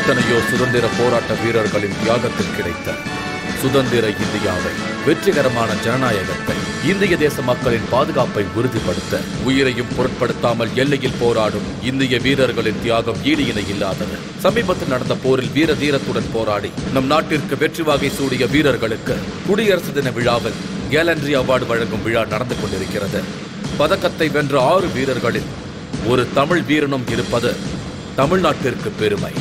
எத்தனையோ சுதந்திர போராட்ட வீரர்களின் தியாகத்தில் கிடைத்த சுதந்திர இந்தியாவை வெற்றிகரமான ஜனநாயகத்தை இந்திய தேச மக்களின் பாதுகாப்பை உறுதிப்படுத்த உயிரையும் பொருட்படுத்தாமல் எல்லையில் போராடும் இந்திய வீரர்களின் தியாகம் ஈடு இணை இல்லாதது சமீபத்தில் நடந்த போரில் வீர தீரத்துடன் போராடி நம் நாட்டிற்கு வெற்றி வாகை சூடிய வீரர்களுக்கு குடியரசு தின விழாவில் கேலண்ட்ரி அவார்டு வழங்கும் விழா நடந்து கொண்டிருக்கிறது பதக்கத்தை வென்ற ஆறு வீரர்களில் ஒரு தமிழ் வீரனும் இருப்பது தமிழ்நாட்டிற்கு பெருமை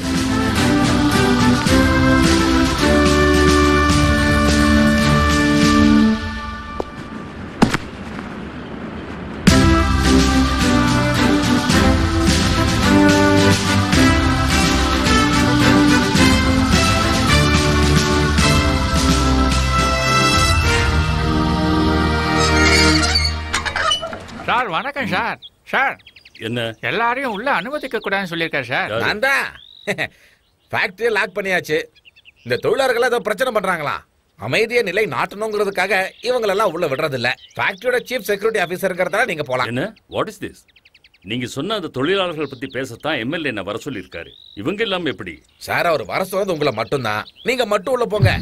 சார் வணக்கம் சார் சார் என்ன எல்லாரையும் உள்ள அனுமதிக்க கூடாதுன்னு சொல்லியிருக்காரு சார் நான் தான் ஃபேக்டரியை லாக் பண்ணியாச்சு இந்த தொழிலாளர்கள் ஏதோ பிரச்சனை பண்றாங்களா அமைதிய நிலை நாட்டணுங்கிறதுக்காக இவங்களெல்லாம் உள்ள விடுறதில்ல ஃபேக்டரியோட சீஃப் செக்யூரிட்டி ஆஃபீஸருங்கிறதால நீங்க போலாம் என்ன வாட் இஸ் திஸ் நீங்க சொன்ன அந்த தொழிலாளர்கள் பத்தி பேசத்தான் எம்எல்ஏ என்ன வர சொல்லியிருக்காரு இவங்க எல்லாம் எப்படி சார் அவர் வர சொன்னது உங்களை மட்டும்தான் நீங்க மட்டும் உள்ள போங்க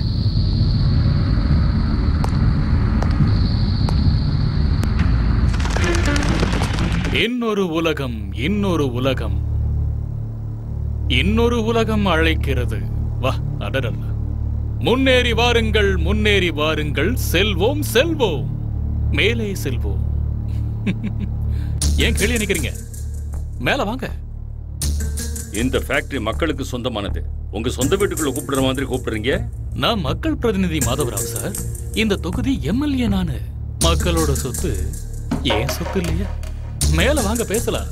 இன்னொரு உலகம் இன்னொரு உலகம் இன்னொரு உலகம் அழைக்கிறது வா அடடட முன்னேறி வாருங்கள் முன்னேறி வாருங்கள் செல்வோம் செல்வோம் மேலே செல்வோம் ஏன் கேள்வி நினைக்கிறீங்க மேல வாங்க இந்த ஃபேக்டரி மக்களுக்கு சொந்தமானது உங்க சொந்த வீட்டுக்குள்ள கூப்பிடுற மாதிரி கூப்பிடுறீங்க நான் மக்கள் பிரதிநிதி மாதவராவ் சார் இந்த தொகுதி எம்எல்ஏ நானு மக்களோட சொத்து ஏன் சொத்து இல்லையா மேல வாங்க பேசலாம்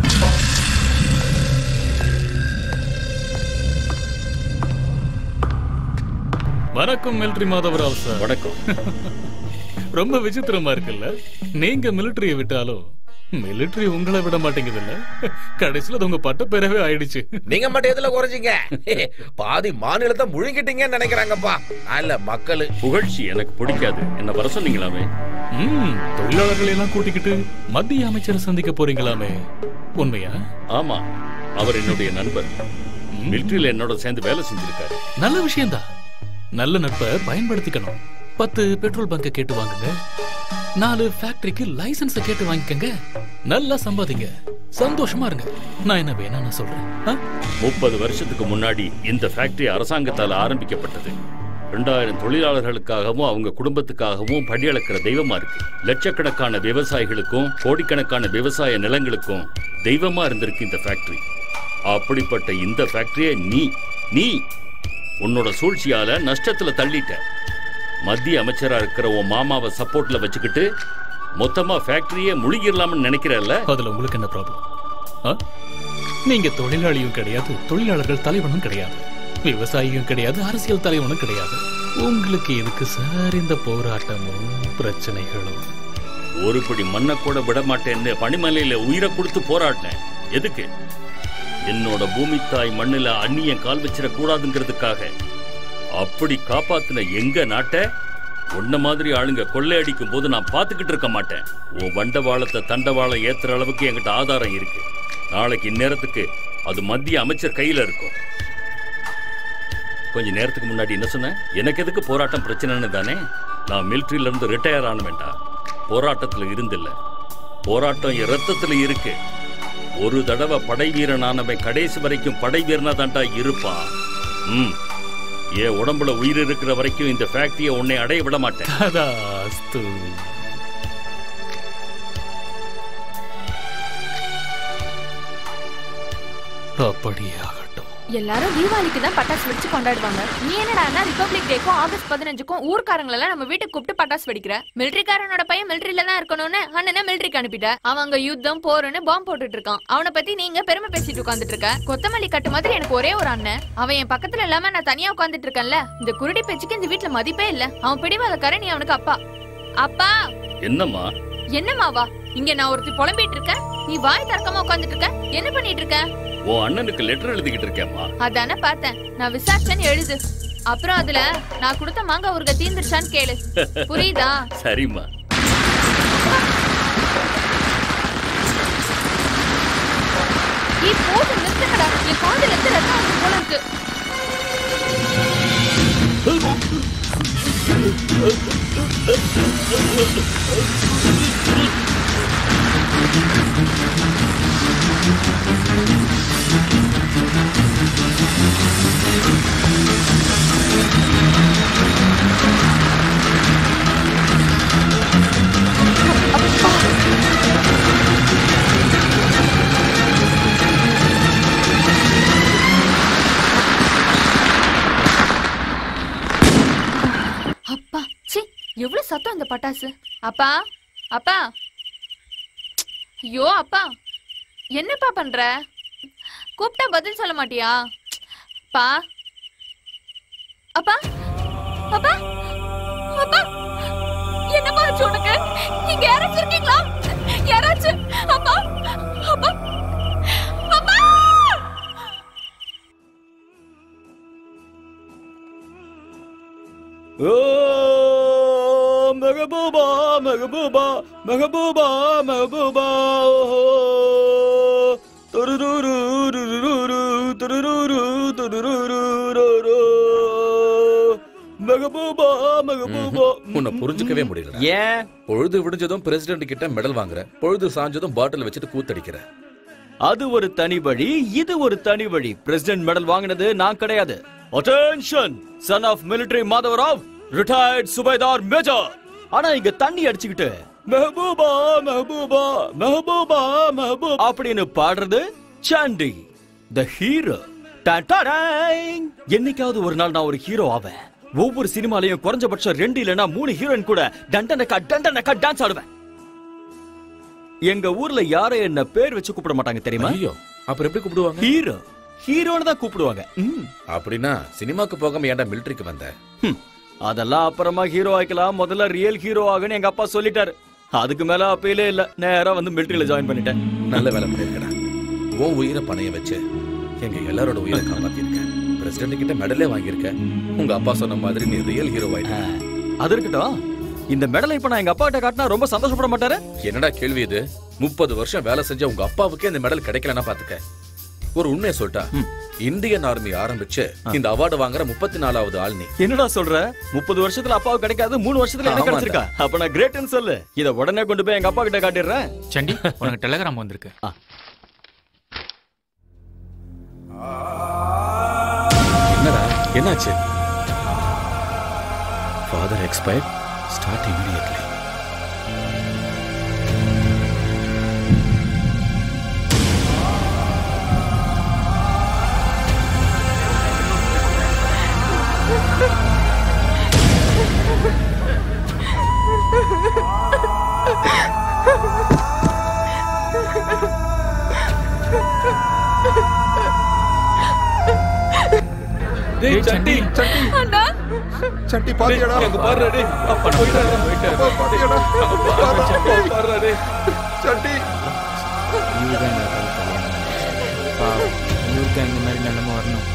வணக்கம் மிலிட்ரி மாதவராவ் சார் வணக்கம் ரொம்ப விசித்திரமா இருக்குல்ல நீங்க மிலிட்டரிய விட்டாலும் மிலிட்டரி உங்களை விட மாட்டேங்குதுல்ல கடைசியில அது உங்க பட்டப்பேரவே ஆயிடுச்சு நீங்க மட்டும் எதுல குறைஞ்சிங்க பாதி மாநிலத்தை முழுங்கிட்டீங்கன்னு நினைக்கிறாங்கப்பா அல்ல மக்களு புகழ்ச்சி எனக்கு பிடிக்காது என்ன வர சொன்னீங்களாமே ம் தொழிலாளர்களை எல்லாம் கூட்டிக்கிட்டு மத்திய அமைச்சரை சந்திக்க போறீங்களாமே உண்மையா ஆமா அவர் என்னுடைய நண்பர் மிலிட்டரியில என்னோட சேர்ந்து வேலை செஞ்சிருக்காரு நல்ல விஷயம்தான் நல்ல நட்பை பயன்படுத்திக்கணும் பத்து பெட்ரோல் பங்க கேட்டு வாங்குங்க நாலு ஃபேக்டரிக்கு லைசன்ஸ கேட்டு வாங்கிக்கங்க நல்லா சம்பாதிங்க சந்தோஷமா இருங்க நான் என்ன வேணா நான் சொல்றேன் ஆ? முப்பது வருஷத்துக்கு முன்னாடி இந்த ஃபேக்டரி அரசாங்கத்தால் ஆரம்பிக்கப்பட்டது ரெண்டாயிரம் தொழிலாளர்களுக்காகவும் அவங்க குடும்பத்துக்காகவும் படியளக்கிற தெய்வமா இருக்கு லட்சக்கணக்கான விவசாயிகளுக்கும் கோடிக்கணக்கான விவசாய நிலங்களுக்கும் தெய்வமா இருந்திருக்கு இந்த ஃபேக்டரி அப்படிப்பட்ட இந்த ஃபேக்டரியை நீ நீ உன்னோட சூழ்ச்சியால நஷ்டத்துல தள்ளிட்ட மத்திய அமைச்சரா இருக்கிற உன் மாமாவை சப்போர்ட்ல வச்சுக்கிட்டு மொத்தமா ஃபேக்டரியே முழுகிடலாம்னு நினைக்கிறல்ல அதுல உங்களுக்கு என்ன ப்ராப்ளம் நீங்க தொழிலாளியும் கிடையாது தொழிலாளர்கள் தலைவனும் கிடையாது விவசாயியும் கிடையாது அரசியல் தலைவனும் கிடையாது உங்களுக்கு எதுக்கு சார் இந்த போராட்டமும் பிரச்சனைகளும் ஒரு படி மண்ணை கூட விட மாட்டேன்னு பனிமலையில உயிரை கொடுத்து போராடினேன் எதுக்கு என்னோட பூமி தாய் மண்ணுல அந்நியன் கால் வச்சிட கூடாதுங்கிறதுக்காக அப்படி காப்பாத்தின எங்க நாட்டை உன்ன மாதிரி ஆளுங்க கொள்ளையடிக்கும் போது நான் பார்த்துக்கிட்டு இருக்க மாட்டேன் உன் வண்டவாளத்தை தண்டவாளம் ஏத்துற அளவுக்கு என்கிட்ட ஆதாரம் இருக்கு நாளைக்கு இந்நேரத்துக்கு அது மத்திய அமைச்சர் கையில இருக்கும் கொஞ்ச நேரத்துக்கு முன்னாடி என்ன சொன்னேன் எனக்கு எதுக்கு போராட்டம் பிரச்சனைன்னு தானே நான் மிலிட்ரியில இருந்து ரிட்டையர் ஆன வேண்டாம் போராட்டத்துல இருந்தில்ல போராட்டம் என் ரத்தத்துல இருக்கு ஒரு தடவை படை வீரனானவன் கடைசி வரைக்கும் படை வீரனா தான்டா இருப்பான் ம் என் உடம்புல உயிர் இருக்கிற வரைக்கும் இந்த ஃபேக்டரியை உன்னை அடைய விட மாட்டேன் ததாஸ்து அப்படியே ஆகட்டும் எல்லாரும் தீபாவளிக்கு தான் பட்டாசு வெடிச்சு கொண்டாடுவாங்க நீ என்னடான்னா ரிபப்ளிக் டேக்கும் ஆகஸ்ட் பதினஞ்சுக்கும் ஊர்க்காரங்களை எல்லாம் நம்ம வீட்டுக்கு கூப்பிட்டு பட்டாசு வெடிக்கிற மிலிட்டரிக்காரனோட பையன் மிலிட்டரியில தான் இருக்கணும்னு அண்ணனை மிலிட்டரிக்கு அனுப்பிட்ட அவன் அங்க யுத்தம் போருன்னு பாம்பு போட்டுட்டு இருக்கான் அவனை பத்தி நீங்க பெருமை பேசிட்டு உட்காந்துட்டு இருக்க கொத்தமல்லி கட்டு மாதிரி எனக்கு ஒரே ஒரு அண்ணன் அவன் என் பக்கத்துல இல்லாம நான் தனியா உட்காந்துட்டு இருக்கேன்ல இந்த குருடி பேச்சுக்கு இந்த வீட்டுல மதிப்பே இல்ல அவன் பிடிவாத நீ அவனுக்கு அப்பா அப்பா என்னம்மா என்னமாவா இங்க நான் ஒருத்தி புலம்பிட்டு இருக்கேன் நீ வாய் திறக்காம உட்காந்துட்டு இருக்க என்ன பண்ணிட்டு இருக்க உன் அண்ணனுக்கு லெட்டர் எழுதிக்கிட்டு இருக்கேம்மா அதானே பார்த்தேன் நான் விசாரிச்சேன்னு எழுது அப்புறம் அதுல நான் கொடுத்த மாங்காய் ஊருக தீந்துருச்சான்னு கேளு புரியுதா சரிம்மா ஏய் போதும் நிறுத்துங்கடா என் காதுல இருந்து ரத்தம் வந்து போல இருக்கு அப்பா ச்சீ எவ்வளவு சத்தம் இந்த பட்டாசு அப்பா அப்பா ஐயோ அப்பா என்னப்பா பண்ற கூப்பிட்டா பதில் சொல்ல மாட்டியா அப்பா அப்பா அப்பா அப்பா என்னப்பா ஆச்சு உனக்கு இங்க யாராச்சும் இருக்கீங்களா யாராச்சும் அப்பா அப்பா அப்பா ஓ மெகபூபா மெகபூபா மெகபூபா மெகபூபா ஓஹோ துருருரு துருருரு துருருரு துருருரு மெகபூபா மெகபூபா உன்னை புரிஞ்சுக்கவே முடியல ஏன் பொழுது விடிஞ்சதும் பிரசிடென்ட் கிட்ட மெடல் வாங்குற பொழுது சாஞ்சதும் பாட்டில் வச்சுட்டு கூத்தடிக்கிற அது ஒரு தனி வழி இது ஒரு தனி வழி பிரசிடென்ட் மெடல் வாங்கினது நான் கிடையாது attention son of military Madhavrao retired subedar major ஆனா இங்க தண்ணி அடிச்சுக்கிட்டு மெஹபூபா மெஹபூபா மெஹபூபா மெஹபூப் அப்படின்னு பாடுறது சாண்டி த ஹீரோ என்னைக்காவது ஒரு நாள் நான் ஒரு ஹீரோ ஆவேன் ஒவ்வொரு சினிமாலையும் குறைஞ்சபட்சம் ரெண்டு இல்லனா மூணு ஹீரோயின் கூட டண்டனக்கா டண்டனக்கா டான்ஸ் ஆடுவேன் எங்க ஊர்ல யாரும் என்ன பேர் வச்சு கூப்பிட மாட்டாங்க தெரியுமா ஐயோ அப்புறம் எப்படி கூப்பிடுவாங்க ஹீரோ ஹீரோன்னு தான் கூப்பிடுவாங்க ம். அப்படின்னா சினிமாக்கு போகாம ஏன்டா மிலிட்டரிக்கு வந்த ஹம். அதெல்லாம் அப்புறமா ஹீரோ ஆயிக்கலாம் முதல்ல ரியல் ஹீரோ ஆகுன்னு எங்க அப்பா சொல்லிட்டாரு அதுக்கு மேல அப்பயிலே இல்ல நேரா வந்து மிலிட்டரியில ஜாயின் பண்ணிட்டேன் நல்ல வேலை பண்ணிருக்கடா உன் உயிரை பணைய வச்சு எங்க எல்லாரோட உயிரை காப்பாத்திருக்க பிரசிடென்ட் கிட்ட மெடலே வாங்கியிருக்க உங்க அப்பா சொன்ன மாதிரி நீ ரியல் ஹீரோ ஆயிட்ட அது இருக்கட்டும் இந்த மெடலை இப்ப நான் எங்க அப்பா கிட்ட காட்டினா ரொம்ப சந்தோஷப்பட மாட்டாரு என்னடா கேள்வி இது முப்பது வருஷம் வேலை செஞ்ச உங்க அப்பாவுக்கே இந்த மெடல் கிடைக்கலன்னா பாத்துக்க ஒரு உண்மையை சொல்லிட்டா இந்தியன் ஆர்மி ஆரம்பிச்சு இந்த அவார்டு வாங்குற முப்பத்தி நாலாவது ஆள் நீ என்னடா சொல்ற முப்பது வருஷத்துல அப்பாவுக்கு கிடைக்காது மூணு வருஷத்துல எனக்கு ஆமாண்டா. கிடைச்சிருக்கா அப்ப நான் கிரேட்னு சொல்லு இத உடனே கொண்டு போய் எங்க அப்பா கிட்ட காட்டிடுறேன் சண்டி உனக்கு டெலகிராம் வந்திருக்கு என்னடா என்னாச்சு ஃபாதர் எக்ஸ்பயர்ட் ஸ்டார்ட் இமிடியட்லி டேய் சண்டி அண்ணா சட்டி பாத்தியடா எங்க பாருடா டேய் அப்பா போயிட்டாரு போயிட்டாரு பாத்தியடா பாருடா டேய் சட்டி இவர்தான் இந்த அக்காவுக்கு கல்யாணம் ஆச்சு. பாவம் இவருக்கு அந்த மாதிரி நிலைமை வரணும்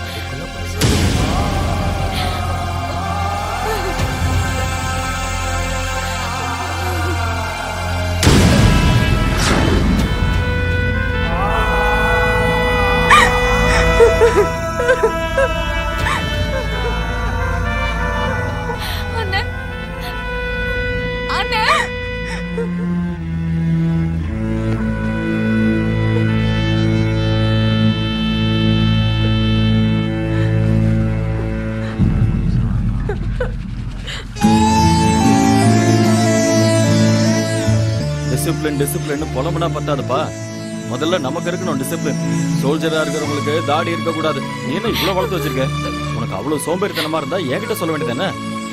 அண்ணே அண்ணே டிசிப்ளின் டிசிப்ளின் புலம்புனா பத்தாதுப்பா முதல்ல நமக்கு இருக்கணும் டிசிப்ளின் சோல்ஜரா இருக்கிறவங்களுக்கு தாடி இருக்க கூடாது நீ என்ன இவ்வளவு வளர்த்து வச்சிருக்க உனக்கு அவ்வளவு சோம்பேறித்தனமா இருந்தா என்கிட்ட சொல்ல வேண்டியதானே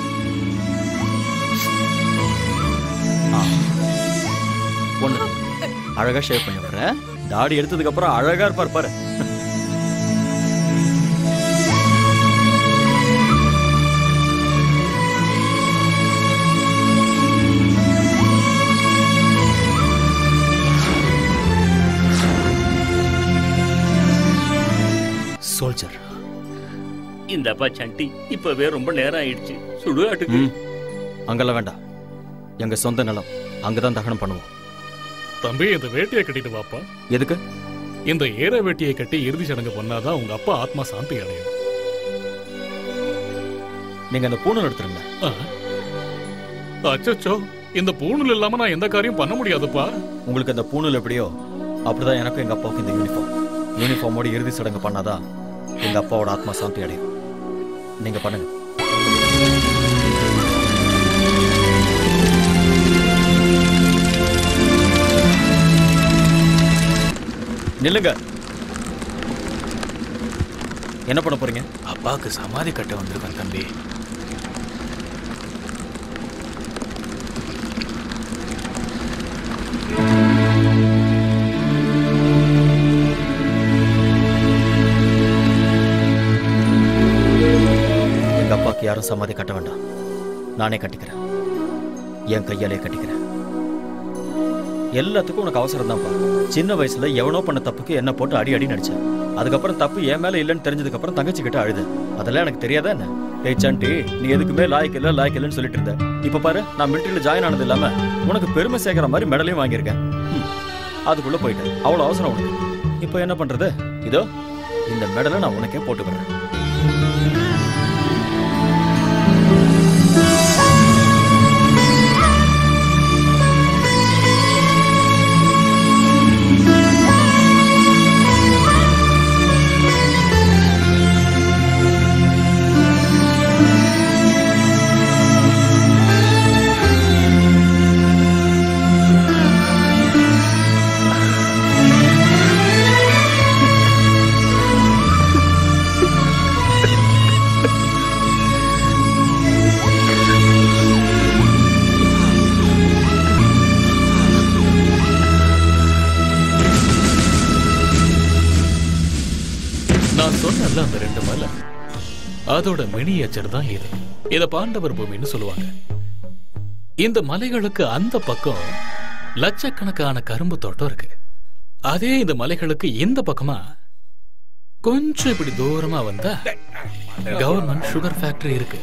ஒண்ணு அழகா ஷேவ் பண்ணி விடுறேன் தாடி எடுத்ததுக்கு அப்புறம் அழகா இருப்பார் பாரு சோல்ஜர் இந்தப்பா சண்டி இப்பவே ரொம்ப நேரம் ஆயிடுச்சு சுடுகாட்டுக்கு ம் அங்கெல்லாம் வேண்டாம் எங்க சொந்த நிலம் அங்கதான் தகனம் பண்ணுவோம் தம்பி இந்த வேட்டியை கட்டிட்டு வாப்பா எதுக்கு இந்த ஏற வெட்டியை கட்டி இறுதி சடங்கு பண்ணாதான் உங்க அப்பா ஆத்மா சாந்தி அடையும் நீங்க அந்த பூணல் எடுத்துருங்க அச்சச்சோ இந்த பூணூல் இல்லாம நான் எந்த காரியம் பண்ண முடியாதுப்பா உங்களுக்கு அந்த பூணல் எப்படியோ அப்படிதான் எனக்கும் எங்க அப்பாவுக்கும் இந்த யூனிஃபார்ம் யூனிஃபார்மோட இறுதி சடங்கு பண்ணாதான் எங்க அப்பாவோட ஆத்மா சாந்தி அடையும் நீங்க பண்ணுங்க நில்லுங்க என்ன பண்ண போறீங்க அப்பாவுக்கு சமாதி கட்ட வந்திருக்கேன் தம்பி எங்க அப்பாவுக்கு யாரும் சமாதி கட்ட வேண்டாம் நானே கட்டிக்கிறேன் என் கையாலே கட்டிக்கிறேன் எல்லாத்துக்கும் உனக்கு அவசரம் தான்ப்பா சின்ன வயசுல எவனோ பண்ண தப்புக்கு என்ன போட்டு அடி அடி நடிச்சேன் அதுக்கப்புறம் தப்பு என் மேல இல்லைன்னு தெரிஞ்சதுக்கு அப்புறம் தங்கச்சி கிட்ட அழுது அதெல்லாம் எனக்கு தெரியாதா என்ன ஏய் சாண்டி நீ எதுக்குமே லாய்க்கு இல்ல லாய்க்கு இல்லைன்னு சொல்லிட்டு இருந்த இப்ப பாரு நான் மிலிட்டரியில ஜாயின் ஆனது இல்லாம உனக்கு பெருமை சேர்க்கிற மாதிரி மெடலையும் வாங்கியிருக்கேன் ம், அதுக்குள்ள போயிட்டேன் அவ்வளவு அவசரம் உனக்கு இப்போ என்ன பண்றது இதோ இந்த மெடலை நான் உனக்கே போட்டு விடுறேன் நான் சொன்னல அந்த ரெண்டு மலை அதோட மினியேச்சர் தான் இது இத பாண்டவர் பூமின்னு சொல்லுவாங்க இந்த மலைகளுக்கு அந்த பக்கம் லட்சக்கணக்கான கரும்பு தோட்டம் இருக்கு அதே இந்த மலைகளுக்கு இந்த பக்கமா கொஞ்சம் இப்படி தூரமா வந்தா கவர்மெண்ட் சுகர் ஃபேக்டரி இருக்கு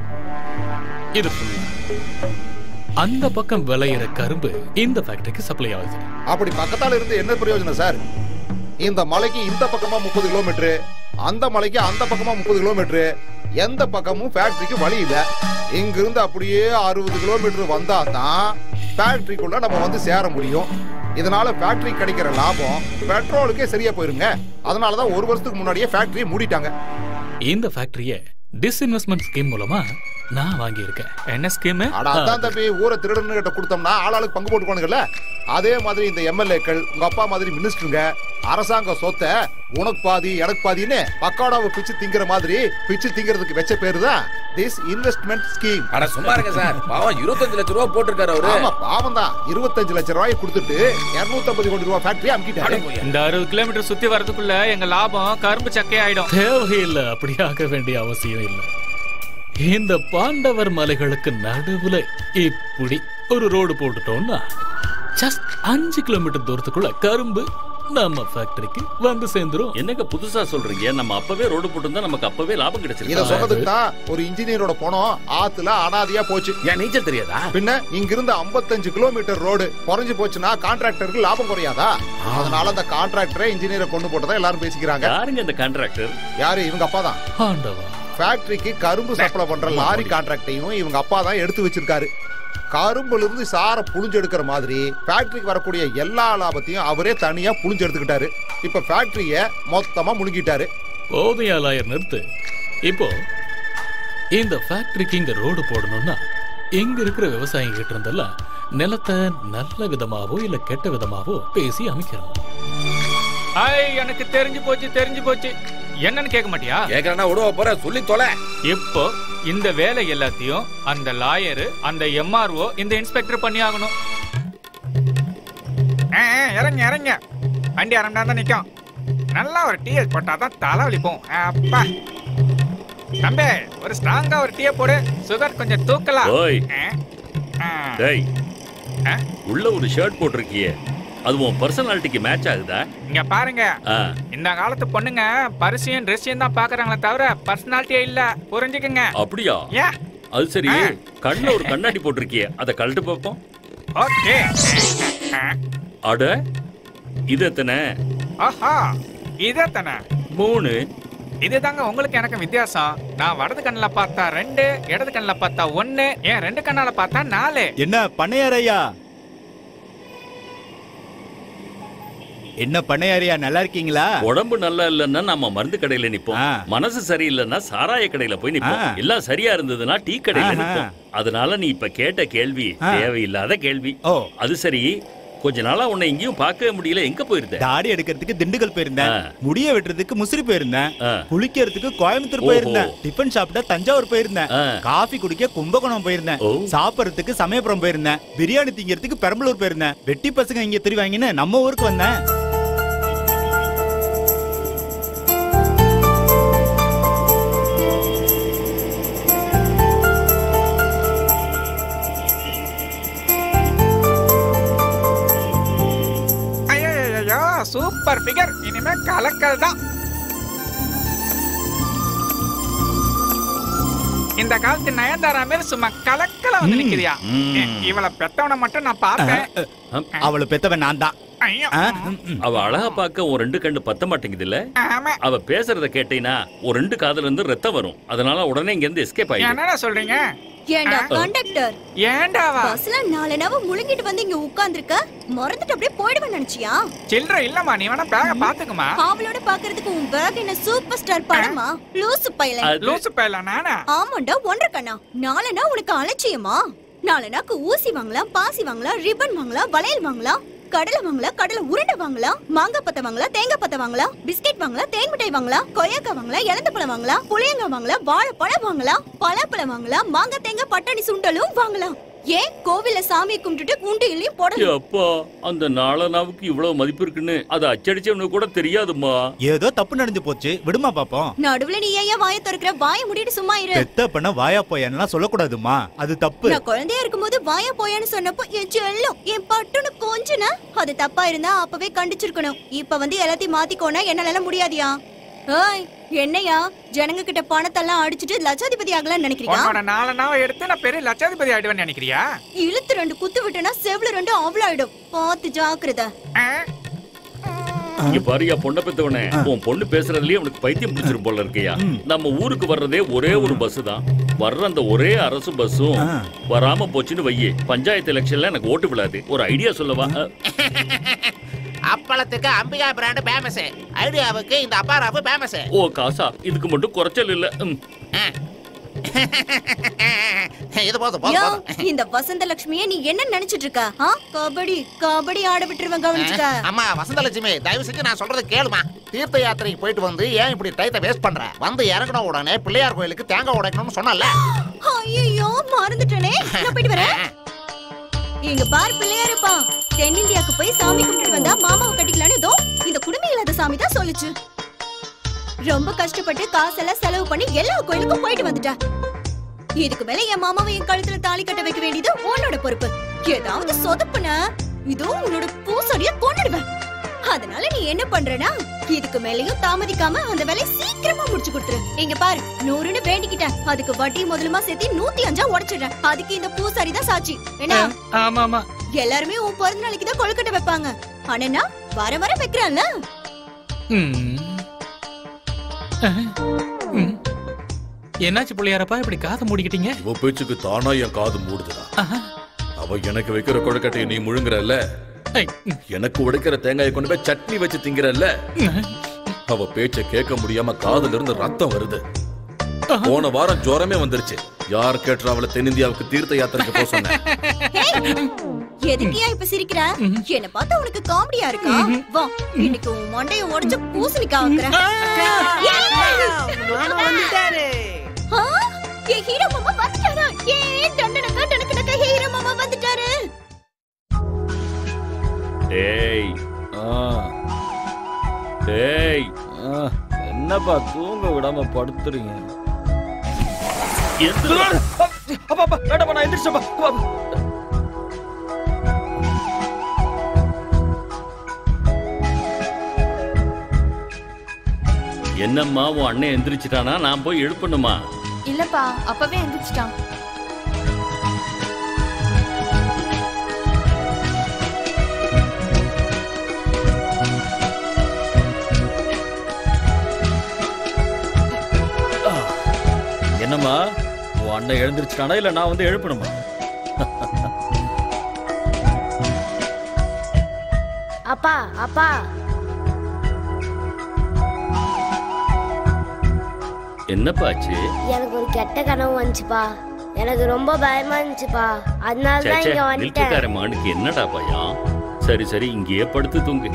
இது full ஆ. அந்த பக்கம் விளையிற கரும்பு இந்த ஃபேக்டரிக்கு சப்ளை ஆகுது அப்படி பக்கத்தால இருந்து என்ன பிரயோஜனம் சார் இந்த மலைக்கு இந்த பக்கமா முப்பது கிலோமீட்டர் அந்த மலைக்கு அந்த பக்கமா முப்பது கிலோமீட்டர் எந்த பக்கமும் ஃபேக்டரிக்கு வழி இல்ல இங்கிருந்து அப்படியே அறுபது கிலோமீட்டர் வந்தா தான் ஃபேக்டரிக்குள்ள நம்ம வந்து சேர முடியும் இதனால ஃபேக்டரி கிடைக்கிற லாபம் பெட்ரோலுக்கே சரியா போயிருங்க அதனால தான் ஒரு வருஷத்துக்கு முன்னாடியே ஃபேக்டரியை மூடிட்டாங்க இந்த ஃபேக்டரிய டிஸ்இன்வெஸ்ட்மெண்ட் ஸ்கீம் மூலமா நான் வாங்கியிருக்கேன் என்ன ஸ்கீம் அட அதான் தம்பி ஊரை திருடன்னு கிட்ட கொடுத்தோம்னா ஆளாளுக்கு பங்கு போட்டுக்கோனுங்கல்ல அதே மாதிரி இந்த எம்எல்ஏக்கள் உங்க அப்பா மாதிரி மினிஸ்டருங்க அரசாங்க சொத்தை உனக்கு பாதி எனக்கு பாதின்னு பக்காடாவை பிச்சு திங்கிற மாதிரி பிச்சு திங்கிறதுக்கு வச்ச பேரு தான் திஸ் இன்வெஸ்ட்மெண்ட் ஸ்கீம் அட சும்மா இருங்க சார் பாவம் இருபத்தஞ்சு லட்சம் ரூபா போட்டிருக்காரு அவரு ஆமா பாவம் தான் இருபத்தஞ்சு லட்சம் ரூபாய் கொடுத்துட்டு இருநூத்தம்பது கோடி ரூபாய் ஃபேக்டரி அமுக்கிட்டாரு இந்த அறுபது கிலோமீட்டர் சுத்தி வரதுக்குள்ள எங்க லாபம் கரும்பு சக்கை ஆயிடும் தேவையில்லை அப்படி ஆக வேண்டிய அவசியம் இல்லை இந்த பாண்டவர் மலைகளுக்கு நடுவுல இப்படி ஒரு ரோடு போட்டுட்டோம்னா ஜஸ்ட் அஞ்சு கிலோமீட்டர் தூரத்துக்குள்ள கரும்பு நம்ம ஃபேக்டரிக்கு வந்து சேர்ந்துரும் என்னங்க புதுசா சொல்றீங்க நம்ம அப்பவே ரோடு போட்டிருந்தா நமக்கு அப்பவே லாபம் இத கிடைச்சிருக்கு சொன்னதுக்கு தான் ஒரு இன்ஜினியரோட பணம் ஆத்துல அனாதையா போச்சு ஏன் நீச்சல் தெரியாதா பின்ன இங்கிருந்து 55 கிலோமீட்டர் ரோடு குறைஞ்சு போச்சுன்னா கான்ட்ராக்டருக்கு லாபம் குறையாதா அதனால அந்த கான்ட்ராக்டரை இன்ஜினியரை கொண்டு போட்டதா எல்லாரும் பேசிக்கிறாங்க யாருங்க இந்த கான்ட்ராக்டர் யாரு இவங்க அப்பா தான் ஆண்டவா ஃபேக்டரிக்கு கரும்பு சப்ளை பண்ற லாரி கான்ட்ராக்டையும் இவங்க அப்பா தான் எடுத்து வச்சிருக்காரு கரும்புல இருந்து சாரை புழிஞ்சு எடுக்கிற மாதிரி ஃபேக்டரிக்கு வரக்கூடிய எல்லா லாபத்தையும் அவரே தனியா புழிஞ்சு எடுத்துக்கிட்டாரு இப்ப ஃபேக்டரிய மொத்தமா முழுங்கிட்டாரு போதையா லாயர் நிறுத்து இப்போ இந்த ஃபேக்டரிக்கு இங்க ரோடு போடணும்னா இங்க இருக்கிற விவசாயிங்க கிட்ட இருந்தெல்லாம் நிலத்தை நல்ல விதமாவோ இல்ல கெட்ட விதமாவோ பேசி அமைக்கிறோம் ஐ எனக்கு தெரிஞ்சு போச்சு தெரிஞ்சு போச்சு என்னன்னு கேட்க மாட்டியா கேக்குறேன்னா விடுவ போற சொல்லி தொலை இப்போ இந்த வேலை எல்லாத்தையும் அந்த லாயரு அந்த எம்ஆர்ஓ இந்த இன்ஸ்பெக்டர் பண்ணி ஆகணும் ஆ, ஆ, இறங்க இறங்க வண்டி அரண்டா தான் நிற்கும் நல்லா ஒரு டீயை போட்டால் தான் தலை வலிப்போம் அப்பா தம்பி ஒரு ஸ்ட்ராங்கா ஒரு டீயை போடு சுகர் கொஞ்சம் தூக்கலாம் ஓய் ஆ, ஆ. டேய் ஆ? உள்ள ஒரு ஷர்ட் போட்டிருக்கியே அது உன் பர்சனாலிட்டிக்கு மேட்ச் ஆகுதா இங்க பாருங்க ஆ, இந்த காலத்து பொண்ணுங்க பரிசையும் ட்ரெஸ்ஸையும் தான் பாக்குறாங்களே தவிர பர்சனாலிட்டியே இல்ல புரிஞ்சுக்குங்க அப்படியா ஏன் அது சரி ஆ. கண்ணுல ஒரு கண்ணாடி போட்டிருக்கியே அதை கழட்டு பார்ப்போம் ஓகே அட இது எத்தனை ஆஹா இதே தானே மூணு இதுதாங்க உங்களுக்கு எனக்கு வித்தியாசம் நான் வடது கண்ணுல பார்த்தா ரெண்டு இடது கண்ணுல பார்த்தா ஒன்னு ஏன் ரெண்டு கண்ணால பார்த்தா நாலு என்ன பண்ணையார் ஐயா என்ன பண்ணையாரியா நல்லா இருக்கீங்களா உடம்பு நல்லா இல்லைன்னா நம்ம மருந்து கடையில நிப்போம் ஆ. மனசு சரியில்லைன்னா சாராய கடையில போய் நிப்போம் ஆ. எல்லாம் சரியா இருந்ததுன்னா டீ கடையில ஆஹா. நிப்போம் அதனால நீ இப்ப கேட்ட கேள்வி ஆ. தேவையில்லாத கேள்வி ஓ அது சரி கொஞ்ச நாளா உன்னை எங்கேயும் பார்க்கவே முடியல எங்க போயிருந்த தாடி எடுக்கிறதுக்கு திண்டுக்கல் போயிருந்தேன் ஆ. முடிய வெட்டுறதுக்கு முசிறி போயிருந்தேன் ஆ. குளிக்கிறதுக்கு கோயம்புத்தூர் ஓஹோ. போயிருந்தேன் டிஃபன் சாப்பிட தஞ்சாவூர் போயிருந்தேன் ஆ. காஃபி குடிக்க கும்பகோணம் போயிருந்தேன் ஓ. சாப்பிடறதுக்கு சமயபுரம் போயிருந்தேன் பிரியாணி திங்கிறதுக்கு பெரம்பலூர் போயிருந்தேன் வெட்டி பசங்க இங்க தெரிவாங்கன்னு நம்ம ஊருக்கு வந்தேன் ஐயோ சூப்பர் ஃபிகர் இனிமே கலக்கல் தான் இந்த காலத்து நயன்தாரா மாரி சும்மா கலக்கல வந்து ம். நிக்குதியா ம். இ- இவளை பெத்தவனை மட்டும் நான் பார்த்தேன் அவளை பெத்தவன் நான் தான் ஐயோ ஆ, ம், ம். அவ அழகா பார்க்க ஒரு ரெண்டு கண்டு பத்த மாட்டேங்குது இல்ல ஆமா அவ பேசுறத கேட்டீனா ஒரு ரெண்டு காதுல இருந்து ரத்தம் வரும் அதனால உடனே இங்க இருந்து எஸ்கேப் ஆயிடும் என்னடா சொல்றீங்க ஏண்டா ஆ. கண்டக்டர் ஏண்டாவா பஸ்ல நாலு நவ முழுங்கிட்டு வந்து இங்க உட்கார்ந்திருக்க மறந்துட்டு அப்படியே போயிடுவேன் நினைச்சியா சில்லற இல்லம்மா நீ வேணா பேக பாத்துக்குமா அவளோட பாக்குறதுக்கு உன் பேக் என்ன சூப்பர் ஸ்டார் படமா லூசு பையல அது- லூசு பேல நானா ஆமாண்டா ஒன்றரை கண்ணா நாலனா உனக்கு அலட்சியமா நாலனாக்கு ஊசி வாங்கலாம் பாசி வாங்கலாம் ரிப்பன் வாங்கலாம் வளையல் வாங்கலாம் கடலை வாங்கலாம் கடலை உருண்டை வாங்கலாம் மாங்காய் பத்தை வாங்கலாம் தேங்காய் பத்தை வாங்கலாம் பிஸ்கெட் வாங்கலாம் தேன் மிட்டாய் வாங்கலாம் கொய்யாக்காய் வாங்கலாம் இலந்த பழம் வாங்கலாம் புளியங்காய் வாங்கலாம் வாழைப்பழம் வாங்கலாம் பலாப்பழம் வாங்கலாம் மாங்காய் தேங்காய் பட்டாணி சுண்டலும் வாங்கலாம் ஏன் கோவில்ல சாமியை கும்பிட்டுட்டு குண்டியிலையும் போடணும் அப்பா அந்த நாளனாவுக்கு இவ்வளவு மதிப்பு இருக்குன்னு அதை அச்சடிச்சவனுக்கு கூட தெரியாதும்மா ஏதோ தப்பு நடந்து போச்சு விடுமா பாப்போம் நடுவுல நீ ஏன் வாயை திறக்கிற வாயை மூடிட்டு சும்மா இரு பெத்த பண்ண வாயா போயான்லாம் சொல்லக்கூடாதுமா அது தப்பு நான் குழந்தையா இருக்கும்போது வாயா போயான்னு சொன்னப்போ என் செல்லம் என் பட்டுன்னு கொஞ்சனா அது தப்பா இருந்தா அப்பவே கண்டிச்சிருக்கணும் இப்ப வந்து எல்லாத்தையும் மாத்திக்கோனா என்னால முடியாதியா ஏய் என்னையா ஜனங்க கிட்ட பணத்தெல்லாம் அடிச்சிட்டு லட்சாதிபதி ஆகலாம்னு நினைக்கிறியா உன்னோட நாலு நாவை எடுத்து நான் பெரிய லட்சாதிபதி ஆயிடுவேன்னு நினைக்கிறியா இழுத்து ரெண்டு குத்து விட்டனா செவ்ல ரெண்டு அவ்வளாயிடும் பார்த்து ஜாக்கிரதை ஆ? இங்க பாரியா பொண்ணை பெத்தவனே உன் பொண்ணு பேசுறதுலயே அவனுக்கு பைத்தியம் பிடிச்சிரும் போல இருக்கையா நம்ம ஊருக்கு வர்றதே ஒரே ஒரு பஸ் தான் வர்ற அந்த ஒரே அரசு பஸ்ஸும் ஆ. வராம போச்சுன்னு வையே பஞ்சாயத்து எலெக்ஷன்ல எனக்கு ஓட்டு விழாது ஒரு ஐடியா சொல்லவா அ, அப்பளத்துக்கு அம்பிகா பிராண்ட் ஃபேமஸ் ஐடியாவுக்கு இந்த அப்பாராவு ஃபேமஸ் ஓ காசா இதுக்கு மட்டும் குறைச்சல் இல்ல ம். இது போதும் போதும் யோ போதும் இந்த வசந்த லட்சுமியே நீ என்ன நினைச்சிட்டு இருக்க ஆ? கபடி கபடி ஆட விட்டுருவேன் கவனிச்சுக்க அம்மா வசந்தலட்சுமி தயவு செஞ்சு நான் சொல்றது கேளுமா தீர்த்த யாத்திரைக்கு போயிட்டு வந்து ஏன் இப்படி டயத்தை வேஸ்ட் பண்ற வந்து இறங்கின உடனே பிள்ளையார் கோயிலுக்கு தேங்காய் உடைக்கணும்னு சொன்னல ஐயோ மறந்துட்டேனே நான் போயிட்டு வரேன் இங்க பாரு பிள்ளையாருப்பா தென்னிந்தியாக்கு போய் சாமி கும்பிட்டு வந்தா மாமாவை கட்டிக்கலான்னு இதோ இந்த குடும்பம் இல்லாத சாமி தான் சொல்லுச்சு ரொம்ப கஷ்டப்பட்டு காசெல்லாம் செலவு பண்ணி எல்லா கோயிலுக்கும் போயிட்டு வந்துட்டேன் இதுக்கு மேல என் மாமாவை என் கழுத்துல தாலி கட்ட வைக்க வேண்டியது உன்னோட பொறுப்பு ஏதாவது சொதப்புன இதோ உன்னோட பூசடிய கொன்னுடுவேன் அதனால நீ என்ன பண்றனா இதுக்கு மேலயும் தாமதிக்காம அந்த வேலையை சீக்கிரமா முடிச்சு கொடுத்துரு இங்க பாரு நூறுன்னு வேண்டிக்கிட்டேன் அதுக்கு வட்டி முதலுமா சேர்த்து நூத்தி அஞ்சா உடைச்சிடுறேன் அதுக்கு இந்த பூசாரி தான் சாட்சி என்ன ஆமா ஆமா எல்லாருமே உன் பிறந்த நாளைக்கு தான் கொழுக்கட்டை வைப்பாங்க ஆனா நான் வர வர வைக்கிறேன்ல ம். அஹ். ம். என்னாச்சு பிள்ளையாரப்பா இப்படி காதை மூடிக்கிட்டீங்க இவ பேச்சுக்கு தானா என் காது மூடுதுடா ஆஹா. அவ எனக்கு வைக்கிற கொழுக்கட்டையை நீ முழுங்குறல்ல ஐ, ம். எனக்கு உடைக்கிற தேங்காயை கொண்டு போய் சட்னி வச்சு திங்கிறல்ல அவ பேச்ச கேட்க முடியாம காதுல இருந்து ரத்தம் வருது போன வாரம் ஜுரமே வந்துருச்சு யார் கேட்டுற அவளை தென்னிந்தியாவுக்கு தீர்த்த யாத்திரைக்கு போக சொன்னேன் எதுக்கியா இப்ப சிரிக்கிற என்ன பார்த்தா உனக்கு காமெடியா இருக்கா வா இன்னைக்கு உன் மண்டைய உடைச்சு பூசணிக்கா வைக்கிறேன் ஆ, என் ஹீரோ மாமா வந்துட்டாரா ஏ டண்டனக்கா டனக்கனக்கா ஹீரோ மாமா வந்துட்டாரு டேய் டேய் என்னப்பா தூங்க விடாம படுத்துறீங்க எந்திரா. அப்பா அப்பா வேண்டாப்பா நான் எந்திரிச்சப்பா என்னம்மா உன் அண்ணன் எந்திரிச்சிட்டானா நான் போய் எழுப்பணுமா இல்லப்பா அப்பவே எந்திரிச்சிட்டான் அண்ணன் எழுந்திருச்சிட்டானா இல்ல நான் வந்து எழுப்பணுமா அப்பா அப்பா என்னப்பா ஆச்சு எனக்கு ஒரு கெட்ட கனவு வந்துச்சுப்பா எனக்கு ரொம்ப பயமா இருந்துச்சுப்பா அதனால தான் சேச்சே, இங்க வந்துட்டேன் மில்ட்ரிக்கார மானுக்கு என்னடா பயம் சரி சரி இங்கேயே படுத்து தூங்கு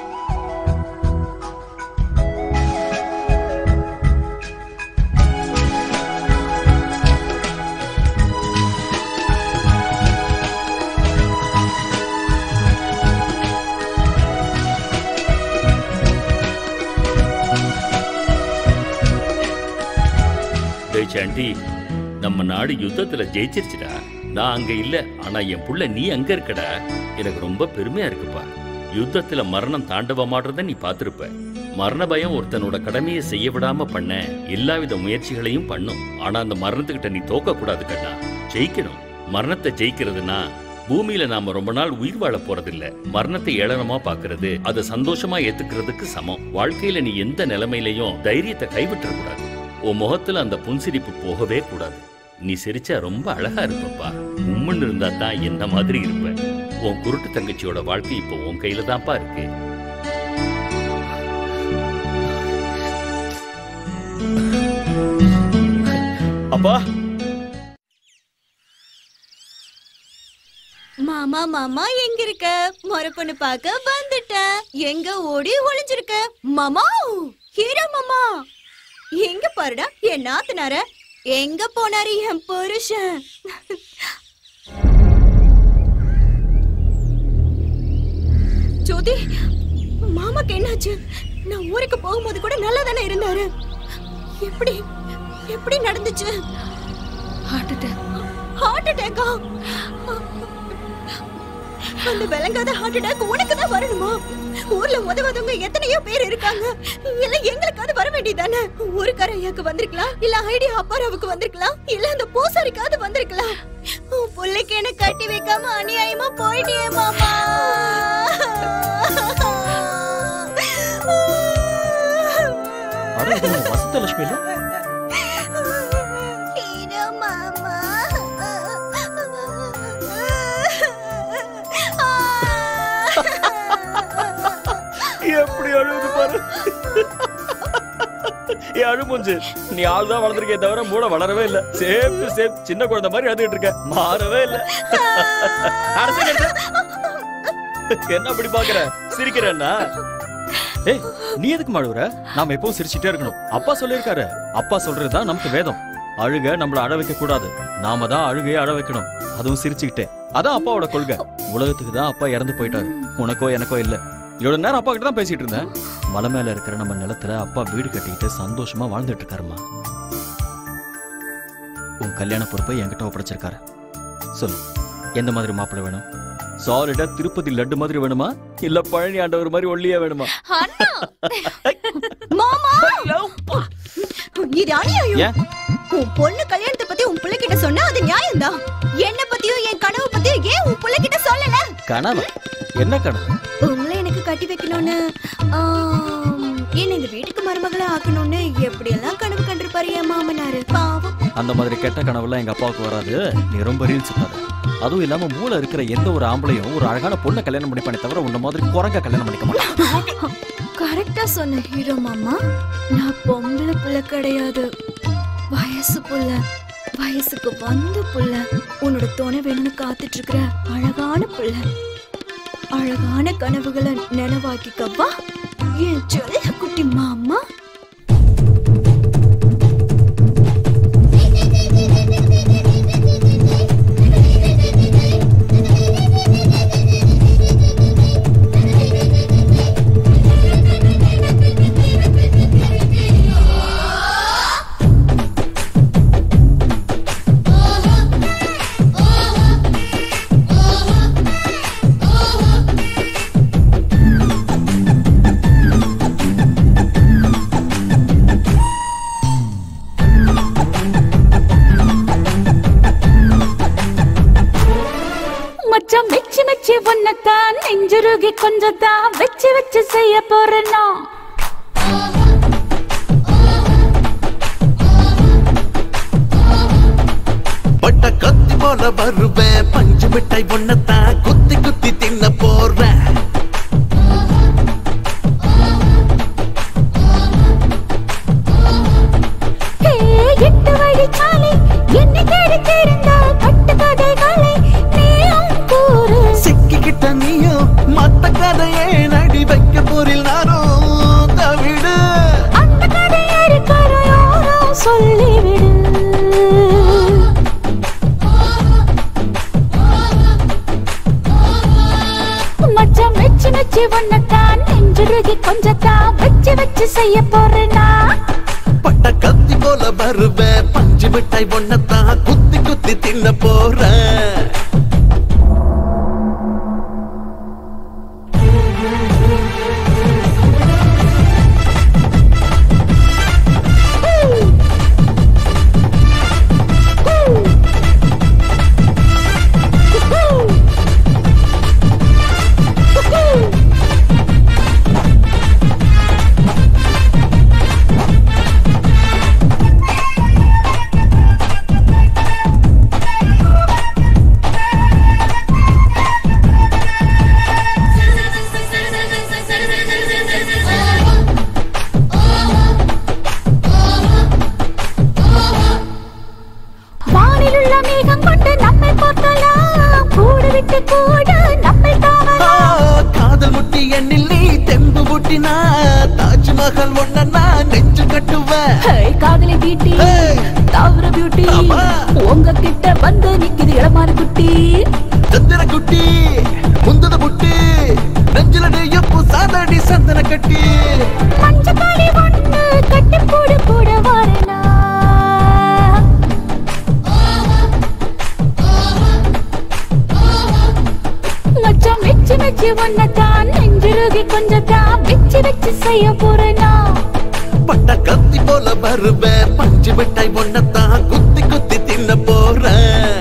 டேய் சாண்டி நம்ம நாடு யுத்தத்துல ஜெயிச்சிருச்சுடா நான் அங்க இல்ல ஆனா என் புள்ள நீ அங்க இருக்கடா எனக்கு ரொம்ப பெருமையா இருக்குப்பா யுத்தத்துல மரணம் தாண்டவமாடுறத நீ பார்த்திருப்ப மரண பயம் ஒருத்தனோட கடமையை செய்ய விடாம பண்ண எல்லாவித முயற்சிகளையும் பண்ணும் ஆனா அந்த மரணத்துக்கிட்ட நீ தோக்க கூடாது கண்ணா ஜெயிக்கணும் மரணத்தை ஜெயிக்கிறதுனா பூமியில நாம ரொம்ப நாள் உயிர் வாழ போறதில்ல மரணத்தை ஏளனமா பாக்குறது அதை சந்தோஷமா ஏத்துக்கிறதுக்கு சமம் வாழ்க்கையில நீ எந்த நிலைமையிலையும் தைரியத்தை கைவிட்டுற கூடாது உன் முகத்துல அந்த புன்சிரிப்பு போகவே கூடாது நீ சிரிச்சா ரொம்ப அழகா இருப்பப்பா உம்முன்னு இருந்தா தான் என்ன மாதிரி இருப்ப உன் குருட்டு தங்கச்சியோட வாழ்க்கை இப்போ உன் கையில தான்ப்பா இருக்கு அப்பா மாமா மாமா எங்க இருக்க முறை பொண்ணு பார்க்க வந்துட்டேன் எங்க ஓடி ஒளிஞ்சிருக்க மாமா ஹீரோ மாமா எங்க பாருடா என் நாத்தனார எங்க போனாரு என் புருஷன் ஜோதி மாமாக்கு என்னாச்சு நான் ஊருக்கு போகும்போது கூட நல்லா தானே இருந்தாரு எப்படி எப்படி நடந்துச்சு ஹார்ட் அட்டாக் ஹார்ட் அட்டாக்கா அந்த விளங்காத ஹார்ட் அட்டாக் உனக்கு தான் வரணுமா ஊர்ல உதவாதவங்க எத்தனையோ பேர் இருக்காங்க இல்ல எங்களுக்காவது வர வேண்டியதானே ஊருக்கார ஐயாக்கு வந்திருக்கலாம் இல்ல ஐடியா அப்பாராவுக்கு வந்திருக்கலாம் இல்ல அந்த பூசாரிக்காவது வந்திருக்கலாம் உன் பிள்ளைக்கு என்ன கட்டி வைக்காம அநியாயமா போயிட்டியே மாமா அட இது நம்ம வசந்தலட்சுமி இல்ல ஹீரோ மாமா எப்படி அழுகுது பாரு ஏ அழுமுஞ்சு நீ ஆள் தான் வளர்ந்துருக்கே தவிர மூளை வளரவே இல்ல சேம் டு சேம் சின்ன குழந்தை மாதிரி அழுதுட்டு இருக்க மாறவே இல்ல அட, சரி, சரி. என்ன அப்படி பாக்குற சிரிக்கிறேன்னா ஏய் நீ எதுக்கு மாழுவுற நாம எப்பவும் சிரிச்சிட்டே இருக்கணும் அப்பா சொல்லியிருக்காரு அப்பா சொல்றதுதான் நமக்கு வேதம் அழுக நம்மள அழ வைக்க கூடாது நாம தான் அழுகையை அழ வைக்கணும் அதுவும் சிரிச்சுக்கிட்டே அதான் அப்பாவோட கொள்கை உலகத்துக்கு தான் அப்பா இறந்து போயிட்டாரு உனக்கோ எனக்கோ இல்ல இவ்வளவு நேரம் அப்பா கிட்ட தான் பேசிட்டு இருந்தேன் மலை மேல இருக்கிற நம்ம நிலத்துல அப்பா வீடு கட்டிக்கிட்டு சந்தோஷமா வாழ்ந்துட்டு இருக்காருமா உன் கல்யாண பொறுப்பை என்கிட்ட ஒப்படைச்சிருக்காரு சொல்லு எந்த மாதிரி மாப்பிள்ளை வேணும் சாலிடா திருப்பதி லட்டு மாதிரி வேணுமா இல்ல பழனி ஆண்டவர் மாதிரி ஒல்லியா வேணுமா அண்ணா மாமா இது அநியாயம் ஏன் உன் பொண்ணு கல்யாணத்தை பத்தி உன் பிள்ளைகிட்ட சொன்னா அது நியாயம்தான் என்ன பத்தியும் என் கனவு பத்தியும் ஏன் உன் பிள்ளைகிட்ட சொல்லல கனவு என்ன கனவு உங்களை எனக்கு கட்டி வைக்கணும்னு ஆம், என்ன இந்த வீட்டுக்கு மருமகளை ஆக்கணும்னு எப்படி எல்லாம் கனவு கண்டிருப்பாரு என் மாமனாரு பாவம் அந்த மாதிரி கெட்ட கனவுலாம் எங்க அப்பாவுக்கு வராது நீ ரொம்ப ரீல்ஸ் பண்ணாத அதுவும் இல்லாம மூளை இருக்கிற எந்த ஒரு ஆம்பளையும் ஒரு அழகான பொண்ணை கல்யாணம் பண்ணிப்பானே தவிர உன்ன மாதிரி குரங்க கல்யாணம் பண்ணிக்க மாட்டான் கரெக்டா சொன்ன ஹீரோ மாமா நான் பொம்பளை புள்ள கிடையாது வயசு புள்ள வயசுக்கு வந்த புள்ள உன்னோட துணை வேணும்னு காத்துட்டு இருக்கிற அழகான புள்ள அழகான கனவுகளை நினைவாக்கிக்கவா என் சொல்ல குட்டி மாமா மச்சான் மெச்சி மெச்சி ஒன்னத்தான் நெஞ்சுருகி கொஞ்சத்தான் வச்சு வச்சு செய்ய போறேன்னா போல வருவேன் பஞ்சு மிட்டாய் ஒன்னத்தான் குத்தி குத்தி தின்ன போறேன் ஹே, எட்டு வழிச்சாலை என்னை தேடி தெரிந்த கட்டுக்கதைகளை நீயும் கூறு சிக்கிக்கிட்ட நீயும் மத்த கதையே நடி வைக்க போரில் நானும் தவிடு அந்த கதையை கரையோரோ சொல்லிவிடு மச்சான் மெச்சு மெச்சு ஒன்னத்தான் நெஞ்சுருகி கொஞ்சத்தான் வச்சு வச்சு செய்ய போறேனா பட்ட கத்தி போல வருவேன் பஞ்சு மிட்டாய் ஒன்னத்தான் குத்தி குத்தி தின்ன போறேன் வானில் உள்ள மேகம் கொண்டு நம்மை பார்க்கலாம் கூடு விட்டு கூட நம்மை தாவலாம் காதல் முட்டி எண்ணில் நீ தெம்பு முட்டினா தாஜ்மஹல் ஒன்ன நான் நெஞ்சு கட்டுவேன் ஹே, காதலி பியூட்டி தாவர பியூட்டி உங்க கிட்ட வந்து நிக்குது இளமாறு குட்டி சந்திர குட்டி முந்தத புட்டி நெஞ்சில நெய்யப்பு சாதடி சந்தன கட்டி மஞ்சக்காளி ஒண்ணு கட்டி போடு போட வரனா மச்சான் மெச்சு மெச்சு ஒன்னதான் நெஞ்சுருகி கொஞ்சத்தான் வச்சு வச்சு செய்ய போறேனா பட்ட கத்தி போல வருவேன் பஞ்சு மிட்டாய் ஒன்னத்தான் குத்தி குத்தி தின்ன போறேன்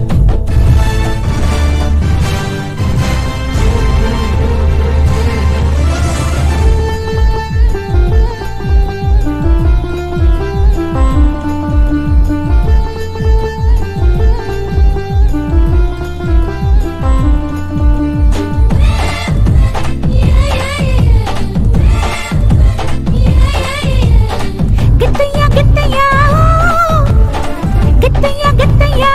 கிட்டையா கிட்டையா கிட்டையா கிட்டையா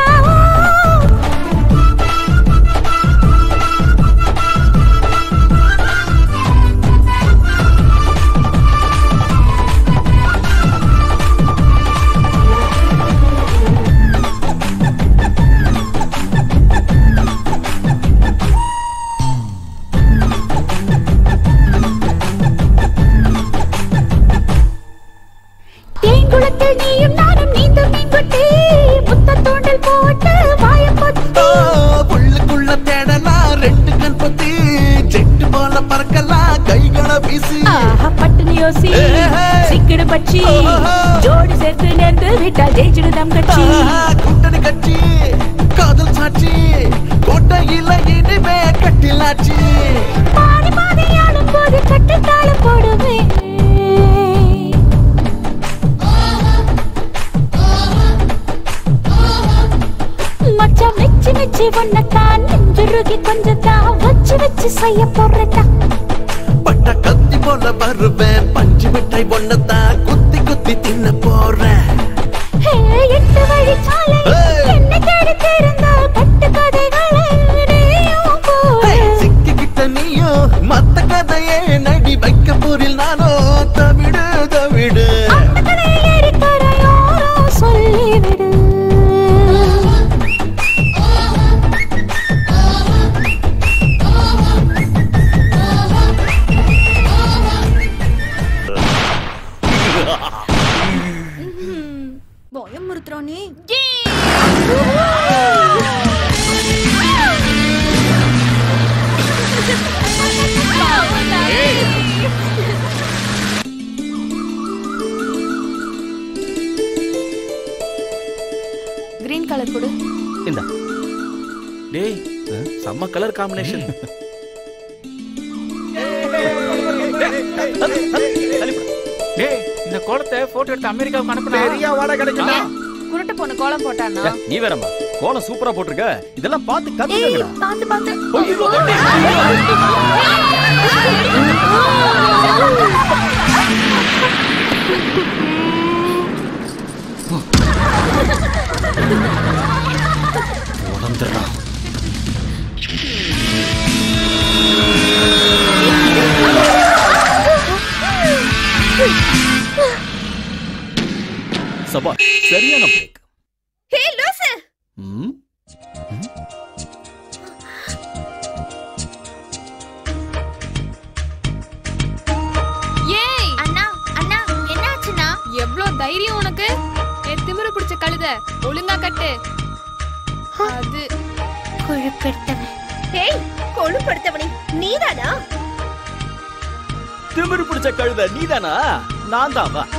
தேங்குளத்தில் நீயும் நானும் நீந்தும் மீன்குட்டி முத்த தூண்டல் போட்டு வாய பொத்தி புள்ளுக்குள்ள தேடலாம் ரெண்டு கண் பொத்தி ஜெட்டு போல பறக்கலாம் கைகளை வீசி ஆஹா பட்டுனு யோசி சிக்கிடு பச்சி ஜோடி சேர்த்து நேர்ந்து விட்டா ஜெயிச்சிடு நம் கட்சி ஆஹா, கூட்டணி கட்சி காதல் சாட்சி கோட்டையில இனிமே கட்டிலாச்சு பாதி பாதி ஆளும் போது கட்டுத்தாளம் போடுவேன் மச்சான் மெச்சி மெச்சி ஒன்னத்தான் நெஞ்சுருகி கொஞ்சத்தான் வச்சு வச்சு செய்ய போறதா பட்ட கத்தி போல வருவேன் பஞ்சு மிட்டாய் ஒன்னதான் குத்தி குத்தி தின்ன போறேன் ஹே, எட்டு வழிச்சாலை என்னை தேடி தெரிந்த கட்டு கதைகளை நீயும் கூறு. சிக்கிக்கிட்ட நீயும் மத்த கதையே நடி வைக்க போரில் நானோ தவிடு தவிடு அந்த கதையை ஏறிக்கரையோரோ சொல்லிவிடு பயமுறுத்துறானே கிரீன் கலர் கொடு இந்த டேய் செம்ம கலர் காம்பினேஷன் டேய் இந்த கோலத்தை போட்டோ எடுத்து அமெரிக்காவுக்கு அனுப்புனா பெரிய வாடகை கிடைக்கும்டா. குருட்டு பொண்ணு கோலம் போட்டானா நீ வேறம்மா கோலம் சூப்பரா போட்டிருக்க இதெல்லாம் பார்த்து கத்துக்கங்கடா பாத்து பாத்து உடந்துடுறான் சபா சரியான பிரேக் ஹே லூசு ம் ஏய் அண்ணா அண்ணா என்னாச்சுண்ணா எவ்ளோ தைரியம் உனக்கு என் திமிரு பிடிச்ச கழுத ஒழுங்கா கட்டு அது கொழுப்பெடுத்தவன் ஹேய் கொழுப்படுத்தவனே நீதானா திமிரு பிடிச்ச கழுத நீதானா நான் தான் வா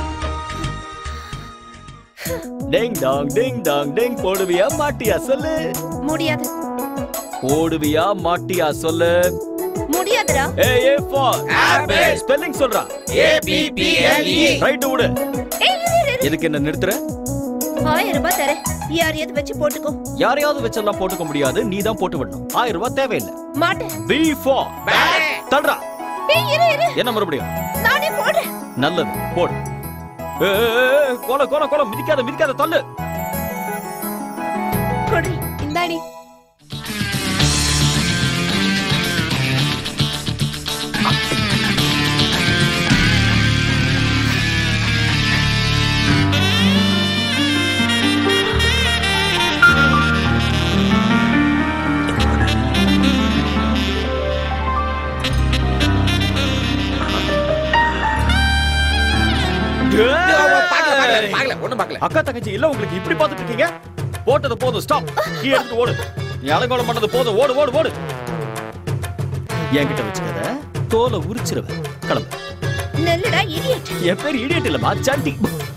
டேங் டாங் டேங் டாங் டேங் போடுவியா மாட்டியா சொல்லு முடியாது போடுவியா மாட்டியா சொல்லு முடியாதுடா A A for apple spelling சொல்றா A B B L E. Right விடு ஏய் இரு, இரு, இரு. எதுக்கு என்ன நிறுத்துற ஆயிரம் ரூபாய் தரேன் யாரையாவது வச்சு போட்டுக்கோ யாரையாவது வச்செல்லாம் போட்டுக்க முடியாது நீ தான் போட்டு விடணும் ஆயிரம் ரூபாய் தேவையில்லை மாட்டேன் பி ஃபார் தள்ளுறா ஏய் இரு இரு என்ன மறுபடியும் நானே போடுறேன் நல்லது போடு ஏ, ஏ, ஏ, கோல கோல கோல மிதிக்காத மிதிக்காத தள்ளு கொடு இந்தாடி ஒண்ணும் பார்க்கல அக்கா தங்கச்சி இல்ல உங்களுக்கு இப்படி பார்த்துட்டு இருக்கீங்க போட்டது போதும் ஸ்டாப் கீ எடுத்து ஓடு நீ அலங்கோலம் பண்ணது போதும் ஓடு ஓடு ஓடு என்கிட்ட வச்சுக்காத தோலை உரிச்சிருவேன் கிளம்பு நெல்லுடா இடியட் என் பேர் இடியட் இல்லம்மா சண்டி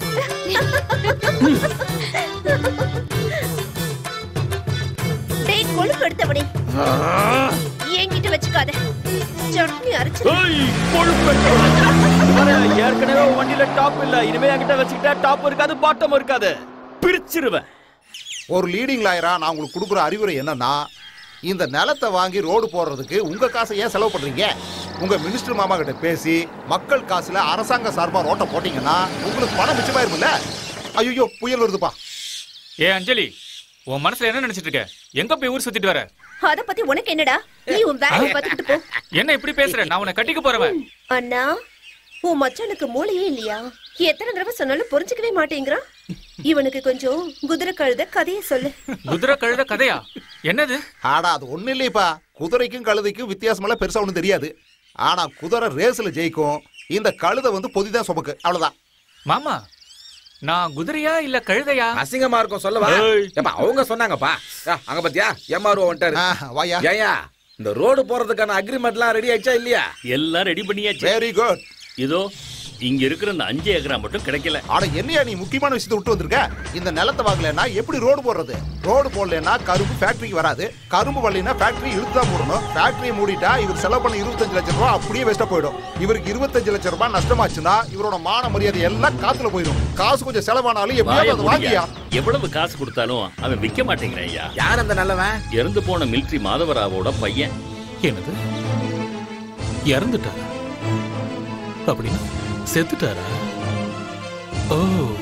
டேய் கொழுப்படுத்தவனே என்கிட்ட வச்சுக்காத சட்னி அரைச்சு ஏய், கொழுப்பெட்டவன். இது பாரு, ஏற்கனவே உன் வண்டியில டாப் இல்ல இனிமே என்கிட்ட வச்சுக்கிட்டா டாப் இருக்காது பாட்டம் இருக்காது பிரிச்சிருவேன் ஒரு லீடிங் லாயரா நான் உங்களுக்கு கொடுக்குற அறிவுரை என்னன்னா இந்த நிலத்தை வாங்கி ரோடு போடுறதுக்கு உங்க காசை ஏன் செலவு பண்றீங்க உங்க மினிஸ்டர் மாமா கிட்ட பேசி மக்கள் காசுல அரசாங்க சார்பா ரோட்டை போட்டீங்கன்னா உங்களுக்கு பணம் மிச்சமாயிருமில்ல ஐயோ புயல் வருதுப்பா ஏ அஞ்சலி உன் மனசுல என்ன நினைச்சிட்டு இருக்க எங்க போய் ஊர் சுத்திட்டு வர அத பத்தி உனக்கு என்னடா நீ உன் வேலையை பார்த்துக்கிட்டு போ என்ன இப்படி பேசுற நான் உன்னை கட்டிக்க போறவன் அண்ணா உன் மச்சானுக்கு மூளையே இல்லையா எத்தனை தடவை சொன்னாலும் புரிஞ்சுக்கவே மாட்டேங்கிறான் இவனுக்கு கொஞ்சம் குதிரை கழுத கதையை சொல்லு குதிரை கழுத கதையா என்னது ஆடா அது ஒண்ணு இல்லையப்பா குதிரைக்கும் கழுதைக்கும் வித்தியாசமெல்லாம் பெருசா ஒண்ணும் தெரியாது ஆனா குதிரை ரேஸ்ல ஜெயிக்கும் இந்த கழுதை வந்து பொதிதான் சுமக்கு அவ்வளவுதான் மாமா நான் குதிரையா இல்ல கழுதையா அசிங்கமா இருக்கும் சொல்லவா ஏப்பா அவங்க சொன்னாங்கப்பா ஆ, அங்க பாத்தியா எம்ஆர்ஓ வந்துட்டாரு வாயா ஏயா இந்த ரோடு போறதுக்கான அக்ரிமெண்ட்லாம் ரெடி ஆயிடுச்சா இல்லையா எல்லாம் ரெடி பண்ணியாச்சு வெரி குட் இதோ இங்க இருக்கிற இந்த அஞ்சு ஏக்கரா மட்டும் கிடைக்கல ஆனா என்னையா நீ முக்கியமான விஷயத்தை விட்டு வந்திருக்க இந்த நிலத்தை வாங்கலைன்னா எப்படி ரோடு போடுறது ரோடு போடலைன்னா கரும்பு ஃபேக்டரிக்கு வராது கரும்பு வரலைன்னா ஃபேக்டரி இழுத்து தான் மூடணும் ஃபேக்டரியை மூடிட்டா இவர் செலவு பண்ண இருபத்தஞ்சு லட்சம் ரூபாய் அப்படியே வேஸ்டா போயிடும் இவருக்கு இருபத்தஞ்சு லட்சம் ரூபாய் நஷ்டமாச்சுன்னா இவரோட மான மரியாதை எல்லாம் காத்துல போயிடும் காசு கொஞ்சம் செலவானாலும் எப்படியாவது அதை வாங்கியா எவ்வளவு காசு கொடுத்தாலும் அவன் விற்க மாட்டேங்கிறான் ஐயா யார் அந்த நல்லவன் இறந்து போன மிலிட்ரி மாதவராவோட பையன் என்னது இறந்துட்டாரா அப்படின்னா செத்துட்டாரா ஓ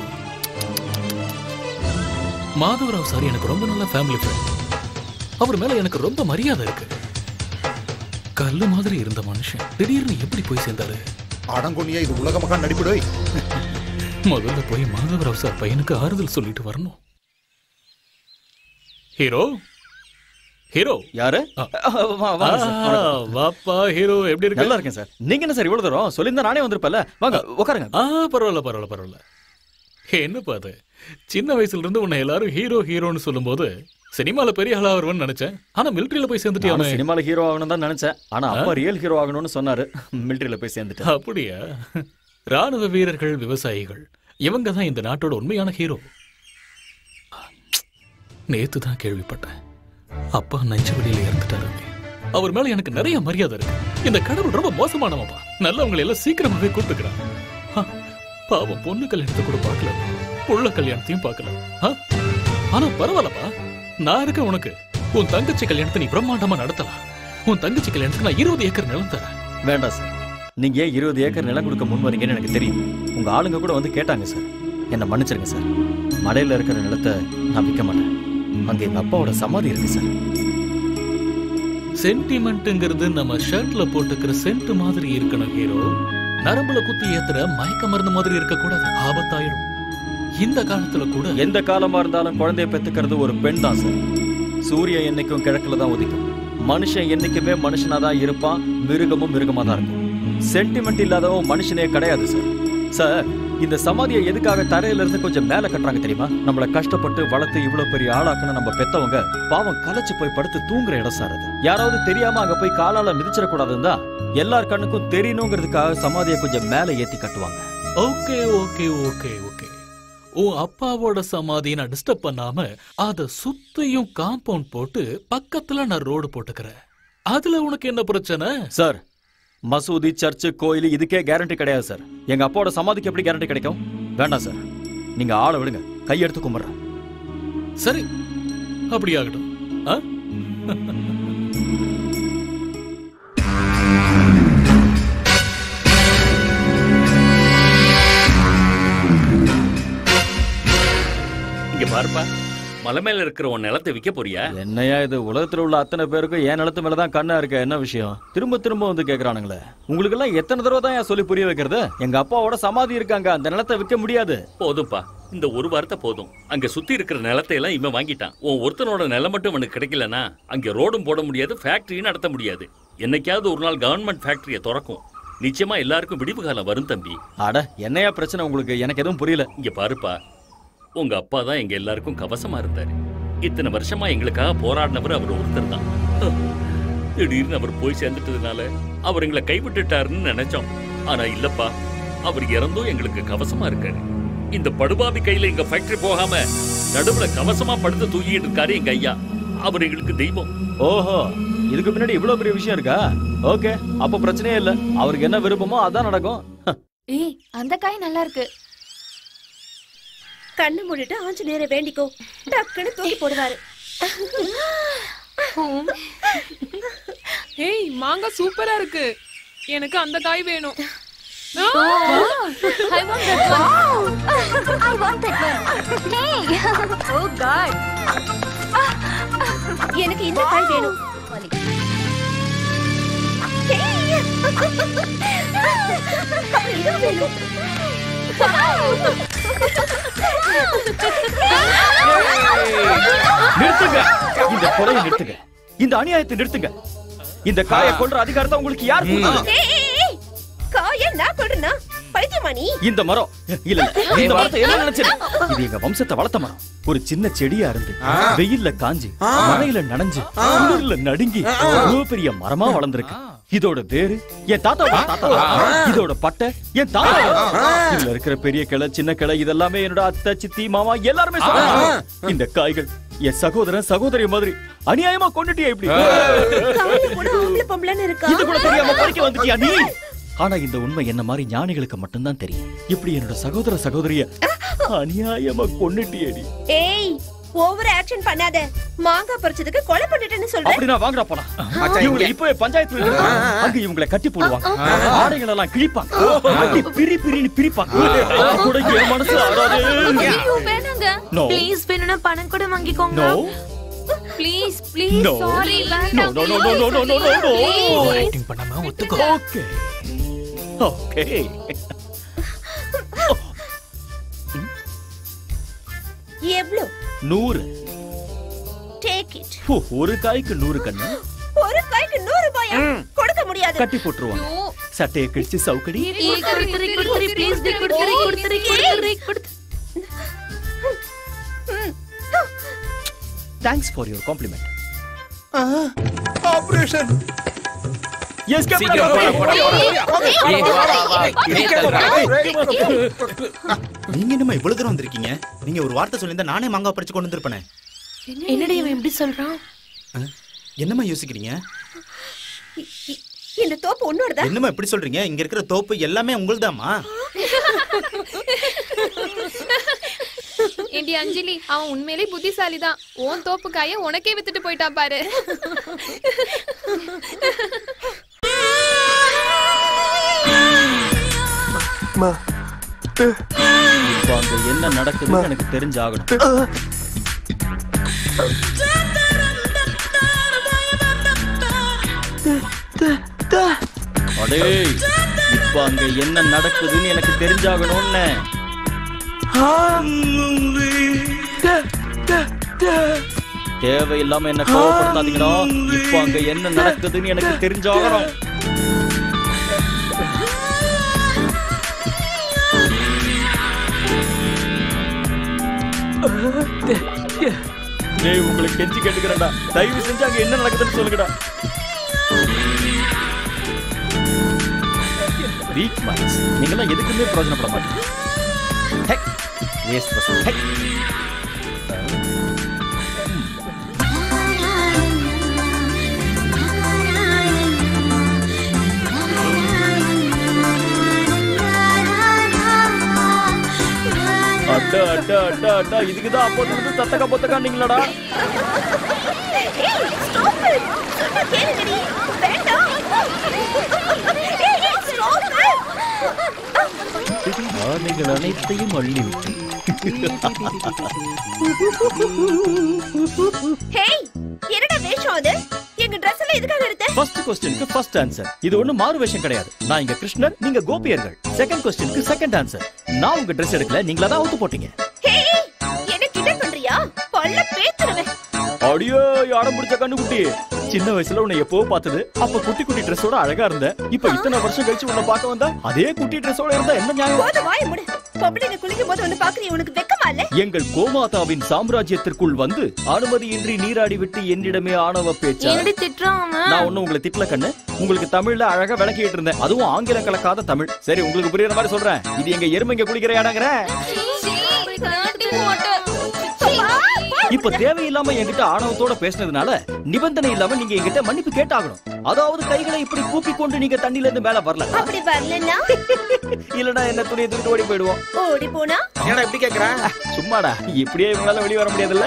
மாதவராவ் சார் எனக்கு ரொம்ப நல்ல ஃபேமிலி ஃப்ரெண்ட் அவர் மேல எனக்கு ரொம்ப மரியாதை இருக்கு கல்லு மாதிரி இருந்த மனுஷன் திடீர்னு எப்படி போய் சேர்ந்தாரு அடங்கொன்னியா இது உலக மகா நடிப்புடோய் முதல்ல போய் மாதவராவ் சார் பையனுக்கு ஆறுதல் சொல்லிட்டு வரணும் ஹீரோ ஹீரோ யாரு வா- வாங்க சார், வணக்கம். வாப்பா ஹீரோ எப்படி இருக்க நல்லா இருக்கேன் சார் நீங்க என்ன சார் இவ்வளவு தூரம் சொல்லியிருந்தா நானே வந்திருப்பேன்ல வாங்க உட்காருங்க ஆ பரவாயில்ல பரவாயில்ல பரவாயில்ல என்னப்பா அது சின்ன வயசுல இருந்து உன்னை எல்லாரும் ஹீரோ ஹீரோன்னு சொல்லும்போது சினிமால பெரிய ஆளா வருவேன்னு நினைச்சேன் ஆனா மிலிட்டரியில போய் நானும் சேர்ந்துட்டியாமே சினிமால ஹீரோ ஆகணும் தான் நினைச்சேன் ஆனா அப்பா ஆ? ரியல் ஹீரோ ஆகணும்னு சொன்னாரு மிலிட்டரியில போய் சேர்ந்துட்டேன் அப்படியா ராணுவ வீரர்கள் விவசாயிகள் இவங்க தான் இந்த நாட்டோட உண்மையான ஹீரோ நேத்து தான் கேள்விப்பட்டேன் அப்பா நெஞ்சு வழியில இறந்துட்டாருங்க அவர் மேல எனக்கு நிறைய மரியாதை இருக்கு இந்த கடவுள் ரொம்ப மோசமானவப்பா நல்லவங்களை எல்லாம் சீக்கிரமாவே கூப்பிட்டுக்கிறான் ஆ, பாவம் பொண்ணு கல்யாணத்தை கூட பார்க்கல புள்ள கல்யாணத்தையும் பார்க்கல ஆ? ஆனா பரவாயில்லப்பா நான் இருக்கேன் உனக்கு உன் தங்கச்சி கல்யாணத்தை நீ பிரம்மாண்டமா நடத்தலாம் உன் தங்கச்சி கல்யாணத்துக்கு நான் இருபது ஏக்கர் நிலம் தரேன் வேண்டாம் சார் நீங்க ஏன் இருபது ஏக்கர் நிலம் கொடுக்க முன் வரீங்கன்னு எனக்கு தெரியும் உங்க ஆளுங்க கூட வந்து கேட்டாங்க சார் என்னை மன்னிச்சிருங்க சார் மலையில இருக்கிற நிலத்தை நான் விற்க மாட்டேன் அங்க எங்க அப்பாவோட சமாதி இருக்கு சார் சென்டிமெண்ட்ங்கிறது நம்ம ஷர்ட்ல போட்டுக்கிற சென்ட் மாதிரி இருக்கணும் ஹீரோ நரம்புல குத்தி ஏத்துற மயக்க மருந்து மாதிரி இருக்க கூடாது ஆபத்தாயிடும் இந்த காலத்துல கூட எந்த காலமா இருந்தாலும் குழந்தைய பெத்துக்கிறது ஒரு பெண் தான் சார் சூரியன் என்னைக்கும் கிழக்குல தான் உதிக்கும் மனுஷன் என்னைக்குமே மனுஷனா தான் இருப்பான் மிருகமும் மிருகமா தான் இருக்கும் சென்டிமெண்ட் இல்லாதவன் மனுஷனே கிடையாது சார் சார் இந்த சமாதியை எதுக்காக தரையில இருந்து கொஞ்சம் மேல கட்டுறாங்க தெரியுமா நம்மள கஷ்டப்பட்டு வளர்த்து இவ்வளவு பெரிய ஆளாக்குன நம்ம பெத்தவங்க பாவம் கலைச்சு போய் படுத்து தூங்குற இடம் சார் அது யாராவது தெரியாம அங்க போய் காலால மிதிச்சிடக்கூடாதுன்னு தான் எல்லார் கண்ணுக்கும் தெரியணுங்கிறதுக்காக சமாதியை கொஞ்சம் மேல ஏத்தி கட்டுவாங்க ஓகே ஓகே ஓகே ஓகே உன் அப்பாவோட சமாதியை நான் டிஸ்டர்ப் பண்ணாம அத சுத்தியும் காம்பவுண்ட் போட்டு பக்கத்துல நான் ரோடு போட்டுக்கிறேன் அதுல உனக்கு என்ன பிரச்சனை சார் மசூதி சர்ச்சு கோயில் இதுக்கே கேரண்டி கிடையாது சார் எங்க அப்பாவோட சமாதிக்கு எப்படி கேரண்டி கிடைக்கும் வேண்டாம் சார் நீங்க ஆளை விடுங்க கையெடுத்து கும்பிடுறேன் சரி அப்படி ஆகட்டும் ஆ? இங்க பாருப்பா மலை மேல இருக்கிற உன் நிலத்தை விற்க போறியா என்னையா இது உலகத்துல உள்ள அத்தனை பேருக்கும் என் நிலத்து மேல தான் கண்ணா இருக்க என்ன விஷயம் திரும்ப திரும்ப வந்து கேக்குறானுங்களே உங்களுக்கு எல்லாம் எத்தனை தடவை தான் ஏன் சொல்லி புரிய வைக்கிறது எங்க அப்பாவோட சமாதி இருக்காங்க அந்த நிலத்தை விற்க முடியாது போதும்ப்பா இந்த ஒரு வாரத்தை போதும் அங்க சுத்தி இருக்கிற நிலத்தை எல்லாம் இவன் வாங்கிட்டான் உன் ஒருத்தனோட நிலம் மட்டும் அவனுக்கு கிடைக்கலனா அங்க ரோடும் போட முடியாது ஃபேக்டரியும் நடத்த முடியாது என்னைக்காவது ஒரு நாள் கவர்மெண்ட் ஃபேக்டரியை திறக்கும் நிச்சயமா எல்லாருக்கும் விடிவு காலம் வரும் தம்பி அட என்னையா பிரச்சனை உங்களுக்கு எனக்கு எதுவும் புரியல இங்க பாருப்பா உங்க அப்பா தான் எங்க எல்லாருக்கும் கவசமா இருந்தாரு இத்தனை வருஷமா எங்களுக்காக போராடினவர் அவர் ஒருத்தர் தான் திடீர்னு அவர் போய் சேர்ந்துட்டதுனால அவர் எங்களை கைவிட்டுட்டாருன்னு நினைச்சோம் ஆனா இல்லப்பா அவர் இறந்தும் எங்களுக்கு கவசமா இருக்காரு இந்த படுபாவி கையில எங்க ஃபேக்டரி போகாம நடுவுல கவசமா படுத்து தூக்கிட்டு இருக்காரு எங்க ஐயா அவர் எங்களுக்கு தெய்வம் ஓஹோ இதுக்கு பின்னாடி இவ்வளவு பெரிய விஷயம் இருக்கா ஓகே அப்ப பிரச்சனையே இல்ல அவருக்கு என்ன விருப்பமோ அதான் நடக்கும் ஏய் அந்த காய் நல்லா இருக்கு கண்ணு மூடிட்டு ஆஞ்சநேயரை வேண்டிக்கோ டக்குன்னு தூக்கி போடுவாரு ஏய் மாங்காய் சூப்பரா இருக்கு எனக்கு அந்த காய் வேணும் ஆ! I want that one. I want that one. Hey. Oh God. எனக்கு இந்த காய் வேணும் ஏய்! இது வேணும் நிறுத்துங்க இந்த கொலையை நிறுத்துங்க இந்த அநியாயத்தை நிறுத்துங்க இந்த காயை கொல்ற அதிகாரத்தை உங்களுக்கு யார் கொடுத்தது? ஏய், ஏய், ஏய்! காயை நான் கொள்றேனா பைத்தியமா நீ இந்த மரம் இல்ல இல்ல இந்த மரத்தை என்ன நினைச்சது இது எங்க வம்சத்தை வளர்த்த மரம் ஒரு சின்ன செடியா இருந்து வெயில்ல காஞ்சி மழையில நனைஞ்சு குளிர்ல நடுங்கி இவ்வளவு பெரிய மரமா வளர்ந்திருக்கு இதோட வேரு என் தாத்தாவோட தாத்தா இதோட பட்டை என் தாத்தா இதுல இருக்கிற பெரிய கிளை சின்ன கிளை இதெல்லாமே என்னோட அத்தை சித்தி மாமா எல்லாருமே சொன்னாங்க இந்த காய்கள் என் சகோதரன் சகோதரி மாதிரி அநியாயமா கொண்டுட்டியா இப்படி காயில கூட ஆம்பளை பொம்பளைன்னு இருக்கா இது கூட தெரியாம பறிக்க வந்துட்டியா நீ ஆனா இந்த உண்மை என்ன மாதிரி ஞானிகளுக்கு மட்டும்தான் தெரியும் இப்படி என்னோட சகோதர சகோதரிய அநியாயமா கொன்னுட்டியடி ஏய் ஓவர் ஆக்ஷன் பண்ணாத மாங்காய் பறிச்சதுக்கு கொலை பண்ணிட்டேன்னு சொல்றேன் அப்படி நான் வாங்குறா போலாம் இவங்களை இப்பவே பஞ்சாயத்துல நிறுத்துறாங்க. அங்க இவங்களை கட்டி போடுவாங்க ஆடைகள் எல்லாம் கிழிப்பாங்க அடி பிரி பிரின்னு பிரிப்பாங்க அது கூட என் மனசு ஆறாது ஐயோ வேணாங்க No. ப்ளீஸ் வேணும்னா பணம் கூட வாங்கிக்கோங்க No. Please please No. Sorry No, வேண்டாம் no, no, no, no, no, no, no, no. Please. Acting பண்ணாம ஒத்துக்கோ ஓகே ஓகே எவ்வளவு நூறு டேக் இட் ஹோ, ஒரு காய்க்கு நூறு கண்ணு ஒரு காய்க்கு நூறு ரூபாயா கொடுக்க முடியாது கட்டி போட்டுருவாங்க சட்டையை கிழிச்சு சவுக்கடி ஏய், கொடுத்துரு, கொடுத்துரு, please, டி, கொடுத்துரு, கொடுத்துரு, கொடுத்துரு, கொடுத்துரு. Thanks for your compliment operation yes சீக்கிரம் போடா, போடா, போடா. ஏய், வா, வா, வா. நீ தள்ளுடா. நீங்க என்னமா இவ்வளவு தூரம் வந்திருக்கீங்க நீங்க ஒரு வார்த்தை சொல்லியிருந்தா நானே மாங்காய் பறிச்சு கொண்டு வந்திருப்பேனே என்னடி இவன் இப்படி சொல்றான் என்னம்மா யோசிக்கிறீங்க இந்த தோப்பு உன்னோடதா என்னம்மா இப்படி சொல்றீங்க இங்க இருக்கிற தோப்பு எல்லாமே உங்களுதாம்மா ஏண்டி அஞ்சலி அவன் உண்மையிலே புத்திசாலிதான் உன் தோப்பு காய உனக்கே வித்துட்டு போயிட்டான் பாரு இப்போ அங்க என்ன நடக்குதுன்னு எனக்கு தெரிஞ்சாகணும் அடேய் இப்போ அங்க என்ன நடக்குதுன்னு எனக்கு தெரிஞ்சாகணும்னு தேவையில்லாம என்ன கோவப்படுத்தாதீங்கடா இப்போ அங்க என்ன நடக்குதுன்னு எனக்கு தெரிஞ்சாகணும் டேய் உங்களுக்கு கெஞ்சி கேட்டுக்கிறேன்டா தயவு செஞ்சு அங்க என்ன நடக்குதுன்னு சொல்லுங்கடா வீக் மைண்ட்ஸ் நீங்களாம் எதுக்குமே பிரயோஜனப்பட மாட்டீங்க ஹெக் வேஸ்ட் பஸ் ஹெக் அட்டா அட்டா அட்டா அட்டா இதுக்கு தான் அப்போ இருந்து தத்தக்கா பொத்தக்காண்டீங்களாடா நீங்கள் அனைத்தையும் அள்ளிவிட்டு ஹேய் என்னடா வேஷம் அது எங்க Dress எல்லாம் எதுக்காக எடுத்த ஃபர்ஸ்ட் கொஸ்டினுக்கு ஃபர்ஸ்ட் ஆன்சர் இது ஒண்ணு மாறு வேஷம் கிடையாது நான் இங்க கிருஷ்ணர் நீங்க கோபியர்கள் செகண்ட் கொஸ்டினுக்கு செகண்ட் ஆன்சர் நான் உங்க Dress எடுக்கல நீங்களா தான் அவுத்து போட்டீங்க ஹேய் என்ன கிட்ட பண்றியா பல்ல பேத்துறவேன் அடியோ யாரம் பிடிச்ச கண்ணுக்குட்டி சின்ன வயசுல உன்னை எப்போ பார்த்தது அப்ப குட்டி குட்டி ட்ரெஸ்ஸோட அழகா இருந்த இப்ப இத்தனை வருஷம் கழிச்சு உன்னை பார்க்க வந்தா அதே குட்டி ட்ரெஸ்ஸோட இருந்தா என்ன நியாயம் போதும் வாய முடு பொம்பளைங்க குளிக்கும் போது வந்து பாக்குறீ உனக்கு வெக்கமா இல்ல எங்கள் கோமாதாவின் சாம்ராஜ்யத்திற்குள் வந்து அனுமதியின்றி நீராடி விட்டு என்னிடமே ஆணவ பேச்சா என்னடி திட்டுறான் அவன்? நான் ஒண்ணும் உங்களை திட்டல கண்ணு உங்களுக்கு தமிழ்ல அழகா விளக்கிட்டு இருந்தேன் அதுவும் ஆங்கிலம் கலக்காத தமிழ் சரி உங்களுக்கு புரியுற மாதிரி சொல்றேன் இது எங்க எருமைங்க குளிக்கிற இடங்கிற இப்ப தேவையில்லாம என்கிட்ட ஆணவத்தோட பேசினதுனால நிபந்தனை இல்லாம நீங்க என்கிட்ட மன்னிப்பு கேட்டாகணும் அதாவது கைகளை இப்படி கூப்பி கொண்டு நீங்க தண்ணில இருந்து மேல வரல அப்படி வரலன்னா இல்லனா என்ன துணியை தூக்கிட்டு ஓடி போயிடுவோம் ஓடி போனா என்னடா இப்படி கேக்குற சும்மாடா இப்படியே இவங்களால வெளிய வர முடியாதுல்ல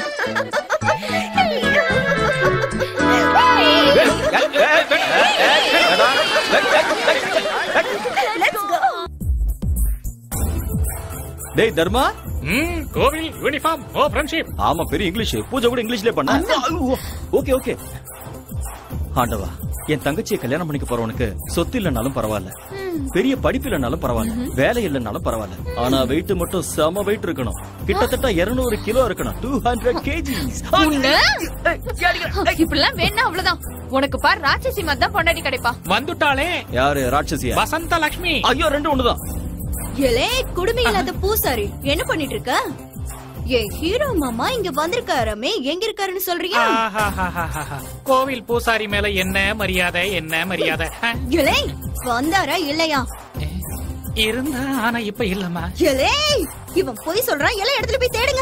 டேய் தர்மா ம் கோவில் யூனிஃபார்ம் ஓ ஃப்ரெண்ட்ஷிப் ஆமா பெரிய இங்கிலீஷ் பூஜை கூட இங்கிலீஷ்லயே பண்ண ஓகே ஓகே ஆண்டவா என் தங்கச்சியை கல்யாணம் பண்ணிக்க போறவனுக்கு சொத்து இல்லைனாலும் பரவாயில்ல பெரிய படிப்பு இல்லைனாலும் பரவாயில்ல வேலை இல்லைனாலும் பரவாயில்ல ஆனா வெயிட் மட்டும் செம வெயிட் இருக்கணும் கிட்டத்தட்ட 200 கிலோ இருக்கணும் டூ ஹண்ட்ரட் கேஜிஸ் உன்னை? இப்படிலாம் வேணா அவ்வளவுதான் உனக்கு பார் ராட்சசி மாதிரி தான் பொண்டாட்டி கிடைப்பா வந்துட்டாளே யாரு ராட்சசியா வசந்த லட்சுமி ஐயோ ரெண்டு ஒண்ணுதான் எலே குடுமி இல்லாத பூசாரி என்ன பண்ணிட்டு இருக்க என் ஹீரோ மாமா இங்க வந்திருக்காராமே எங்க இருக்காருன்னு சொல்றியா ஆஹாஹாஹாஹா. கோவில் பூசாரி மேல என்ன மரியாதை என்ன மரியாதை ஆ, எலே வந்தாரா இல்லையா இருந்தா ஆனா இப்ப இல்லம்மா எலே இவன் போய் சொல்றான் எல்லா இடத்துல போய் தேடுங்க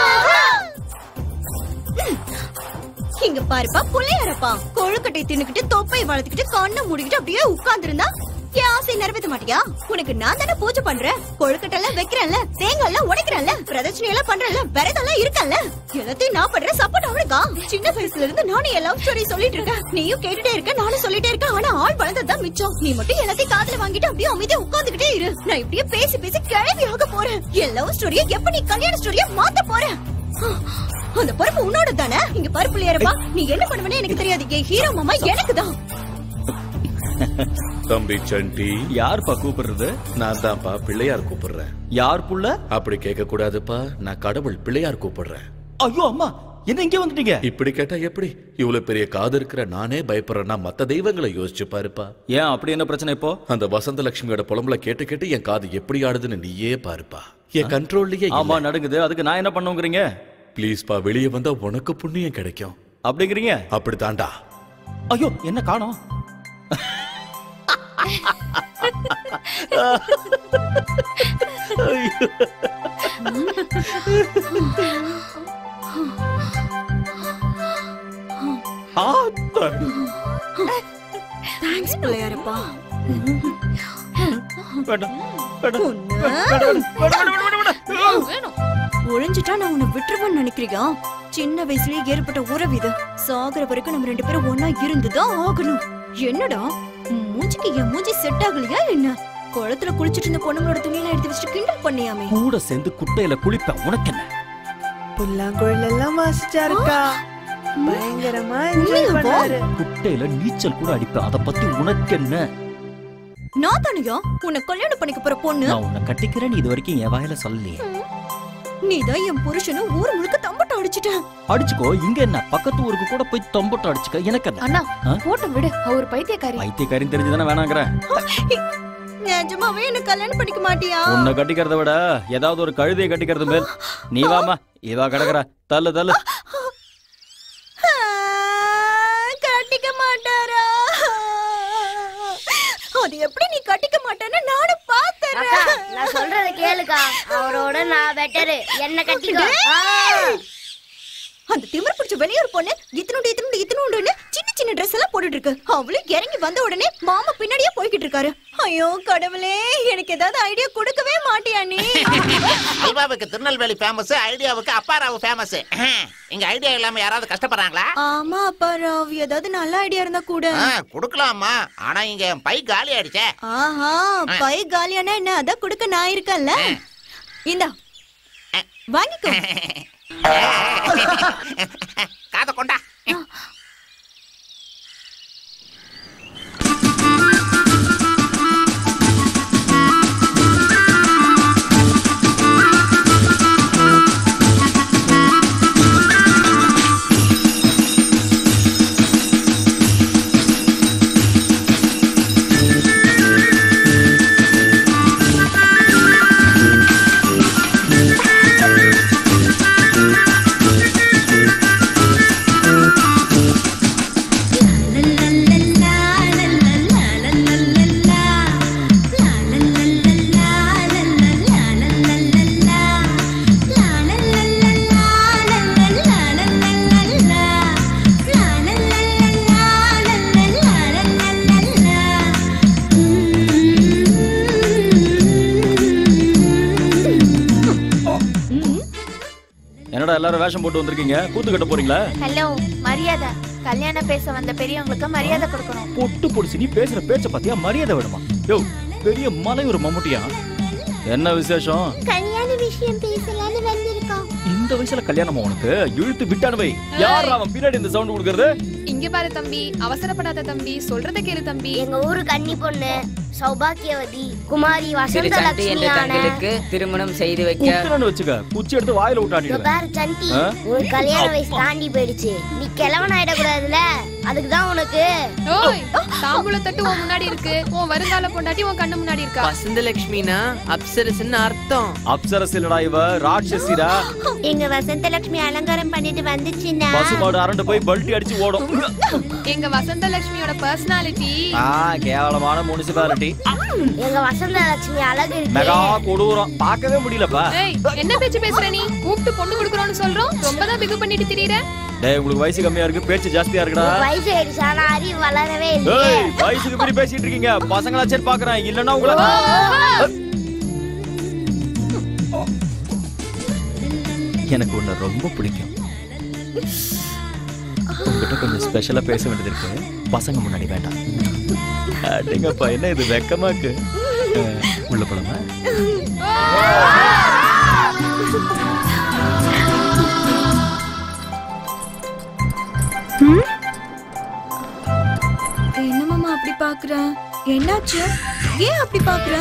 ம். இங்க பாருப்பா புள்ளையாரப்பா கொழுக்கட்டை தின்னுக்கிட்டு தொப்பை வளர்த்துக்கிட்டு கண்ணை மூடிக்கிட்டு அப்படியே உட்கார்ந்திருந்தா என் ஆசை நிறைவேற்ற மாட்டியா உனக்கு நான் தானே பூஜை பண்றேன் கொழுக்கட்டை எல்லாம் வைக்கிறேன்ல தேங்காய் எல்லாம் உடைக்கிறேன்ல பிரதட்சணை எல்லாம் பண்றேன்ல விரதெல்லாம் இருக்கேன்ல எல்லாத்தையும் நான் பண்ற சப்போர்ட் அவனுக்கா சின்ன வயசுல இருந்து நானும் என் லவ் ஸ்டோரி சொல்லிட்டு இருக்கேன் நீயும் கேட்டுட்டே இருக்க நானும் சொல்லிட்டே இருக்கேன் ஆனா ஆள் வளர்ந்ததுதான் மிச்சம் நீ மட்டும் எல்லாத்தையும் காதுல வாங்கிட்டு அப்படியே அமைதியா உட்கார்ந்துகிட்டே இரு நான் இப்படியே பேசி பேசி கிளம்பி ஆக போறேன் என் லவ் ஸ்டோரிய எப்ப நீ கல்யாண ஸ்டோரிய மாத்த போறேன் அந்த பருப்பு உன்னோட தானே இங்க பருப்பு ஏறப்பா நீ என்ன பண்ணுவேன்னு எனக்கு தெரியாது என் ஹீரோ மாமா எனக்கு தான் தம்பி சண்டி யார்ப்பா கூப்பிடுறது நான் தான்ப்பா பிள்ளையார் கூப்பிடுறேன் யார் புள்ள அப்படி கேட்க கூடாதுப்பா நான் கடவுள் பிள்ளையார் கூப்பிடுறேன் ஐயோ அம்மா என்ன இங்க வந்துட்டீங்க இப்படி கேட்டா எப்படி இவ்வளவு பெரிய காது இருக்கிற நானே பயப்படுறேன்னா மத்த தெய்வங்களை யோசிச்சு பாருப்பா ஏன் அப்படி என்ன பிரச்சனை இப்போ அந்த வசந்த லட்சுமியோட புலம்புல கேட்டு கேட்டு என் காது எப்படி ஆடுதுன்னு நீயே பாருப்பா என் கண்ட்ரோல்லயே ஆமா நடுங்குது அதுக்கு நான் என்ன பண்ணுங்கிறீங்க ப்ளீஸ்ப்பா வெளியே வந்தா உனக்கு புண்ணியம் கிடைக்கும் அப்படிங்கிறீங்க அப்படி தாண்டா ஐயோ என்ன காணோம் தேங்க்ஸ் பிள்ளையாரப்பா வேண்டாம் வேண்டாம் பொண்ணு. வேண்டாம் வேண்டாம் வேண்டாம் வேண்டாம் வேண்டாம் வேணும் ஒழிஞ்சிட்டா நான் உன்னை விட்டுருவேன்னு நினைக்கிறியா சின்ன வயசுலயே ஏற்பட்ட உறவு இது சாகுற வரைக்கும் நம்ம ரெண்டு பேரும் ஒன்னா இருந்துதான் ஆகணும் என்னடா உன் மூஞ்சிக்கு என் மூஞ்சி செட் ஆகலையா என்ன குளத்துல குளிச்சிட்டு இருந்த பொண்ணுங்களோட துணியெல்லாம் எடுத்து வச்சுட்டு கிண்டல் பண்ணியாமே கூட சேர்ந்து குட்டையில குளிப்பேன் உனக்கு என்ன புல்லாங்குழல் எல்லாம் வாசிச்சாருக்கா பயங்கரமா என்ஜாய் நீயும் போ. பண்ணாரு குட்டையில நீச்சல் கூட அடிப்பேன் அத பத்தி உனக்கு என்ன நான் தானையா உன்னை கல்யாணம் பண்ணிக்க போற பொண்ணு நான் உன்னை கட்டிக்கிறேன்னு இது வரைக்கும் என் வாயில சொல்லலையே நீதான் என் புருஷனும் ஊர் முழுக்க தம்பட்டம் அடிச்சிட்ட அடிச்சுக்கோ இங்க என்ன பக்கத்து ஊருக்கு கூட போய் தொம்பட்டம் அடிச்சுக்க எனக்கு என்ன அண்ணா ஆ? போட்டு விடு அவர் பைத்தியக்காரி பைத்தியக்காரின்னு தெரிஞ்சுதானே வேணாங்கிறேன் நிஜமாவே என்ன கல்யாணம் பண்ணிக்க மாட்டியா உன்னை கட்டிக்கிறத விட ஏதாவது ஒரு கழுதையை கட்டிக்கிறது மேல் நீ வாமா இவா கிடக்குற தள்ளு தள்ளு கட்டிக்க மாட்டாரா அது எப்படி நீ கட்டிக்க மாட்டேன்னு நானும் அக்கா பாத்துறேன் நான் சொல்றத கேளுக்கா அவரோட நான் பெட்டரு என்ன கட்டிக்கோ ஆ. அந்த திமிர் பிடிச்ச வெளியூர் பொண்ணு இத்தனோண்டு இத்தனோண்டு இத்தனோண்டுன்னு சின்ன சின்ன ட்ரெஸ் எல்லாம் போட்டுட்டு இருக்கு அவளும் இறங்கி வந்த உடனே மாமா பின்னாடியே போய்கிட்டு இருக்காரு ஐயோ கடவுளே எனக்கு ஏதாவது ஐடியா கொடுக்கவே மாட்டியா நீ அல்வாவுக்கு திருநெல்வேலி ஃபேமஸ் ஐடியாவுக்கு அப்பாராவு ஃபேமஸ் இங்க ஐடியா இல்லாம யாராவது கஷ்டப்படுறாங்களா ஆமா அப்பா ராவ் ஏதாவது நல்ல ஐடியா இருந்தா கூட ஆ, குடுக்கலாமா ஆனா இங்க என் பை காலி ஆயிடுச்சே ஆஹா பை காலியானா என்ன அதான் கொடுக்க நான் இருக்கேன்ல இந்தா வாங்கிக்கோ காத கொண்டா என்னடா எல்லாரும் வேஷம் போட்டு வந்திருக்கீங்க கூத்து கட்ட போறீங்களா ஹலோ மரியாதை கல்யாணம் பேச வந்த பெரியவங்களுக்கு மரியாதை கொடுக்கணும் பொட்டு பொடிச்சு நீ பேசுற பேச்ச பாத்தியா மரியாதை வேணுமா யோ பெரிய மலை ஒரு மம்முட்டியா என்ன விசேஷம் கல்யாண விஷயம் பேசலான்னு வந்திருக்கோம் இந்த வயசுல கல்யாணமா உனக்கு இழுத்து விட்டானு வை யார் அவன் பின்னாடி இந்த சவுண்ட் கொடுக்கறது இங்க பாரு தம்பி அவசரப்படாத தம்பி சொல்றத கேளு தம்பி எங்க ஊரு கன்னி பொண்ணு சௌபாக்கியவதி குமாரி வசந்த திருச்சந்தி என்ற லட்சுமியான தங்களுக்கு திருமணம் செய்து வைக்க குத்துறன்னு வச்சுக்க குச்சி எடுத்து வாயில இங்க விட்டாண்டிடுவேன் பாரு சண்டி ஆ? உனக்கு கல்யாண வயசு தாண்டி போயிடுச்சு நீ கிழவன் ஆயிடக்கூடாதுல அதுக்கு தான் உனக்கு ஓய் தாம்பூல தட்டு உன் முன்னாடி இருக்கு உன் வருங்கால பொண்டாட்டி உன் கண்ணு முன்னாடி இருக்கா வசந்தலட்சுமினா அப்சரஸ்ன்னு அர்த்தம் அப்சரஸ் இல்லடா இவ ராட்சசிடா எங்க வசந்த லட்சுமி அலங்காரம் பண்ணிட்டு வந்துச்சுன்னா பசுமாடு அரண்டு போய் பல்ட்டி அடிச்சு ஓடும் எங்க வசந்த லட்சுமியோட பர்சனாலிட்டி ஆ கேவலமான முனிசிபாலிட்டி எங்க வசந்த லட்சுமி அழகு மெகா இருக்கு கொடூரம் பார்க்கவே முடியலப்பா ஏய் என்ன பேச்சு பேசுற நீ கூப்பிட்டு பொண்ணு கொடுக்குறோம்னு சொல்றோம் ரொம்ப தான் பிகு பண்ணிட்டு திரியற டேய் உங்களுக்கு வயசு கம்மியா இருக்கு பேச்சு ஜாஸ்தியா இருக்குடா வயசு ஆயிடுச்சு ஆனா அறிவு வளரவே இல்லையே ஏய் வயசுக்கு மீறி பேசிட்டு இருக்கீங்க பசங்களா சரி பாக்குறேன் இல்லன்னா உங்களை எனக்கு உன்னை ரொம்ப பிடிக்கும் உங்ககிட்ட கொஞ்சம் ஸ்பெஷலா பேச வேண்டியது இருக்கு பசங்க முன்னாடி வேண்டாம் அடேங்கப்பா என்ன இது வெக்கமா இருக்கு அஹ், உள்ள போலாமா என்ன மாமா அப்படி பாக்குற என்னாச்சு ஏன் அப்படி பாக்குற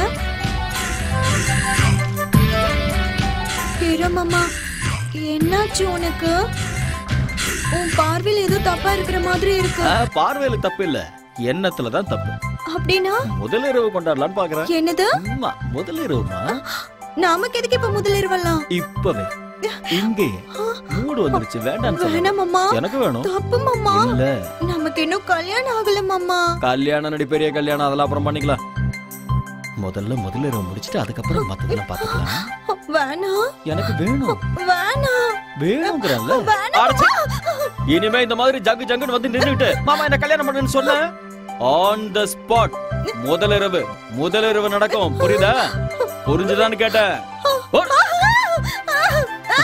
ஹீரோ மாமா என்னாச்சு உனக்கு உன் பார்வையில் ஏதோ தப்பா இருக்கிற மாதிரி இருக்கு அஹ், பார்வையில தப்பு இல்ல எண்ணத்துல தான் தப்பு அப்படின்னா முதல் இரவு கொண்டாடலாம்னு பாக்குறேன் என்னது அம்மா முதல் இரவுமா நமக்கு எதுக்கு இப்ப முதலிரவெல்லாம் இப்பவே இங்கே மூடு வந்துருச்சு வேண்டாம் வேணாம் மாமா எனக்கு வேணும் தப்பு மாமா இல்ல நமக்கு இன்னும் கல்யாணம் ஆகல மாமா கல்யாணம் நடி பெரிய கல்யாணம் அதெல்லாம் அப்புறம் பண்ணிக்கலாம் முதல்ல முதல் இரவு முடிச்சிட்டு அதுக்கப்புறம் மத்ததெல்லாம் பாத்துக்கலாம் வேணாம் எனக்கு வேணும் வேணாம் வேணுங்கிறல்ல அடச்சே. இனிமே இந்த மாதிரி ஜங்கு ஜங்குன்னு வந்து நின்னுட்டு மாமா என்ன கல்யாணம் பண்ணுன்னு சொன்ன ஆன் த ஸ்பாட் முதல் இரவு முதல் இரவு நடக்கும் புரியுதா புரிஞ்சுதான்னு கேட்டேன் ஓ.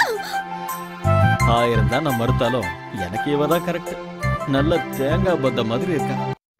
ஆயிரம் தான் நான் மறுத்தாலும் எனக்கு இவ தான் கரெக்ட் நல்ல தேங்காய் பத்த மாதிரி இருக்கா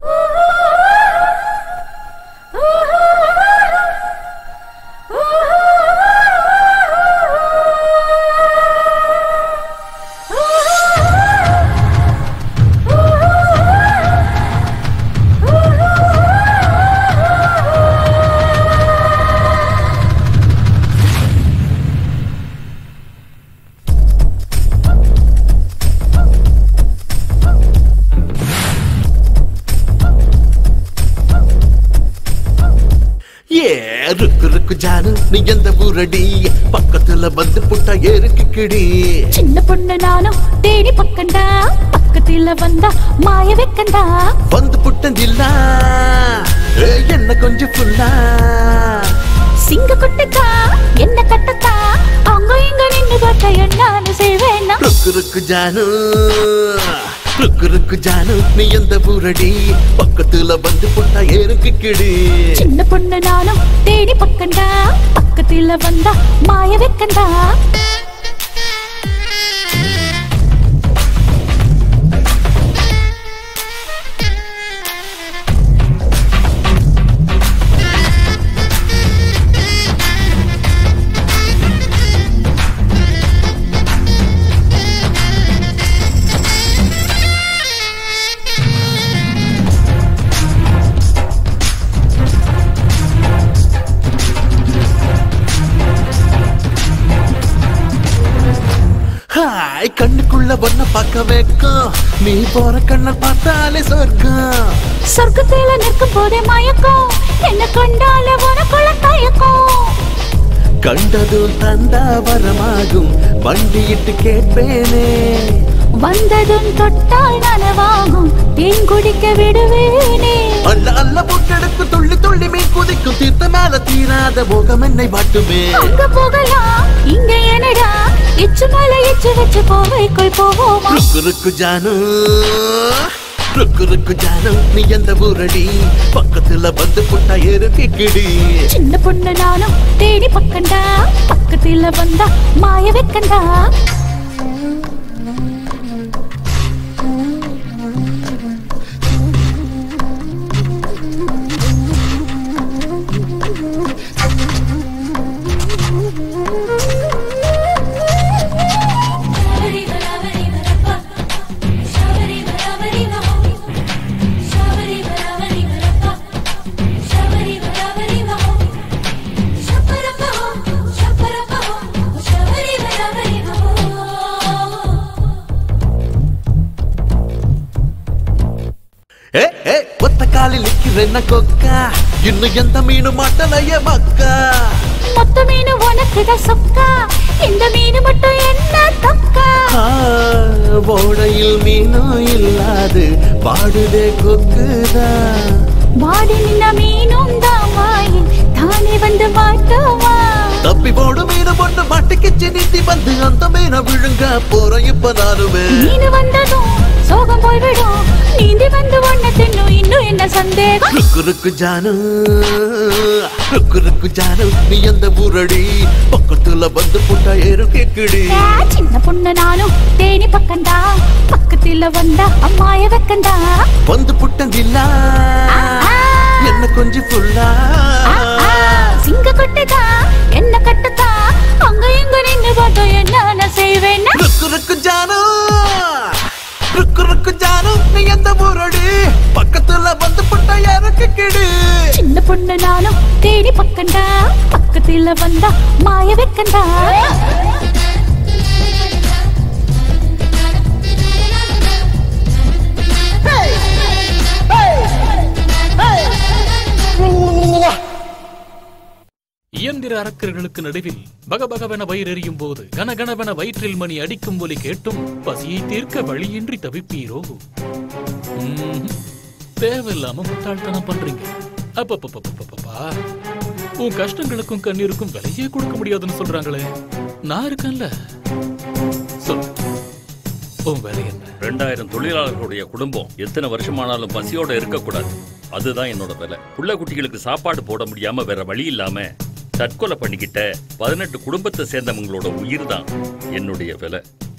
ஏ ருக்கு ருக்கு ஜானு நீ எந்த ஊரடி பக்கத்துல வந்து புட்டா ஏருக்கு கிடி சின்ன பொண்ணு நானும் தேடி பக்கண்டா பக்கத்துல வந்தா மாய வைக்கண்டா வந்து புட்டந்தில்லா ஏ, என்ன கொஞ்சம் ஃபுல்லா சிங்க குட்டிக்கா என்ன கட்டத்தா அங்க இங்க நின்னு பார்த்தா என்னான்னு செய்வேனா ருக்கு ருக்கு ஜானு ருக்கு ருக்கு ஜானு நீ எந்த ஊரடி பக்கத்துல வந்து புட்டா ஏருக்கு கிடி சின்ன பொண்ணு நானும் தேடி பக்கண்டா பக்கத்துல வந்தா மாய வைக்கண்டா ஹாய் கண்ணுக்குள்ள ஒன்ன பார்க்க வைக்கும் நீ போற கண்ண பார்த்தாலே சொர்க்கம் சொர்க்கத்துல நிற்கும் போதே மயக்கம் என்ன கண்டால உனக்குள்ள தயக்கம் கண்டதும் தந்தா வரமாகும் வண்டியிட்டு கேட்பேனே வந்ததும் தொட்டால் நனவாகும் தேன் குடிக்க விடுவேனே அல்ல அல்ல முட்டெடுக்கு துள்ளி துள்ளி மீன் குதிக்கும் தீர்த்த மேல தீராத போகம் என்னை வாட்டுமே அங்க போகலாம் இங்க என்னடா எச்சு மேல எச்சு வச்சு போவைக்குள் போவோமா ருக்கு ருக்கு ஜானு ருக்கு ருக்கு ஜானு நீ எந்த ஊரடி பக்கத்துல வந்து புட்டா ஏருக்கு கிடி சின்ன பொண்ணு நானும் தேடி பக்கண்டா பக்கத்துல வந்தா மாய வைக்கண்டா ஏ ஏ ஒத்த காலில் நிக்கிறேன்ன கொக்கா இன்னும் எந்த மீனு மாட்டலைய மக்கா மொத்த மீன் உனக்குதான் சொக்கா இந்த மீன் மட்டும் என்ன தக்கா ஆ, ஓடையில் மீனும் இல்லாது பாடுதே கொக்குதான் வாடி நின்ன மீனும் தான் வாயில் தானே வந்து மாட்டோமா தப்பி போடு மீனு பொண்ணு மாட்டிக்கிச்சு நீட்டி வந்து அந்த மீனை விழுங்க போற இப்ப நானுமே மீன் வந்ததும் சோகம் போய்விடும் நீந்தி வந்து ஒன்ன தின்னும் இன்னும் என்ன சந்தேகம் ருக்கு ருக்கு ஜானு ருக்கு ருக்கு ஜானு நீ எந்த ஊரடி பக்கத்துல வந்து புட்டா ஏறு கேக்குடி ஏ, சின்ன பொண்ணு நானும் தேனி பக்கண்டா பக்கத்துல வந்தா அம்மாய வைக்கண்டா வந்து புட்டந்தில்லா என்ன கொஞ்சம் ஃபுல்லா சிங்க கொட்டுதா என்ன கட்டுதா அங்க இங்க நின்னு பார்த்தோம் என்ன நான் செய்வேன்னா ருக்கு ருக்கு ஜானு ருக்கு ருக்கு ஜானு நீ எந்த ஊரடி பக்கத்துல வந்து புட்டா ஏறு கேக்குடி சின்ன பொண்ணு நானும் தேடி பக்கண்டா பக்கத்துல வந்தா மாய வைக்கண்டா இயந்திர அரக்கர்களுக்கு நடுவில் பகபகவென வயிறெறியும் போது கனகனவென வயிற்றில் மணி அடிக்கும் ஒலி கேட்டும் பசியை தீர்க்க வழியின்றி தவிப்பீரோ ம்ஹும். தேவையில்லாம முட்டாள்தனம் பண்றீங்க அப்பப்பப்பப்பப்பப்பா உன் கஷ்டங்களுக்கும் கண்ணீருக்கும் விலையே கொடுக்க முடியாதுன்னு சொல்றாங்களே நான் இருக்கேன்ல சொல்லு உன் வேலை என்ன ரெண்டாயிரம் தொழிலாளர்களுடைய குடும்பம் எத்தனை வருஷமானாலும் பசியோட இருக்கக்கூடாது அதுதான் என்னோட வேலை புள்ள குட்டிகளுக்கு சாப்பாடு போட முடியாம வேற வழி இல்லாம தற்கொலை பண்ணிக்கிட்ட பதினெட்டு குடும்பத்தை சேர்ந்தவங்களோட உயிர் தான் என்னுடைய விலை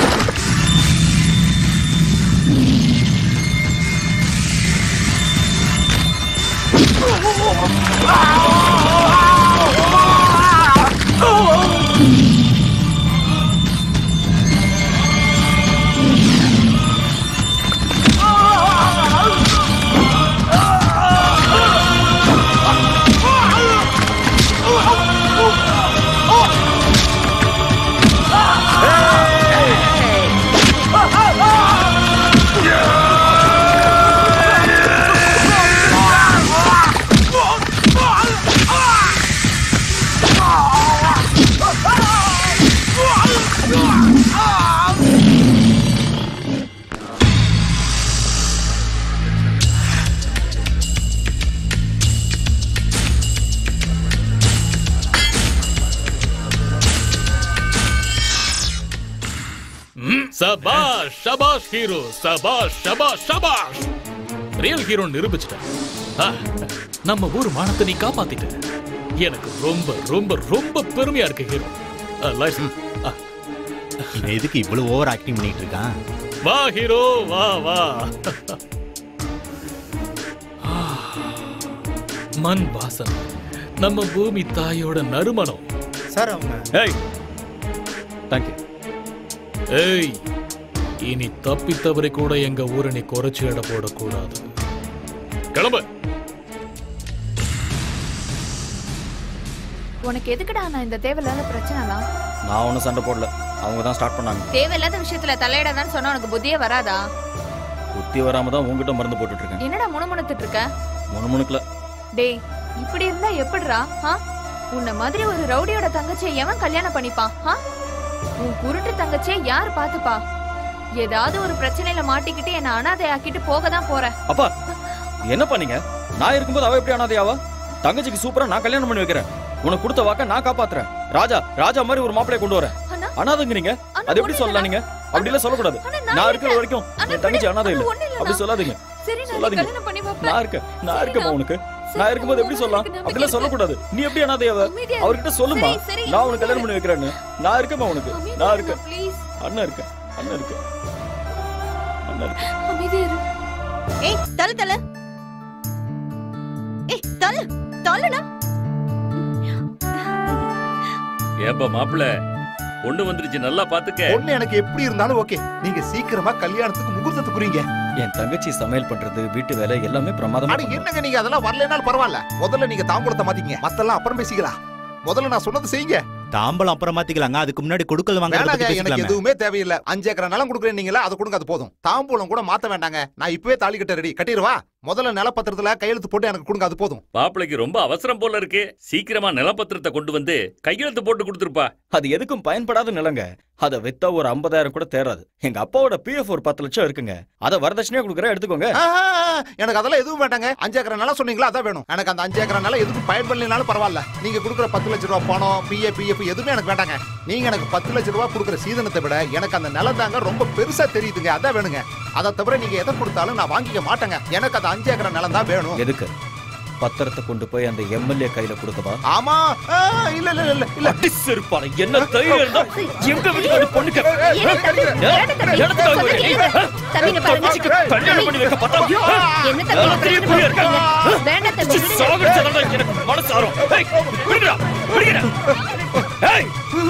சபாஷ் சபாஷ் ஹீரோ சபாஷ் சபாஷ் சபாஷ் ரியல் ஹீரோ நிரூபிச்சிட்டேன் ஆ, நம்ம ஊர் மானத்தை நீ காப்பாத்திட்ட எனக்கு ரொம்ப ரொம்ப ரொம்ப பெருமையா இருக்கு ஹீரோ இவன் எதுக்கு இவ்வளவு ஓவர் ஆக்டிங் பண்ணிட்டு இருக்கான் வா ஹீரோ வா வா ஆ, மண் வாசம் நம்ம பூமி தாயோட நறுமணம் சார் அவங்க ஏய் தேங்க்யூ ஏய் இனி தப்பி தவறி கூட எங்க ஊரை நீ குறைச்சு எடை போடக்கூடாது கிளம்பு உனக்கு எதுக்குடா நான் இந்த தேவையில்லாத பிரச்சனைலாம் நான் ஒன்றும் சண்டை போடல அவங்க தான் ஸ்டார்ட் பண்ணாங்க தேவையில்லாத விஷயத்துல தலையிடாதான்னு சொன்னா உனக்கு புத்தியே வராதா புத்தி வராம தான் உங்ககிட்ட மருந்து போட்டுட்டு இருக்கேன் என்னடா முணுமுணுத்துட்டு இருக்க முணுமுணுக்கல டேய் இப்படி இருந்தா எப்படிடா ஆ உன்ன மாதிரி ஒரு ரவுடியோட தங்கச்சியை எவன் கல்யாணம் பண்ணிப்பான் ஆ உன் குருட்டு தங்கச்சியை யார் பாத்துப்பா ஏதாவது ஒரு பிரச்சனையில மாட்டிக்கிட்டு என்ன அனாதை ஆக்கிட்டு போக தான் போற அப்பா என்ன பண்ணீங்க நான் இருக்கும்போது அவ எப்படி அனாதையாவா தங்கச்சிக்கு சூப்பரா நான் கல்யாணம் பண்ணி வைக்கிறேன் உனக்கு கொடுத்த வாக்க நான் காப்பாத்துறேன் ராஜா ராஜா மாதிரி ஒரு மாப்பிளைய கொண்டு வரேன் அனாதைங்கிறீங்க அது எப்படி சொல்லலாம் நீங்க அப்படி எல்லாம் சொல்லக்கூடாது நான் இருக்கிற வரைக்கும் என் தங்கச்சி அனாதை இல்ல அப்படி சொல்லாதீங்க சரி நான் சொல்லாதீங்க கல்யாணம் பண்ணி வைப்பேன் நான் இருக்கேன் நான் இருக்கேன் உனக்கு நான் இருக்கும்போது எப்படி சொல்லலாம் அப்படிலாம் சொல்லக்கூடாது நீ எப்படி அனாதையாவ அவர்கிட்ட சொல்லுமா சரி, சரி, நான் உனக்கு கல்யாணம் பண்ணி வைக்கிறேன்னு நான் இருக்கேன் உனக்கு நான் இருக்கேன் ப்ளீஸ் அண்ணன் இருக்கேன் அண்ணன் இருக்கேன் அண்ணன் இருக்கேன் அமைதியா இரு ஏய் தல தல ஏய் தல தலடா ஏப்பா மாப்பிள பொண்ணு வந்துருச்சு நல்லா பாத்துக்க பொண்ணு எனக்கு எப்படி இருந்தாலும் ஓகே நீங்க சீக்கிரமா கல்யாணத்துக்கு முகூர்த்தத்துக்கு குறிங்க என் தங்கச்சி சமையல் பண்றது வீட்டு வேலை எல்லாமே பிரமாதமா அட என்னங்க நீங்க அதெல்லாம் வரலைனாலும் பரவாயில்ல முதல்ல நீங்க தாம்பூலத்தை மாத்திக்கங்க மத்தெல்லாம் அப்புறம் பேசிக்கலாம் முதல்ல நான் சொன்னது செய்யுங்க தாம்பலம் அப்புறம் மாத்திக்கலாங்க அதுக்கு முன்னாடி கொடுக்கல் வாங்கறத வேணாங்க பத்தி எனக்கு பேசிக்கலாமே. எதுவுமே தேவையில்லை அஞ்சு ஏக்கர் நிலம் கொடுக்குறேன் நீங்களா அதை கொடுங்க அது போதும் தாம்பூலம் கூட மாத்த வேண்டாங்க நான் இப்பவே தாலி கட்ட ரெடி கட்டிடுவா முதல்ல நிலப்பத்திரத்துல கையெழுத்து போட்டு எனக்கு கொடுங்க அது போதும் மாப்பிளைக்கு ரொம்ப அவசரம் போல இருக்கு சீக்கிரமா நிலப்பத்திரத்தை கொண்டு வந்து கையெழுத்து போட்டு கொடுத்துருப்பா அது எதுக்கும் பயன்படாத நிலங்க அதை வித்தா ஒரு ஐம்பதாயிரம் கூட தேராது எங்க அப்பாவோட பிஎஃப் ஒரு பத்து லட்சம் இருக்குங்க அதை வரதட்சணையா கொடுக்குறேன் எடுத்துக்கோங்க ஆஹா, எனக்கு அதெல்லாம் எதுவும் வேண்டாங்க அஞ்சு ஏக்கர் நிலம் சொன்னீங்களா அதான் வேணும் எனக்கு அந்த அஞ்சு ஏக்கர் நிலம் எதுக்கும் பயன்படலைனாலும் பரவாயில்ல நீங்க கொடுக்குற பத்து லட்ச ரூபா பணம் பிஏ பிஎஃப் எதுவுமே எனக்கு வேண்டாங்க நீங்க எனக்கு பத்து லட்ச ரூபா கொடுக்குற சீதனத்தை விட எனக்கு அந்த நிலம் தாங்க ரொம்ப பெருசா தெரியுதுங்க அதான் வேணுங்க அதை தவிர நீங்க எதை கொடுத்தாலும் நான் வாங்கிக்க மாட்டேங்க எனக்கு அந்த அஞ்சு ஏக்கர் நிலம் தான் வேணும் எதுக்கு பத்திரத்தை கொண்டு போய் அந்த எம்எல்ஏ கையில கொடுக்கவா ஆமா ஆ, இல்ல இல்ல இல்ல இல்ல அடி செருப்பால என்ன தைரியம் இருந்தா எங்க வீட்டுக்காரி பொண்ணுக்கு தம்பிங்க பாருங்க. கல்யாணம் பண்ணி வைக்க பார்த்தா என்ன தம்பி நான் பெரிய புலியா இருக்கேன். வேண்டாம் தம்பி விடுங்க. சாகடிச்சதாண்டா எனக்கு மனசு ஆறும் ஏய், விடுடா, விடுங்கடா. ஏய்.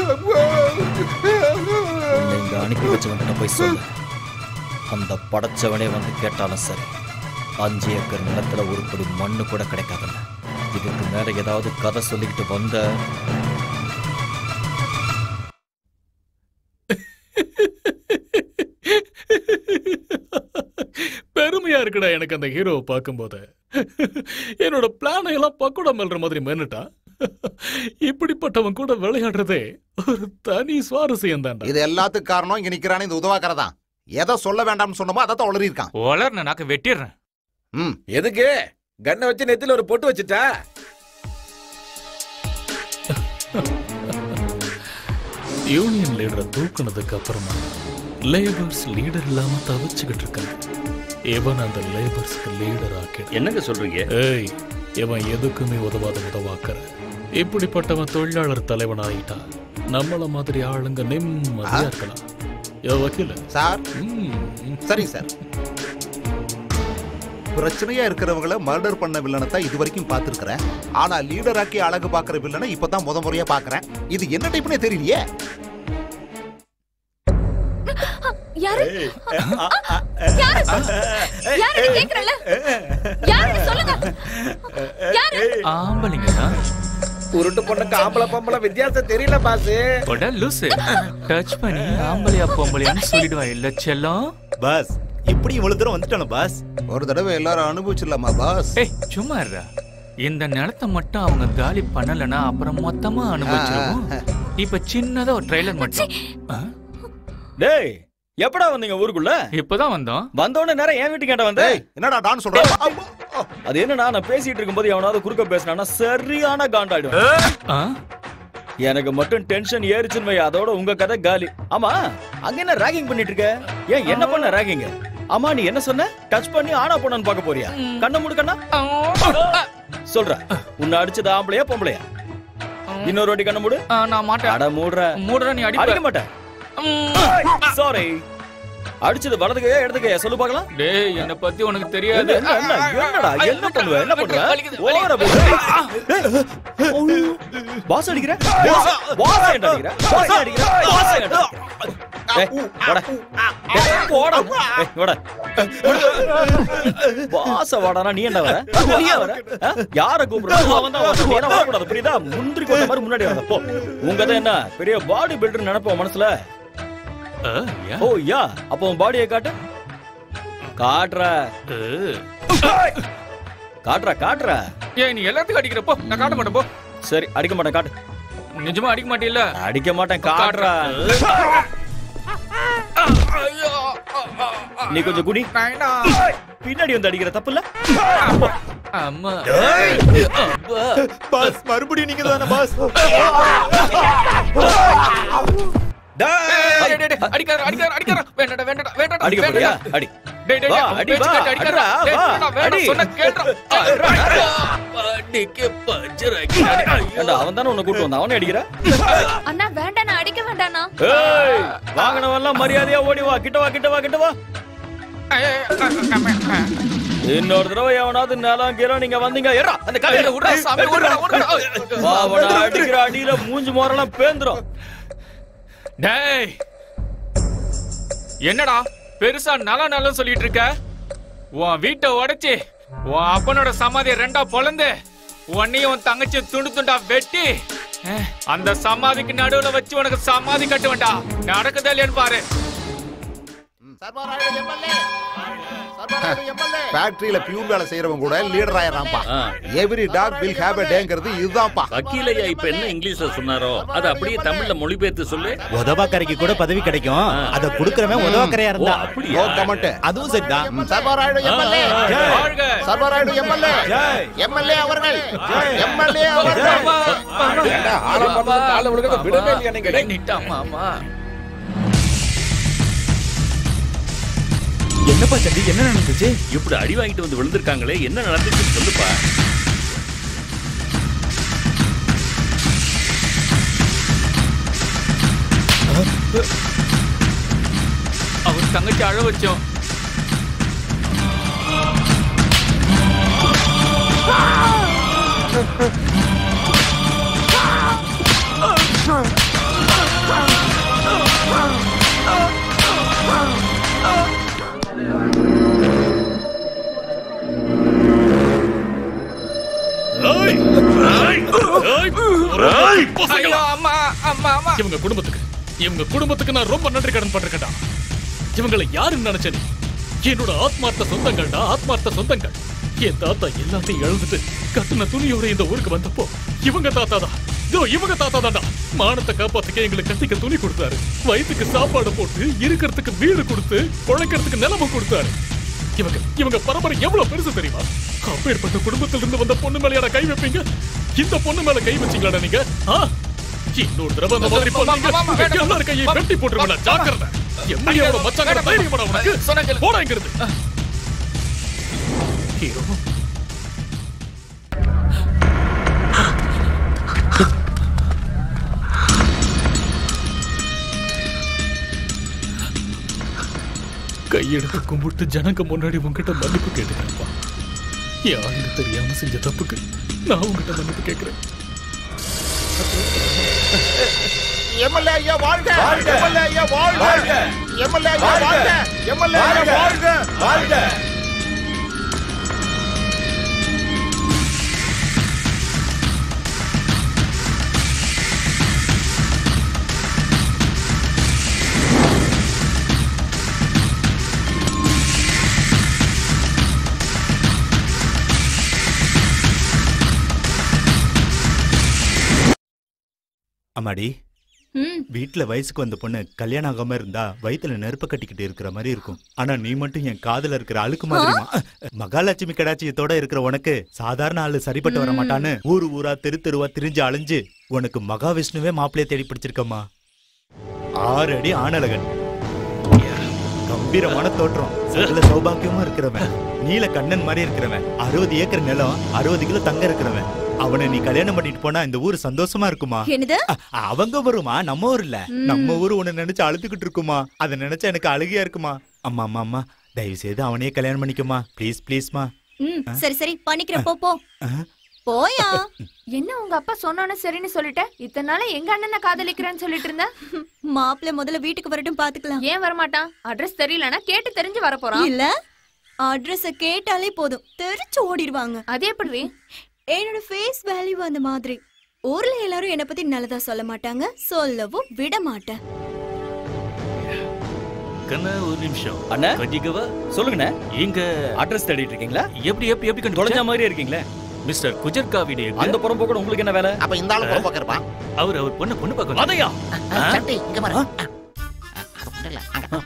உன்னை இங்க அனுப்பி வச்சவன்கிட்ட போய் சொல்லு அந்த படைச்சவனே வந்து கேட்டாலும் சரி அஞ்சு ஏக்கர் நிலத்துல ஒரு படி மண்ணு கூட கிடைக்காதுல்ல இதுக்கு மேல ஏதாவது கதை சொல்லிக்கிட்டு வந்த பெருமையா இருக்குடா எனக்கு அந்த ஹீரோவை பார்க்கும்போது என்னோட பிளானை எல்லாம் பக்குடம் மெல்ற மாதிரி மென்னுட்டா இப்படிப்பட்டவன் கூட விளையாடுறதே ஒரு தனி சுவாரஸ்யம் தான்டா இது எல்லாத்துக்கும் காரணம் இங்க நிக்கிறானே இந்த உதவாக்கறதான் எதை சொல்ல வேண்டாம்னு சொன்னமோ அதை தான் உளறி இருக்கான் உலர்ன நாக்க வெட்டிடுறேன் ம் எதுக்கு கண்ணை வச்சு நெத்தில ஒரு பொட்டு வச்சுட்டா யூனியன் லீடரை தூக்குனதுக்கு அப்புறமா லேபர்ஸ் லீடர் இல்லாம தவிச்சுக்கிட்டு இருக்காங்க இவன் அந்த லேபர்ஸ்க்கு லீடர் ஆக்கிடு என்னங்க சொல்றீங்க ஏய் இவன் எதுக்குமே உதவாத உதவாக்கற இப்படிப்பட்டவன் தொழிலாளர் தலைவன் ஆயிட்டா நம்மள மாதிரி ஆளுங்க நிம்மதியா இருக்கலாம் யோ வக்கீல சார் சரிங்க சார் பிரச்சனையா இருக்கிறவங்கள மர்டர் பண்ண வில்லனை தான் இது வரைக்கும் பார்த்திருக்கிறேன் ஆனா லீடர் ஆக்கி அழகு பாக்குற வில்லனை இப்பதான் முத முறையா பாக்குறேன் இது என்ன டைப்னே தெரியலையே யாரு யாரு யாரு கேக்குறல யாரு சொல்லுங்க யாரு ஆம்பளைங்க தான் உருட்டு பொண்ணுக்கு ஆம்பளை பொம்பளை வித்தியாசம் தெரியல பாஸ் கொட லூசு டச் பண்ணி ஆம்பளையா பொம்பளையான்னு சொல்லிடுவா இல்ல செல்லம் பாஸ் இப்படி இவ்வளவு தூரம் வந்துட்டோம் பாஸ் ஒரு தடவை எல்லாரும் அனுபவிச்சிடலாமா பாஸ் ஏய் சும்மா இருடா இந்த நிலத்தை மட்டும் அவங்க காலி பண்ணலனா அப்புறம் மொத்தமா அனுபவிச்சிருவோம் இப்ப சின்னதா ஒரு ட்ரைலர் மட்டும் ஆ? டேய் எப்படா வந்தீங்க ஊருக்குள்ள இப்பதான் வந்தோம் வந்தோடனே நேரம் என் வீட்டு கேட்ட வந்த என்னடா டான் சொல்ற அது என்னன்னா நான் பேசிட்டு இருக்கும்போது எவனாவது குறுக்க பேசினானா சரியான காண்டாயிடும் எனக்கு மட்டும் டென்ஷன் ஏறிச்சுன்னு வை, அதோட உங்க கதை காலி ஆமா அங்க என்ன ராகிங் பண்ணிட்டு இருக்க ஏன் என்ன பண்ண ராகிங் ஆமா நீ என்ன சொன்ன டச் பண்ணி ஆனா பொண்ணு பார்க்க போறியா கண்ண மூடு கண்ணா சொல்ற உன்னை அடிச்சது ஆம்பளையா பொம்பளையா இன்னொரு வாட்டி கண்ண மூடு நான் மாட்டேன் அட மூடுற மூடுற நீ அடிப்ப. அடிக்க மாட்டேன் சாரி அடிச்சது வலது கையா இடது கையா சொல்லு பார்க்கலாம் டேய் என்ன பத்தி உனக்கு தெரியாது என்ன, என்ன, என்னடா என்ன பண்ணுவ என்ன பண்ற வலிக்குது, ஓவரா பாஸ் அடிக்கிற பாஸ் ஏன்டா அடிக்கிற பாஸ் அடிக்கிற பாஸ் ஏன்டா ஏய் வாடா ஏய், போடா ஏய் வாடா பாஸ வாடானா நீ என்ன வர நீ ஏன் வர ஆ? யார கூப்பிடுற அவன் தான் வரணும். நீ என்ன வரக்கூடாது புரியுதா முந்திரி கொட்ட மாதிரி முன்னாடி வர போ உங்க தான் என்ன பெரிய பாடி பில்டர் நினைப்போம் மனசுல ஓ யா அப்போ உன் பாடியை காட்டு காட்டுற காட்டுற காட்டுற ஏய் நீ எல்லாத்துக்கும் அடிக்கிறப்போ நான் காட்ட மாட்டேன் போ சரி அடிக்க மாட்டேன் காட்டு நிஜமா அடிக்க மாட்டேல்ல அடிக்க மாட்டேன் காட்டுற நீ கொஞ்சம் குடி பின்னாடி வந்து அடிக்கிற தப்பு இல்ல அம்மா பாஸ் மறுபடியும் நீங்க தானே பாஸ் டேய், டேய், டேய், அடிக்காத அடிக்காத அடிக்காத வேண்டாடா வேண்டாடா வேண்டாடா அடிக்க போறியா வேண்டாடா. அடி டேய் டேய் வா, அவன் அடி, பேச்சு வா, கேட்டு அடிக்காதடா. அடிடா, டேய், வா, வேண்டாம், வேண்டாம், அடி. சொன்னா கேட்டுறா. அடிக்க பஞ்சர் ஏண்டா, அவன் தானே உன்னை கூட்டு வந்தான் அவனே அடிக்கிற அண்ணா வேண்டாம் நான் அடிக்க வேண்டாண்ணா ஏய் வாங்கினவெல்லாம் மரியாதையா ஓடி வா கிட்ட வா கிட்ட வா கிட்ட வா இன்னொரு தடவை எவனாவது நிலம் கீழம் நீங்க வந்தீங்க ஏறா அந்த காலையில விட்றா, சாமி, விட்றா, விட்றா. அவனை அடிக்கிற அடியில மூஞ்சி மோரெல்லாம் பேந்துரும் டேய் என்னடா பெருசா நல்ல நல்ல சொல்லிட்டு இருக்க உன் வீட்டை உடைச்சு உன் அப்பனோட சமாதியை ரெண்டா பொளந்து உன்னையும் உன் தங்கச்சி துண்டு துண்டா வெட்டி அஹ், அந்த சமாதிக்கு நடுவுல வச்சு உனக்கு சமாதி கட்டுவேன்டா நடக்குதா இல்லையான்னு பாரு ஃபேக்டரியில பியூன் வேலை செய்யறவங்க கூட லீடர் ஆயிடறான்ப்பா every dog will have a டேங்கிறது இதுதான்ப்பா வக்கீலையா இப்ப என்ன இங்கிலீஷ்ல சொன்னாரோ அது அப்படியே தமிழ்ல மொழிபெயர்த்து சொல்லு உதவாக்கரைக்கு கூட பதவி கிடைக்கும் அத குடுக்கறவன் உதவாக்கரையா இருந்தா ஓ, அப்படியா? நோ கமெண்ட் அதுவும் சரிதான் சர்வராயுடு எம்எல்ஏ வாழ்க. சர்வராயுடு எம்எல்ஏ எம்எல்ஏ அவர்கள் எம்எல்ஏ அவர்கள் ஏண்டா, ஆரம்பத்துல காலை விழுகிறத விடவே இல்லையா நீங்க? டேய். நிட்டாமா ஆமா என்னப்பா சண்டி என்ன நடந்துச்சு இப்படி அடி வாங்கிட்டு வந்து விழுந்திருக்காங்களே என்ன நடந்துச்சுன்னு சொல்லுப்பா அவன் தங்கச்சி அழ வச்சோம் ஐயோ, அம்மா அம்மா அம்மா இவங்க குடும்பத்துக்கு இவங்க குடும்பத்துக்கு நான் ரொம்ப நன்றி கடன் பட்டிருக்கேன்டா இவங்களை யாருன்னு நினைச்சேன் என்னோட ஆத்மார்த்த சொந்தங்கள்டா ஆத்மார்த்த சொந்தங்கள் என் தாத்தா எல்லாத்தையும் இழந்துட்டு கட்டுன துணியோட இந்த ஊருக்கு வந்தப்போ இவங்க தாத்தா தான் இதோ இவங்க தாத்தா தான்டா மானத்தை காப்பாத்துக்க எங்களுக்கு கட்டிக்க துணி கொடுத்தாரு வயிற்றுக்கு சாப்பாடு போட்டு இருக்கிறதுக்கு வீடு கொடுத்து உழைக்கிறதுக்கு நிலமும் கொடுத்தாரு இவங்க இவங்க பரம்பரை எவ்வளவு பெருசு தெரியுமா அப்பேற்பட்ட குடும்பத்துல இருந்து வந்த பொண்ணு மேல கை வைப்பீங்க இந்த பொண்ணு மேல கை வச்சீங்களா நீங்க ஆ? இன்னொரு தடவை அந்த மாதிரி பண்ணீங்க உங்க எல்லார் கையை வெட்டி போட்டுருவேன் ஜாக்கிரதை எம்எல்ஏவோட மச்சாங்க தைரியமாடா உனக்கு போடா இங்கிருந்து ஹீரோ கை கையெடுத்து கும்பிட்டு ஜனங்க முன்னாடி உங்ககிட்ட மன்னிப்பு கேட்டுக்கிறேன்ப்பா யாருன்னு தெரியாம செஞ்ச தப்புக்கு நான் உங்ககிட்ட மன்னிப்பு கேட்கிறேன் எம்எல்ஏ ஐயா வாழ்க வாழ்க! எம்எல்ஏ ஐயா வாழ்க வாழ்க! எம்எல்ஏ ஐயா வாழ்க எம்எல்ஏ ஐயா வாழ்க வாழ்க அம்மாடி ம் வீட்ல வயசுக்கு வந்த பொண்ணு கல்யாணம் ஆகாம இருந்தா வயித்துல நெருப்ப கட்டிக்கிட்டு இருக்கிற மாதிரி இருக்கும் ஆனா நீ மட்டும் என் காதுல இருக்கிற அழுக்கு மாதிரிமா மகாலட்சுமி கடாட்சியத்தோட இருக்கிற உனக்கு சாதாரண ஆளு சரிப்பட்டு வர மாட்டான்னு ஊரு ஊரா தெரு தெருவா திரிஞ்சு அலைஞ்சு உனக்கு மகாவிஷ்ணுவே மாப்பிளைய தேடி பிடிச்சிருக்கம்மா ஆறு அடி ஆணழகன் கம்பீரமான தோற்றம் சகல சௌபாக்கியமா இருக்கிறவன் நீல கண்ணன் மாதிரி இருக்கிறவன் அறுபது ஏக்கர் நிலம் அறுபது கிலோ தங்க இருக்கிறவன் அவனை நீ கல்யாணம் பண்ணிட்டு போனா இந்த ஊர் சந்தோஷமா இருக்குமா என்னது அ- அவங்க வருமா நம்ம ஊர் இல்ல ம். நம்ம ஊர் உன்னை நினைச்சு அழுதுகிட்டு இருக்குமா அதை நினைச்சா எனக்கு அழுகையா இருக்குமா அம்மா அம்மா அம்மா தயவு செய்து அவனையே கல்யாணம் பண்ணிக்கமா ப்ளீஸ் ப்ளீஸ்மா ம் சரி சரி பண்ணிக்கிறேன் போ போ போயா என்ன உங்க அப்பா சொன்னோன்னு சரின்னு சொல்லிட்ட இத்தனை நாளா எங்க அண்ணனை காதலிக்கிறேன்னு சொல்லிட்டு இருந்த மாப்பிள்ளை முதல்ல வீட்டுக்கு வரட்டும் பாத்துக்கலாம் ஏன் வரமாட்டான் அட்ரஸ் தெரியலனா கேட்டு தெரிஞ்சு வர போறான் இல்ல அட்ரஸ கேட்டாலே போதும் தெரிச்சு ஓடிடுவாங்க அது எப்படி என்னோட ஃபேஸ் வேல்யூ அந்த மாதிரி ஊர்ல எல்லாரும் என்ன பத்தி நல்லதா சொல்ல மாட்டாங்க சொல்லவும் விட மாட்டேன் கண்ணா ஒரு நிமிஷம் அண்ணா கட்டிக்கவா சொல்லுங்கண்ணே எங்க அட்ரஸ் தேடிட்டு இருக்கீங்களா எப்படி எப்படி எப்படி கண்டு தொலைஞ்ச மாதிரியே இருக்கீங்களே மிஸ்டர் குஜர் காவிடி அந்த புறம் போக உங்களுக்கு என்ன வேலை அப்ப இந்த ஆளு புறம்போக்கு இருப்பான் அவர் அவர் பொண்ணு பொண்ணு பார்க்க அதையா சட்டி இங்க பாரு அது மட்டும் இல்ல அங்க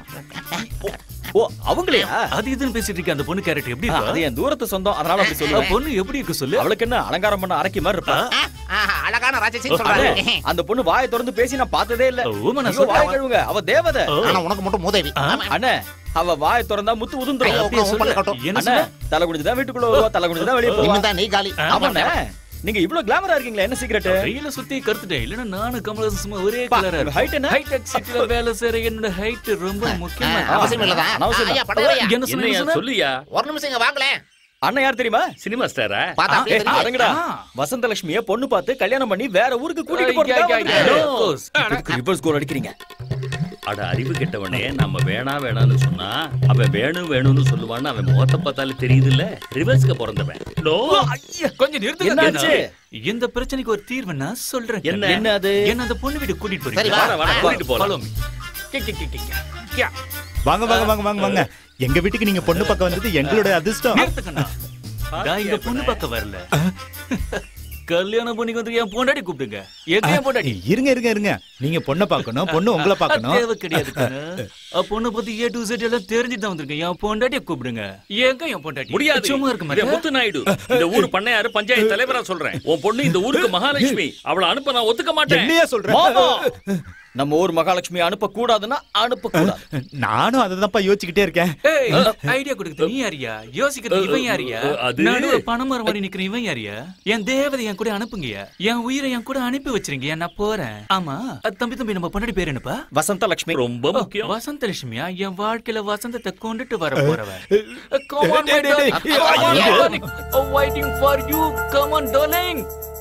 ஓ அவங்களையா அது இதுன்னு பேசிட்டு இருக்க அந்த பொண்ணு கேரக்டர் எப்படி ஆ, இருக்கா? அது என் தூரத்து சொந்தம் அதனால அப்படி அஹ், சொல்லுவேன் பொண்ணு எப்படி இருக்கு சொல்லு அவளுக்கு என்ன அலங்காரம் பண்ண அரைக்கி மாதிரி இருப்பா ஆஹா, அழகான ராட்சசின்னு அண்ணே, சொல்றாரு அந்த பொண்ணு வாயை திறந்து பேசி நான் பார்த்ததே இல்ல ஓமா, நான் ஐயோ, சொல்றேன். வாயை கழுவுங்க அவ தேவதை ஆனா உனக்கு மட்டும் மூதேவி அண்ணே அவ வாயை திறந்தா முத்து உதுந்துரும் ஐயோ, அப்படியே உன் சொல்லு. பல்ல கட்டும். என்ன அண்ணே, தலை குனிஞ்சுதான் வீட்டுக்குள்ள வருவா தலை குனிஞ்சுதான் வெளியே போவா இனிமேதான் நீ காலி ஆமாண்ணே நீங்க இவ்வளவு கிளாமரா இருக்கீங்களா என்ன சீக்கிரட் வெயில சுத்தி கருத்துட்டேன் இல்லன்னா நானும் கமலஹாசன் சும்மா ஒரே கலரா height என்ன? ஹைடெக் சிட்டில வேலை செய்யற என்னோட ஹைட் ரொம்ப முக்கியமா ஆ, அவசியம் இல்லதான். அவசியம் ஐயா, இல்ல. படுங்கய்யா. என்ன சொன்ன, என்ன சொன்ன? சொல்லியா ஒரு நிமிஷம் இங்க வாங்களேன் அண்ணன் யார் தெரியுமா சினிமா ஸ்டாரா பார்த்தா அப்படியே தெரியுது. அடங்கடா வசந்த லட்சுமிய பொண்ணு பார்த்து கல்யாணம் பண்ணி வேற ஊருக்கு கூட்டிட்டு போறதுக்கு ரிவர்ஸ் கோல் அடிக்கிறீங்க அட அறிவு கெட்டவனே நம்ம வேணா வேணாம்னு சொன்னா அவன் வேணும் வேணும்னு சொல்லுவான்னு அவன் முகத்தை பார்த்தாலே தெரியுதுல்ல ரிவர்ஸ்க்கு பிறந்தவன் நோ கொஞ்சம் நிறுத்துங்க என்னாச்சு? இந்த பிரச்சனைக்கு ஒரு தீர்வு நான் சொல்றேன் என்ன? என்ன அது? என்ன அந்த பொண்ணு வீட்டு கூட்டிட்டு சரி, போறீங்க வாடா, வாடா, கூட்டிட்டு போலாம். Follow me. கி, கி, கி, கி, கி. கியா. வாங்க வாங்க வாங்க வாங்க வாங்க எங்க வீட்டுக்கு நீங்க பொண்ணு பக்கம் வந்தது எங்களோட அதிர்ஷ்டம் நிறுத்துக்கண்ணா. நான் இங்க பொண்ணு பார்க்க வரல கல்யாணம் பண்ணி வந்து என் பொண்டாடி கூப்பிடுங்க எங்க என் பொண்டாடி இருங்க இருங்க இருங்க நீங்க பொண்ணை பார்க்கணும் பொண்ணு உங்களை பார்க்கணும் தேவை கிடையாது கண்ணு. அ, பொண்ணை பத்தி ஏ டு Z எல்லாம் தெரிஞ்சுட்டு தான் வந்திருக்கேன் என் பொண்டாட்டிய கூப்பிடுங்க எங்க என் பொண்டாட்டி முடியாது சும்மா இருக்க இவன் மாட்டேன் முத்து நாயுடு இந்த ஊர் பண்ணையாரு பஞ்சாயத்து தலைவரா சொல்றேன் உன் பொண்ணு இந்த ஊருக்கு மகாலட்சுமி அவளை அனுப்ப நான் ஒத்துக்க மாட்டேன் என்னையா சொல்ற மாமா நம்ம ஊர் மகாலட்சுமி அனுப்ப கூடாதுன்னா அனுப்ப கூடாது நானும் அதை தான்ப்பா யோசிச்சுக்கிட்டே இருக்கேன் ஏய், ஐடியா கொடுக்குது நீ யாரியா யோசிக்கிறது இவன் யாரியா அது- நடுவுல பணமரம் மாதிரி நிக்கிற இவன் யாரியா என் தேவதை என் கூட அனுப்புங்கயா என் உயிரை என் கூட அனுப்பி வச்சிருங்க நான் போறேன் ஆமா அ, தம்பி தம்பி நம்ம பொண்டாடி பேர் என்னப்பா வசந்த லட்சுமி ரொம்ப முக்கியம் வசந்த லட்சுமியா என் வாழ்க்கையில வசந்தத்தை கொண்டுட்டு வர போறவ Come on, my டேய், டேய், darling. டேய், Come on, ஐயோ. my darling. Oh, waiting for you. Come on, darling.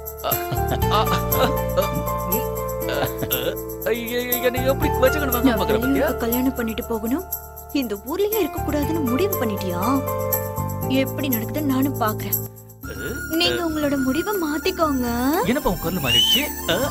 ஐய, என்னை எப்படி வச்சுக்கணும் வாங்க நான் பாக்குற பத்தியா வெளியூருக்கு கல்யாணம் பண்ணிட்டு போகணும் இந்த ஊர்லயே இருக்க கூடாதுன்னு முடிவு பண்ணிட்டியா எப்படி நடக்குதுன்னு நானும் பாக்குறேன் நீங்க உங்களோட முடிவை மாத்திக்கோங்க என்னப்பா உன் குரல் மாறிடுச்சு அ,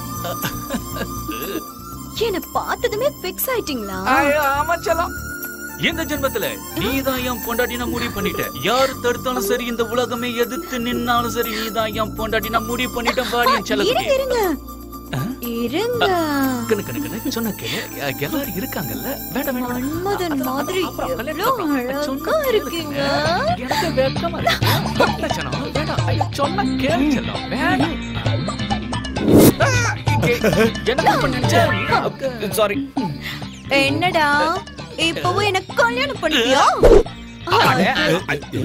என்ன பார்த்ததுமே பிக்ஸ் ஆயிட்டீங்களா ஐயோ, ஆமா செல்லம். இந்த ஜென்மத்துல நீதான் என் பொண்டாட்டி நான் முடிவு பண்ணிட்டேன் யாரு தடுத்தாலும் சரி இந்த உலகமே எதிர்த்து நின்னாலும் சரி நீதான் என் பொண்டாட்டி நான் முடிவு பண்ணிட்டேன் பாடி என் செல்லக்குட்டி. இருங்க இருங்க இருங்க கண்ணு கண்ணு கண்ணு சொன்ன கேளு அஹ், எல்லாரும் இருக்காங்கல்ல வேண்டாம் வேண்டாம் மன்மதன் மாதிரி எவ்வளவு அழகா இருக்கீங்க எனக்கு வெட்கமா இருக்கு. வேண்டாம் செல்லம், வேண்டாம். ஐயோ, சொன்னா கேளு செல்லம், வேண்டாம். ஆ, இங்கே, என்ன பண்ணிச்ச? சாரி என்னடா இப்பவும் எனக்கு கல்யாணம் பண்ணிட்டியா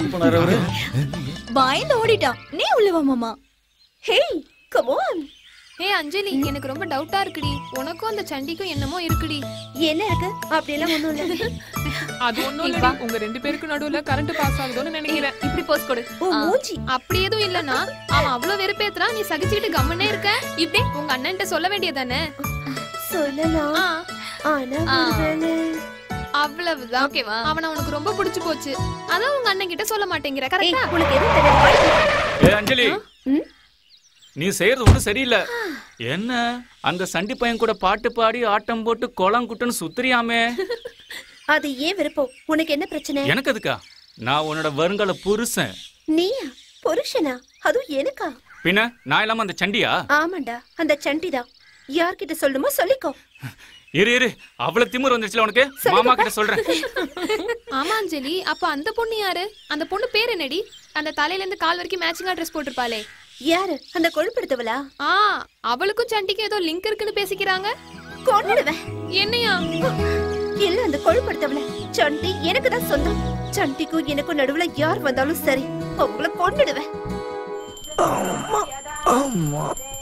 பயந்து ஓடிட்டா நீ உள்ள வா மாமா ஹேய் கம் ஆன் ஏய் அஞ்சலி எனக்கு ரொம்ப டவுட்டா இருக்குடி உனக்கும் அந்த சண்டிக்கும் என்னமோ இருக்குடி என்ன இருக்கு அப்படியெல்லாம் ஒண்ணும் இல்ல அது ஒண்ணும் இல்ல உங்க ரெண்டு பேருக்கு நடுவுல கரண்ட் பாஸ் ஆகுதுன்னு நினைக்கிறேன் இப்படி போஸ்ட் கொடு ஆ, அப்படி எதுவும் இல்லனா அவன் அவ்வளவு வெறுப்பேத்துறான் நீ சகிச்சுக்கிட்டு கம்மனே இருக்க இப்படி உங்க அண்ணன்ட்ட சொல்ல வேண்டியதானே சொல்லலாம் ஆனா ஒருவேளை அவ்வளவுதான் ஓகேவா அவனை உனக்கு ரொம்ப பிடிச்சு போச்சு அதான் உங்க அண்ணன் கிட்ட சொல்ல மாட்டேங்கிற கரெக்டா உனக்கு எதுவும் தெரியாது ஏ அஞ்சலி நீ செய்யறது ஒன்றும் சரியில்லை என்ன அந்த சண்டி பையன் கூட பாட்டு பாடி ஆட்டம் போட்டு குளம் குட்டுன்னு சுத்துறியாமே அது ஏன் விருப்பம் உனக்கு என்ன பிரச்சனை எனக்கு அதுக்கா நான் உன்னோட வருங்கால புருஷன் நீயா புருஷனா அதுவும் எனக்கா பின்ன நான் இல்லாம அந்த சண்டியா ஆமாண்டா அந்த சண்டிதான் யார்கிட்ட சொல்லணுமோ சொல்லிக்கோ இரு இரு அவ்வளவு திமிர் வந்துருச்சுல உனக்கு மாமா கிட்ட சொல்றேன் ஆமா அஞ்சலி அப்ப அந்த பொண்ணு யாரு அந்த பொண்ணு பேர் என்னடி அந்த தலையில இருந்து கால் வரைக்கும் மேட்சிங்கா ட்ரெஸ் போட்டிருப்பாளே யாரு அந்த கொழுப்படுத்தவளா ஆ அவளுக்கும் சண்டிக்கும் ஏதோ லிங்க் இருக்குன்னு பேசிக்கிறாங்க கொன்னுடுவேன் என்னையா இல்ல அந்த கொழுப்படுத்தவள சண்டி எனக்கு தான் சொந்தம் சண்டிக்கும் எனக்கும் நடுவுல யார் வந்தாலும் சரி அவங்கள கொன்னுடுவேன் ஆமா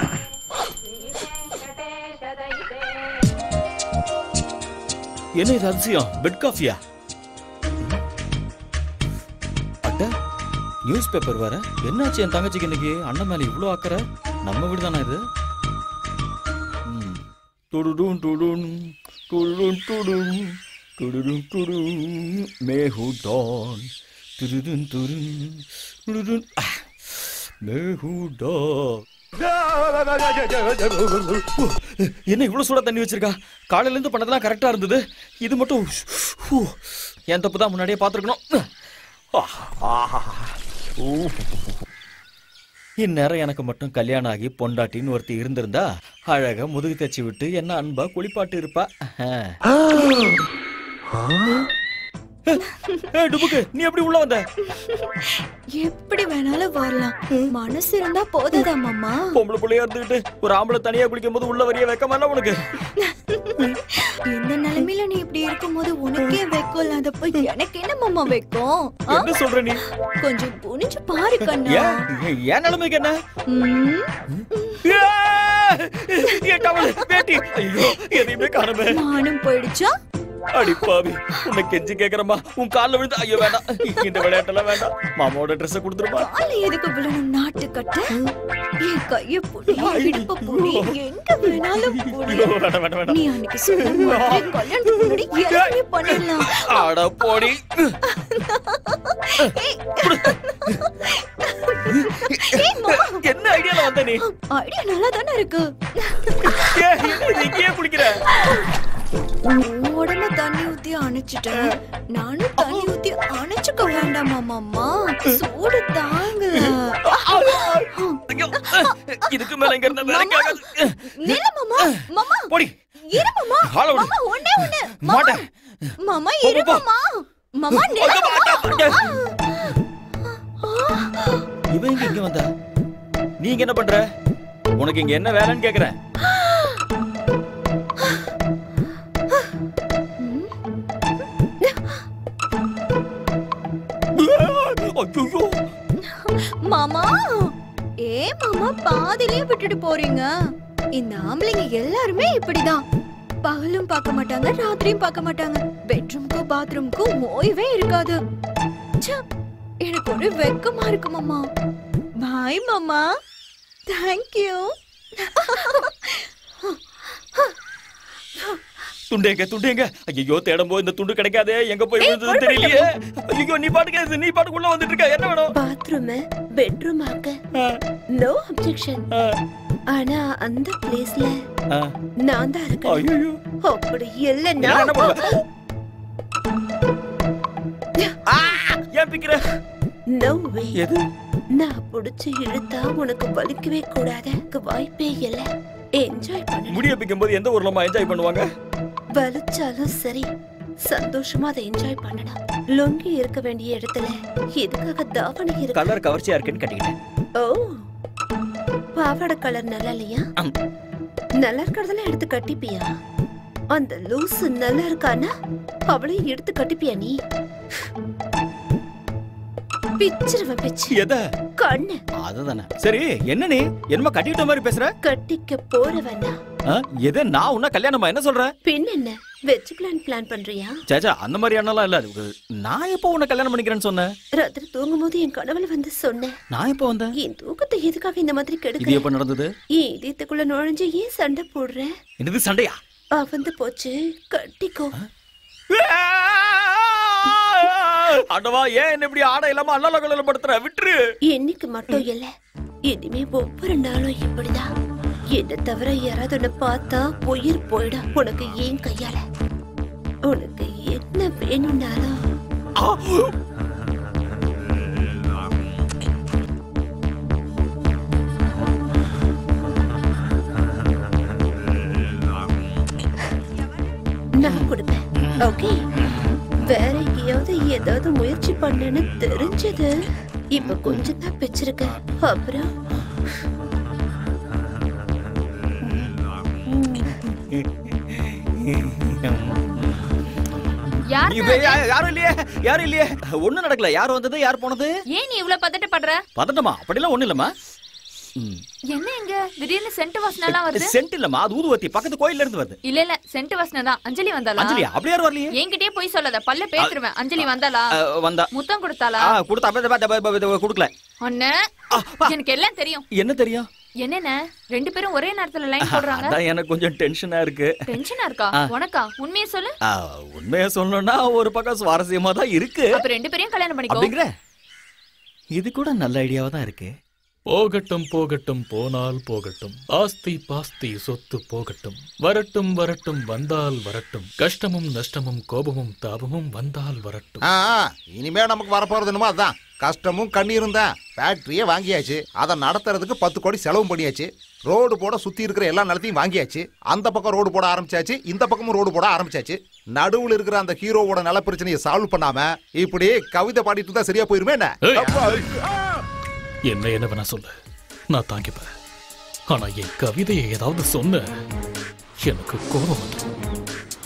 என்ன இது அதிசயம் பெட் காஃபியா அட்ட நியூஸ் பேப்பர் வேற என்னாச்சு என் தங்கச்சிக்கு இன்னைக்கு அண்ணன் மேல இவ்வளோ அக்கறை நம்ம வீடு தானே இது ம். துடுடும் துடும் துடுடும் துடும் துடுடும் துடும் மேஹுடான் துடுடும் துடும் துடுடும் ஆ. மேஹுடான் என்ன இவ்வளவு சூடா தண்ணி வச்சிருக்கா காலையில இருந்து பண்ணதெல்லாம் கரெக்டா இருந்தது இது மட்டும் ஹூ, என் தப்பு தான் முன்னாடியே பார்த்துருக்கணும் இந்நேரம் எனக்கு மட்டும் கல்யாணம் ஆகி பொண்டாட்டின்னு ஒருத்தி இருந்திருந்தா அழகா முதுகு தச்சு விட்டு என்ன அன்பா குளிப்பாட்டு இருப்பா ஏய், டுபுக்கு நீ எப்படி உள்ள வந்த எப்படி வேணாலும் வரலாம் மனசு இருந்தா போதுதா மாமா பொம்பளை புள்ளையா இருந்துகிட்டு ஒரு ஆம்பளை தனியா குளிக்கும் போது உள்ள வரிய வைக்கமா உனக்கு இந்த நிலைமையில நீ இப்படி இருக்கும்போது உனக்கே வெக்கம் இல்லாதப்ப எனக்கு என்ன மாமா வெக்கம் ஆ? என்ன சொல்ற நீ கொஞ்சம் புனிஞ்சு பாரு கண்ணா ஏன் என் நிலைமைக்கு என்ன ம், என் டவல் பேட்டி ஐயோ எதையுமே காணுமே மானம் போயிடுச்சா அடி பாவி உன்னை கெஞ்சி கேக்குறமா உன் கால்ல விழுந்து ஐயோ வேண்டாம் இந்த விளையாட்டெல்லாம் வேண்டாம் மாமாவோட ட்ரெஸ் கொடுத்துருமா கால எதுக்கு விழணும் நாட்டு கட்ட என் கைய புடி இடுப்ப புடி எங்க வேணாலும் புடி ஐயோ, வேண்டாம் வேண்டாம் வேண்டாம் நீ அன்னைக்கு சொன்ன மாதிரி கல்யாணத்துக்கு முன்னாடி எல்லாமே பண்ணிடலாம் அட போடி ஏய், மாமா. என்ன ஐடியால வந்த நீ ஐடியா நல்லா தானே இருக்கு ஏய், என்ன இது இங்கேயே குளிக்கிற உன் உடனே தண்ணி ஊத்தி அணைச்சிட்டேன் நானும் தண்ணி ஊத்தி அணைச்சுக்க வேண்டாமா மாமா சூடு தாங்கல ஐயோ, இதுக்கு மேல இங்க இருந்தா வேலைக்கு ஆகாது நில மாமா மாமா போடி இரு மாமா ஆள விடு. மாமா ஒண்ணே ஒண்ணு மாட்டேன் மாமா இரு போ, போ. மாமா மாமா நில இவன் இங்க இங்க வந்தா நீங்க என்ன பண்ற உனக்கு இங்க என்ன வேலைன்னு கேக்குறேன் ஐயோ மாமா ஏ மாமா பாதியிலே விட்டுட்டு போறீங்க இந்த ஆம்பளைங்க எல்லாருமே இப்படிதான் பகலும் பார்க்க மாட்டாங்க ராத்திரியும் பார்க்க மாட்டாங்க பெட்ரூம்க்கும் பாத்ரூம்க்கும் ஓய்வே இருக்காது ச்சே, எனக்கு ஒரு வெக்கமா இருக்கு மாமா பாய் மாமா தேங்க்யூ துண்டேங்க துண்டேங்க ஐயோ தேடும் போது இந்த துண்டு கிடைக்காதே எங்க போய் விழுந்தது தெரியலையே ஐயோ நீ பாட்டுக்கு நீ பாட்டுக்கு உள்ள வந்துட்டு இருக்க என்ன வேணும் பாத்ரூம் பெட்ரூம் ஆக்க நோ அப்ஜெக்ஷன் ஆனா அந்த பிளேஸ்ல ஆ. நான் தான் இருக்கேன் ஐயோ அப்படி இல்லைன்னா என்ன பண்ணுவ? ஏன் பிக்கிற நோ வே எது நான் புடிச்சு இழுத்தா உனக்கு வலிக்கவே கூடாது எனக்கு வாய்ப்பே இல்ல என்ஜாய் பண்ண முடிய பிக்கும் போது எந்த ஊர்லமா என்ஜாய் பண்ணுவாங்க வலிச்சாலும் சரி சந்தோஷமா அதை என்ஜாய் பண்ணணும் லுங்கி இருக்க வேண்டிய இடத்துல எதுக்காக தாவணி இருக்கு கலர் கவர்ச்சியா இருக்குன்னு கட்டிக்கிட்டேன் ஓ பாவாடை கலர் நல்லா இல்லையா நல்லா இருக்கிறதெல்லாம் எடுத்து கட்டிப்பியா அந்த லூசு நல்லா இருக்கானா அவளையும் எடுத்து கட்டிப்பியா நீ பிச்சிருவேன் பிச்சு எத கண்ணு அதுதானே சரி என்ன நீ என்னமா கட்டிக்கிட்ட மாதிரி பேசுற கட்டிக்க போறவனா ஆ, எது நான் உன்ன கல்யாணமா என்ன சொல்ற பின் என்ன வெச்சுக்கலாம் பிளான் பண்றியா சேச்சா அந்த மாதிரி எண்ணம்லாம் இல்ல அது நான் எப்போ உன்னை கல்யாணம் பண்ணிக்கிறேன்னு சொன்னேன் ராத்திரி தூங்கும் போது என் கனவுல வந்து சொன்னேன் நான் எப்போ வந்தேன் என் தூக்கத்தை எதுக்காக இந்த மாதிரி இது கெடுக்க எப்ப நடந்தது ஏன் இதயத்துக்குள்ள நுழைஞ்சு ஏன் சண்டை போடுற என்னது சண்டையா அவந்து போச்சு கட்டிக்கோ அடவா ஏன் என்ன இப்படி ஆடை இல்லாம அல்லல கல்லல படுத்துற விட்டுரு என்னைக்கு மட்டும் இல்ல இனிமே ஒவ்வொரு நாளும் இப்படிதான் என்ன தவிர யாராவது உன்னை பார்த்தா உயிர் போயிடும் உனக்கு ஏன் கையால உனக்கு என்ன வேணும்னாலும் நான் கொடுப்பேன் ஓகே வேற எங்கேயாவது ஏதாவது முயற்சி பண்ணேன்னு தெரிஞ்சது இப்ப கொஞ்சம் தான் பிச்சிருக்க அப்புறம் யார் இது யா- யாரும் இல்லையே யாரும் இல்லையே ஒண்ணும் நடக்கல யார் வந்தது யார் போனது ஏன் நீ இவ்ளோ பதட்டப்படுற பதட்டமா அப்படிலாம் ஒண்ணு இல்லம்மா என்ன இங்க திடீர்னு சென்ட் வாசனை எல்லாம் வருது சென்ட் இல்லம்மா அது ஊதுவத்தி பக்கத்து கோயில்ல இருந்து வருது இல்ல இல்ல சென்ட் வாசனை தான் அஞ்சலி வந்தாளா அஞ்சலியா அப்படி யாரும் வரலையே என்கிட்டயே போய் சொல்லாத பல்ல பேத்துருவேன் அஞ்சலி வந்தாளா அஹ், வந்தா முத்தம் கொடுத்தாளா ஆ கொடுத்தா அப்ப- அப்ப- அப்ப- அப்ப- அப்ப- கொடுக்கல அண்ணே எனக்கு எல்லாம் தெரியும் என்ன தெரியும் என்னென்ன ரெண்டு பேரும் ஒரே நேரத்துல லைன் போடுறாங்க அதான் எனக்கு கொஞ்சம் டென்ஷனா இருக்கு டென்ஷனா இருக்கா ஆ. உனக்கா உண்மையை சொல்லு ஆ, உண்மையா சொல்லணும்னா ஒரு பக்கம் சுவாரஸ்யமா தான் இருக்கு அப்ப ரெண்டு பேரையும் கல்யாணம் பண்ணிக்கோ அப்படிங்கிற இது கூட நல்ல ஐடியாவா தான் இருக்கு போகட்டும் போகட்டும் போனால் போகட்டும் ஆஸ்தி பாஸ்தி சொத்து போகட்டும் வரட்டும் வரட்டும் வந்தால் வரட்டும் கஷ்டமும் நஷ்டமும் கோபமும் தாபமும் வந்தால் வரட்டும் ஆ ஆ, இனிமே நமக்கு வரப்போறது என்னமோ அதான் கஷ்டமும் கண்ணீரும் தான் ஃபேக்டரியே வாங்கியாச்சு அதை நடத்துறதுக்கு பத்து கோடி செலவும் பண்ணியாச்சு ரோடு போட சுத்தி இருக்கிற எல்லா நிலத்தையும் வாங்கியாச்சு அந்த பக்கம் ரோடு போட ஆரம்பிச்சாச்சு இந்த பக்கமும் ரோடு போட ஆரம்பிச்சாச்சு நடுவுல இருக்கிற அந்த ஹீரோவோட நல பிரச்சனையை சால்வ் பண்ணாம இப்படி கவிதை பாடிட்டு இருந்தா சரியா போயிருமே என்ன ஏய். அப்பா, என்ன என்ன வேணா சொல்லு நான் தாங்கிப்பேன் ஆனா என் கவிதையை ஏதாவது சொன்ன எனக்கு கோபம் வந்துடும்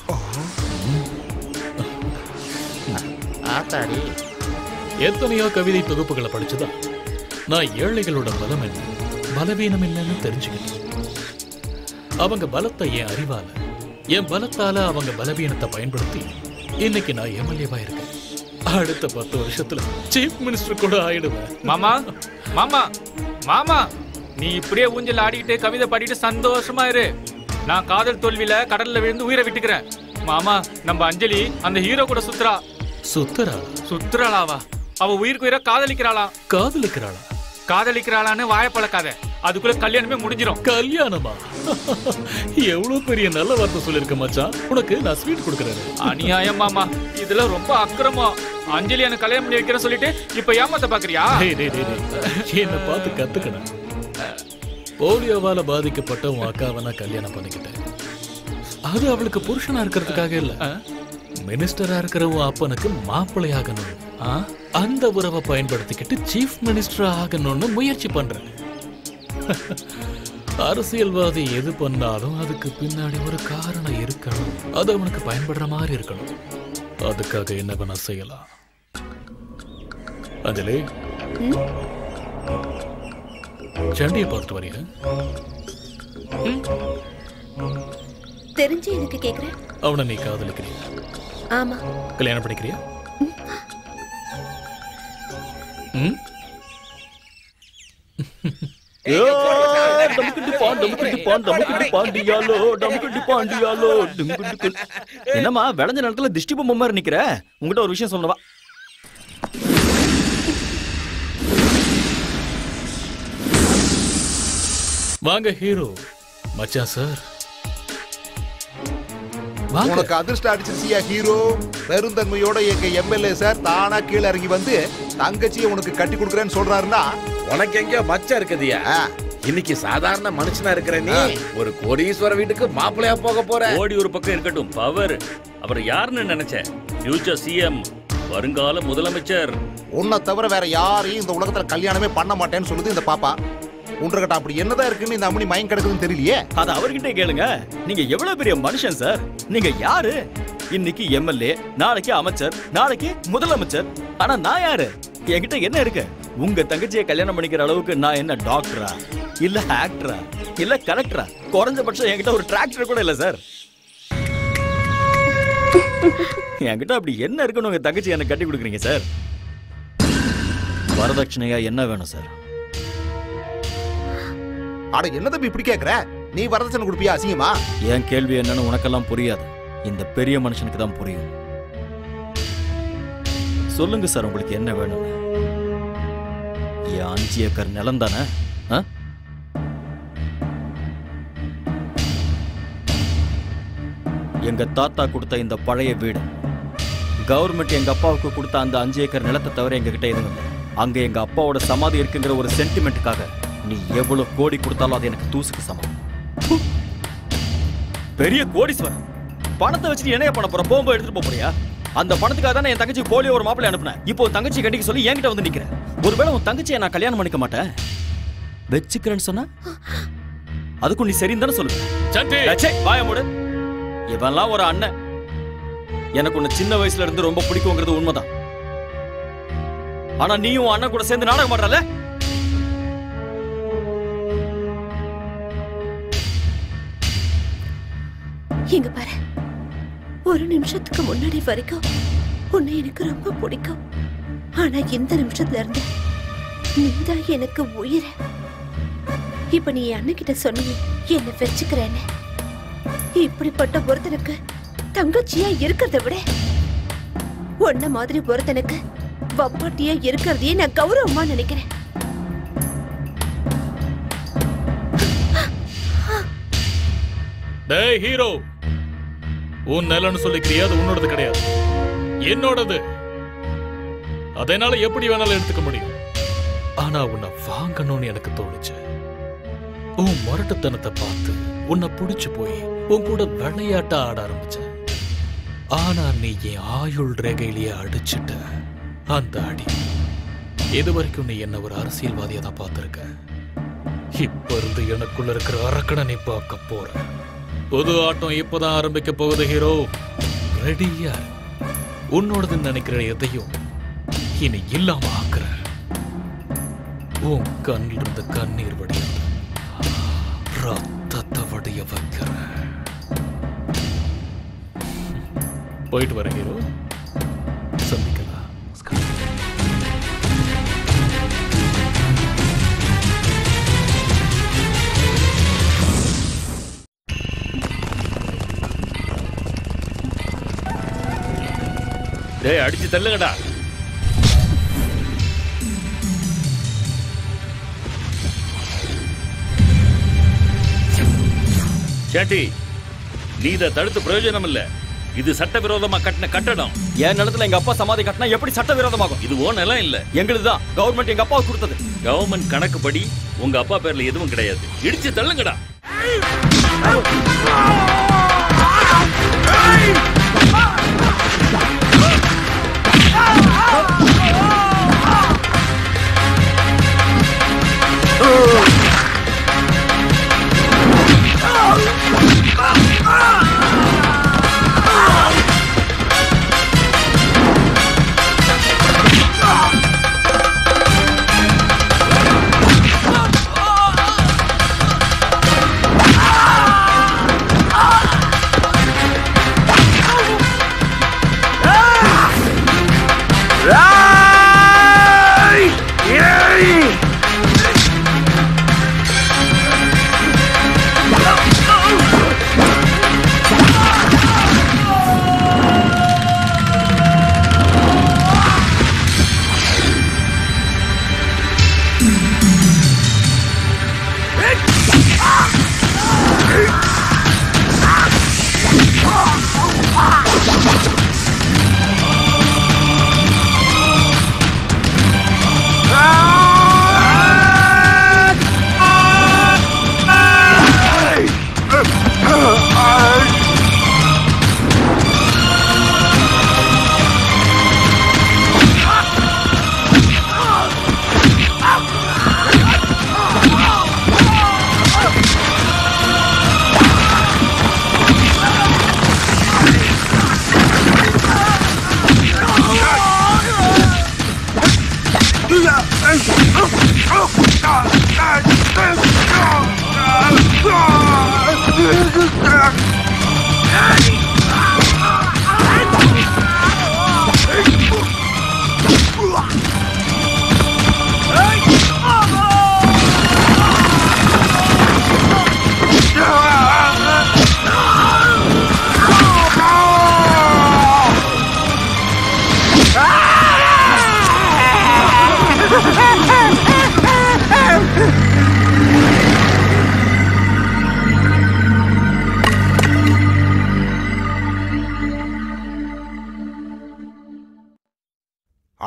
ஆத்தாடி எத்தனையோ கவிதை தொகுப்புகளை படிச்சுதான் நான் ஏழைகளோட பலம் என்ன பலவீனம் என்னன்னு தெரிஞ்சுக்கிட்டேன் அவங்க பலத்தை என் அறிவால என் பலத்தால அவங்க பலவீனத்தை பயன்படுத்தி இன்னைக்கு நான் எம்எல்ஏவா இருக்கேன் அடுத்த பத்து வருஷத்துல சீஃப் மினிஸ்டர் கூட ஆயிடுவேன் மாமா மாமா மாமா நீ இப்படியே ஊஞ்சல் ஆடிக்கிட்டு கவிதை பாடிட்டு சந்தோஷமா இரு நான் காதல் தோல்வியில கடல்ல விழுந்து உயிரை விட்டுக்கிறேன் மாமா நம்ம அஞ்சலி அந்த ஹீரோ கூட சுத்துறா சுத்தரா சுத்துறாளாவா அவ உயிருக்கு உயிரை காதலிக்கிறாளா காதலிக்கிறாளா காதலிக்கிறாளான்னு வாய பழக்காத அதுக்குள்ள கல்யாணமே முடிஞ்சிரும் கல்யாணமா எவ்வளவு பெரிய நல்ல வார்த்தை சொல்லிருக்க மச்சான் உனக்கு நான் ஸ்வீட் கொடுக்கறேன் அநியாயம் மாமா இதுல ரொம்ப அக்கிரமம் அஞ்சலி எனக்கு கல்யாணம் பண்ணி வைக்கிறேன்னு சொல்லிட்டு இப்ப ஏமாத்த பாக்குறியா டேய், டேய், டேய், டேய். என்னை பார்த்து கத்துக்கணும் போலியோவால பாதிக்கப்பட்ட உன் அக்காவை நான் கல்யாணம் பண்ணிக்கிட்டேன் அது அவளுக்கு புருஷனா இருக்கிறதுக்காக இல்ல மினிஸ்டரா இருக்கிற உன் அப்பனுக்கு மாப்பிள்ளை ஆகணும் ஆ? அந்த உறவை பயன்படுத்திக்கிட்டு சீஃப் மினிஸ்டர் ஆகணும்னு முயற்சி பண்றேன் அரசியல்வாதி எது பண்ணாலும் அதுக்கு பின்னாடி ஒரு காரணம் இருக்கணும் அது அவனுக்கு பயன்படுற மாதிரி இருக்கணும் அதுக்காக என்ன வேணா செய்யலாம் அஞ்சலி சண்டியை பார்த்துட்டு வரியா தெரிஞ்சு எனக்கு கேக்குறேன் அவனை நீ காதலிக்கிறியா ஆமா கல்யாணம் பண்ணிக்கிறியா ம் என்னம்மா விளைஞ்ச நேரத்துல திஷ்டி பொம்மை மாதிரி நிக்கிற உங்ககிட்ட ஒரு விஷயம் சொல்லவா வாங்க ஹீரோ மச்சான் சார் வாங்க உனக்கு அதிர்ஷ்டம் அடிச்சிருச்சியா ஹீரோ பெருந்தன்மையோட எங்க எம்எல்ஏ சார் தானா கீழே இறங்கி வந்து தங்கச்சியை உனக்கு கட்டி கொடுக்குறேன்னு சொல்றாருன்னா உனக்கு எங்கேயோ மச்சம் இருக்குதியா இன்னைக்கு சாதாரண மனுஷனா இருக்கிற நீ ஒரு கோடீஸ்வர வீட்டுக்கு மாப்பிள்ளையா போக போற ஓடி ஒரு பக்கம் இருக்கட்டும் பவர் அவர் யாருன்னு நினைச்ச ஃபியூச்சர் சிஎம் வருங்கால முதலமைச்சர் உன்னை தவிர வேற யாரையும் இந்த உலகத்துல கல்யாணமே பண்ண மாட்டேன்னு சொல்லுது இந்த பாப்பா உன்றகிட்ட அப்படி என்னதான் இருக்குன்னு இந்த அம்மனி மயம் கிடக்குதுன்னு தெரியலையே அது அவர்கிட்ட கேளுங்க நீங்க எவ்வளவு பெரிய மனுஷன் சார் நீங்க யாரு இன்னைக்கு எம்எல்ஏ நாளைக்கு அமைச்சர் நாளைக்கு முதலமைச்சர் ஆனா நான் யாரு என்கிட்ட என்ன இருக்கு உங்க தங்கச்சியை கல்யாணம் பண்ணிக்கிற அளவுக்கு நான் என்ன டாக்டரா இல்ல ஆக்டரா இல்ல கலெக்டரா குறைஞ்சபட்சம் என்கிட்ட ஒரு டிராக்டர் கூட இல்ல சார் என்கிட்ட அப்படி என்ன இருக்குன்னு உங்க தங்கச்சி எனக்கு கட்டி கொடுக்குறீங்க சார் வரதட்சணையா என்ன வேணும் சார் அட என்ன தம்பி இப்படி கேக்குற நீ வரதட்சணை கொடுப்பியா அசிங்கமா என் கேள்வி என்னன்னு உனக்கெல்லாம் புரியாது இந்த பெரிய மனுஷனுக்கு தான் புரியும் சொல்லுங்க சார் உங்களுக்கு என்ன வேணும் என் அஞ்சு ஏக்கர் நிலம் தானே ஆ? எங்க தாத்தா கொடுத்த இந்த பழைய வீடு கவர்மெண்ட் எங்க அப்பாவுக்கு கொடுத்த அந்த அஞ்சு ஏக்கர் நிலத்தை தவிர எங்க கிட்ட எதுவும் இல்லை அங்க எங்க அப்பாவோட சமாதி இருக்குங்கிற ஒரு சென்டிமெண்ட்டுக்காக நீ எவ்வளவு கோடி கொடுத்தாலும் அது எனக்கு தூசுக்கு சமம் பெரிய கோடீஸ்வரன் பணத்தை வச்சுட்டு என்னைய பண்ண போற போகும்போது எடுத்துட்டு போப் போறியா அந்த பணத்துக்காக தானே என் தங்கச்சி போலியோ ஒரு மாப்பிள்ளை அனுப்புனேன் இப்போ உன் தங்கச்சி கட்டிக்க சொல்லி என்கிட்ட வந்து நிக்கிறேன் ஒருவேளை உன் தங்கச்சியை நான் கல்யாணம் பண்ணிக்க மாட்டேன் வச்சுக்கிறேன்னு சொன்னா அதுக்கும் நீ சரின்னு தானே சொல்லுங்க ச்சே, வாய மூடு இவன்லாம் ஒரு அண்ணன் எனக்கு உன்னை சின்ன வயசுல இருந்து ரொம்ப பிடிக்குங்கிறது உண்மைதான் ஆனா நீயும் உன் அண்ணன் கூட சேர்ந்து நாடகம் ஆடுறல இங்க பாரு ஒரு நிமிஷத்துக்கு முன்னாடி வரைக்கும் உன்னை எனக்கு ரொம்ப பிடிக்கும் ஆனா இந்த நிமிஷத்துல இருந்து நீதான் எனக்கு உயிர் இப்ப நீ என் அண்ணன்கிட்ட சொன்னீங்க என்ன வச்சுக்கிறேன்னு இப்படிப்பட்ட ஒருத்தனுக்கு தங்கச்சியா இருக்கிறத விட உன்ன மாதிரி ஒருத்தனுக்கு வப்பாட்டியா இருக்கிறதையே நான் கௌரவமா நினைக்கிறேன் டேய் ஹீரோ உன் நிலன்னு சொல்லிக்கிறியா அது உன்னோடது கிடையாது என்னோடது அதனால எப்படி வேணாலும் எடுத்துக்க முடியும் ஆனா உன்னை வாங்கணும்னு எனக்கு தோணுச்சு உன் முரட்டுத்தனத்தை பார்த்து உன்னை பிடிச்சு போய் உன் கூட விளையாட்ட ஆட ஆரம்பிச்சேன் ஆனா நீ என் ஆயுள் ரேகையிலேயே அடிச்சிட்ட அந்த அடி இது வரைக்கும் நீ என்ன ஒரு அரசியல்வாதியா தான் பார்த்திருக்க இப்ப இருந்து எனக்குள்ள இருக்கிற அரக்கனை நீ பார்க்க போற புது ஆட்டம் இப்பதான் ஆரம்பிக்க போகுது ஹீரோ ரெடியா இரு. உன்னோடதுன்னு நினைக்கிற எதையும் இனி இல்லாம ஆக்குற உன் கண்ணில் இருந்து கண்ணீர் வடியாது ரத்தத்தை வடிய வைக்கிற போயிட்டு வரேன் ஹீரோ சந்திக்கலாம் டேய் அடிச்சு தள்ளுங்கடா சேட்டி நீ இதை தடுத்து பிரயோஜனம் இல்ல இது சட்டவிரோதமா கட்டின கட்டடம் என் நிலத்துல எங்க அப்பா சமாதி கட்டினா எப்படி சட்டவிரோதமாகும் இது ஓ நிலம் இல்ல எங்களுதுதான் கவர்மெண்ட் எங்க அப்பாவுக்கு கொடுத்தது கவர்மெண்ட் கணக்குப்படி உங்க அப்பா பேர்ல எதுவும் கிடையாது இடிச்சு தள்ளுங்கடா Hey!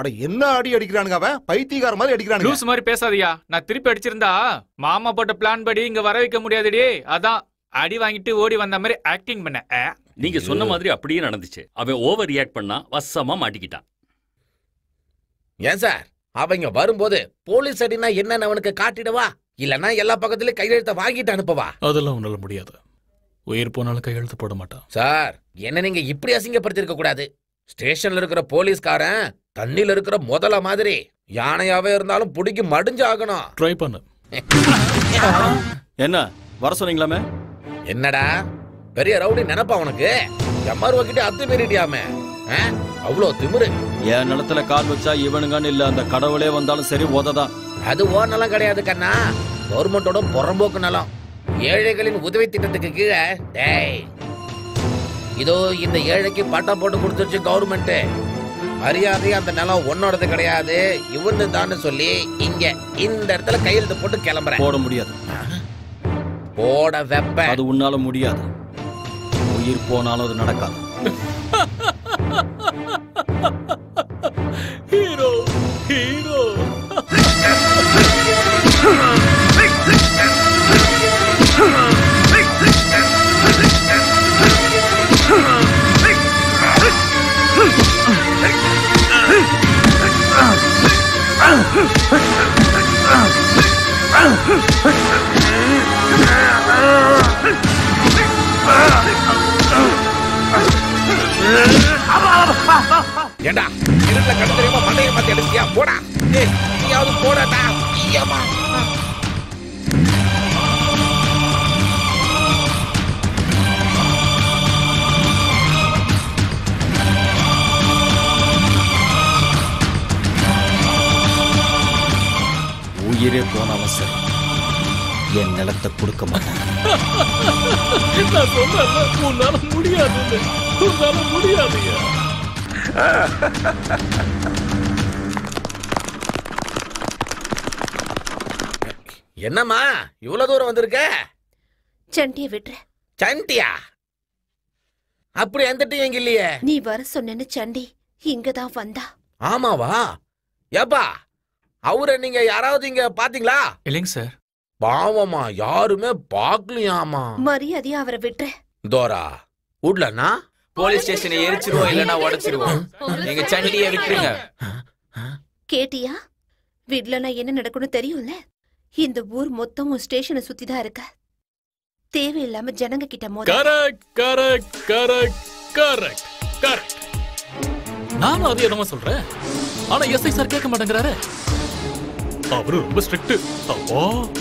அட என்ன அடி அடிக்கிறானுங்க அவன் பைத்தியக்கார மாதிரி அடிக்கிறானுங்க லூஸ் மாதிரி பேசாதயா நான் திருப்பி அடிச்சிருந்தா மாமா போட்ட பிளான் படி இங்க வர வைக்க முடியாதுடி அதான் அடி வாங்கிட்டு ஓடி வந்த மாதிரி ஆக்டிங் பண்ண ஆ. நீங்க சொன்ன மாதிரி அப்படியே நடந்துச்சு அவன் ஓவர் ரியாக்ட் பண்ணா வசமா மாட்டிக்கிட்டான் ஏன் சார் அவங்க வரும்போது போலீஸ் அடினா என்னன்னு அவனுக்கு காட்டிடவா இல்லனா எல்லா பக்கத்துலயும் கையெழுத்த வாங்கிட்டு அனுப்பவா அதெல்லாம் உன்னால முடியாது உயிர் போனாலும் கையெழுத்து போட மாட்டான் சார் என்ன நீங்க இப்படி அசிங்கப்படுத்திருக்க கூடாது ஸ்டேஷன்ல இருக்கிற போலீஸ்காரன் தண்ணில இருக்கிற முதல மாதிரி யானையாவே இருந்தாலும் புடிக்கி மடிஞ்சு ஆகணும் ட்ரை பண்ணு என்ன வர சொன்னீங்களாமே என்னடா பெரிய ரவுடி நினைப்பா உனக்கு எம்ஆர்ஓ கிட்ட அத்து மீறிட்டியாமே ஆ? அவ்வளோ திமிரு என் நிலத்துல கால் வச்சா இவனுங்கன்னு இல்ல அந்த கடவுளே வந்தாலும் சரி உததான் அது ஓ நிலம் கிடையாது கண்ணா கவர்மெண்டோட புறம்போக்கு நிலம் ஏழைகளின் உதவி திட்டத்துக்கு கீழே டேய் இதோ இந்த ஏழைக்கு பட்டம் போட்டு கொடுத்துருச்சு கவர்மெண்ட் மரியாதை அந்த நிலம் உன்னோடது கிடையாது இவனு தான் சொல்லி இங்க இந்த இடத்துல கையெழுத்து போட்டு கிளம்புறேன் போட முடியாது போட வெப்ப அது உன்னால முடியாது உயிர் போனாலும் அது நடக்காது ஹீரோ ஹீரோ ஏண்டா இருட்டுல கண்ணு தெரியாம மண்டைய மாத்தி அடிச்சியா போடா ஏய் நீயாவது போடா ஐயம்மா உயிரே போனாலும் சரி என் நிலத்தை கொடுக்க மாட்டேன் நான் சொன்னேன்ல, உன்னால முடியாது உன்னால முடியாதுயா என்னம்மா இவ்வளவு தூரம் வந்திருக்க சண்டிய விட்டுற சண்டியா அப்படி எந்தட்டும் எங்க இல்லையே நீ வர சொன்னேன்னு சண்டி இங்கதான் வந்தா ஆமாவா ஏப்பா அவரை நீங்க யாராவது இங்க பாத்தீங்களா இல்லைங்க சார் பாவமா யாருமே பாக்கலையாமா மரியாதையா அவரை விட்டுற தோரா உட்லண்ணா போலீஸ் ஸ்டேஷனை எரிச்சிருவோம் இல்லனா உடைச்சிருவோம் எங்க சண்டியை விட்டுருங்க கேட்டியா விடலனா என்ன நடக்கும்னு தெரியும்ல இந்த ஊர் மொத்தம் உன் ஸ்டேஷனை சுத்தி தான் இருக்க தேவையில்லாம ஜனங்க கிட்ட மோத correct correct correct correct correct நானும் அதே தான் சொல்றேன் ஆனா எஸ்ஐ சார் கேட்க மாட்டேங்கிறாரு அவரு ரொம்ப ஸ்ட்ரிக்ட் அப்போ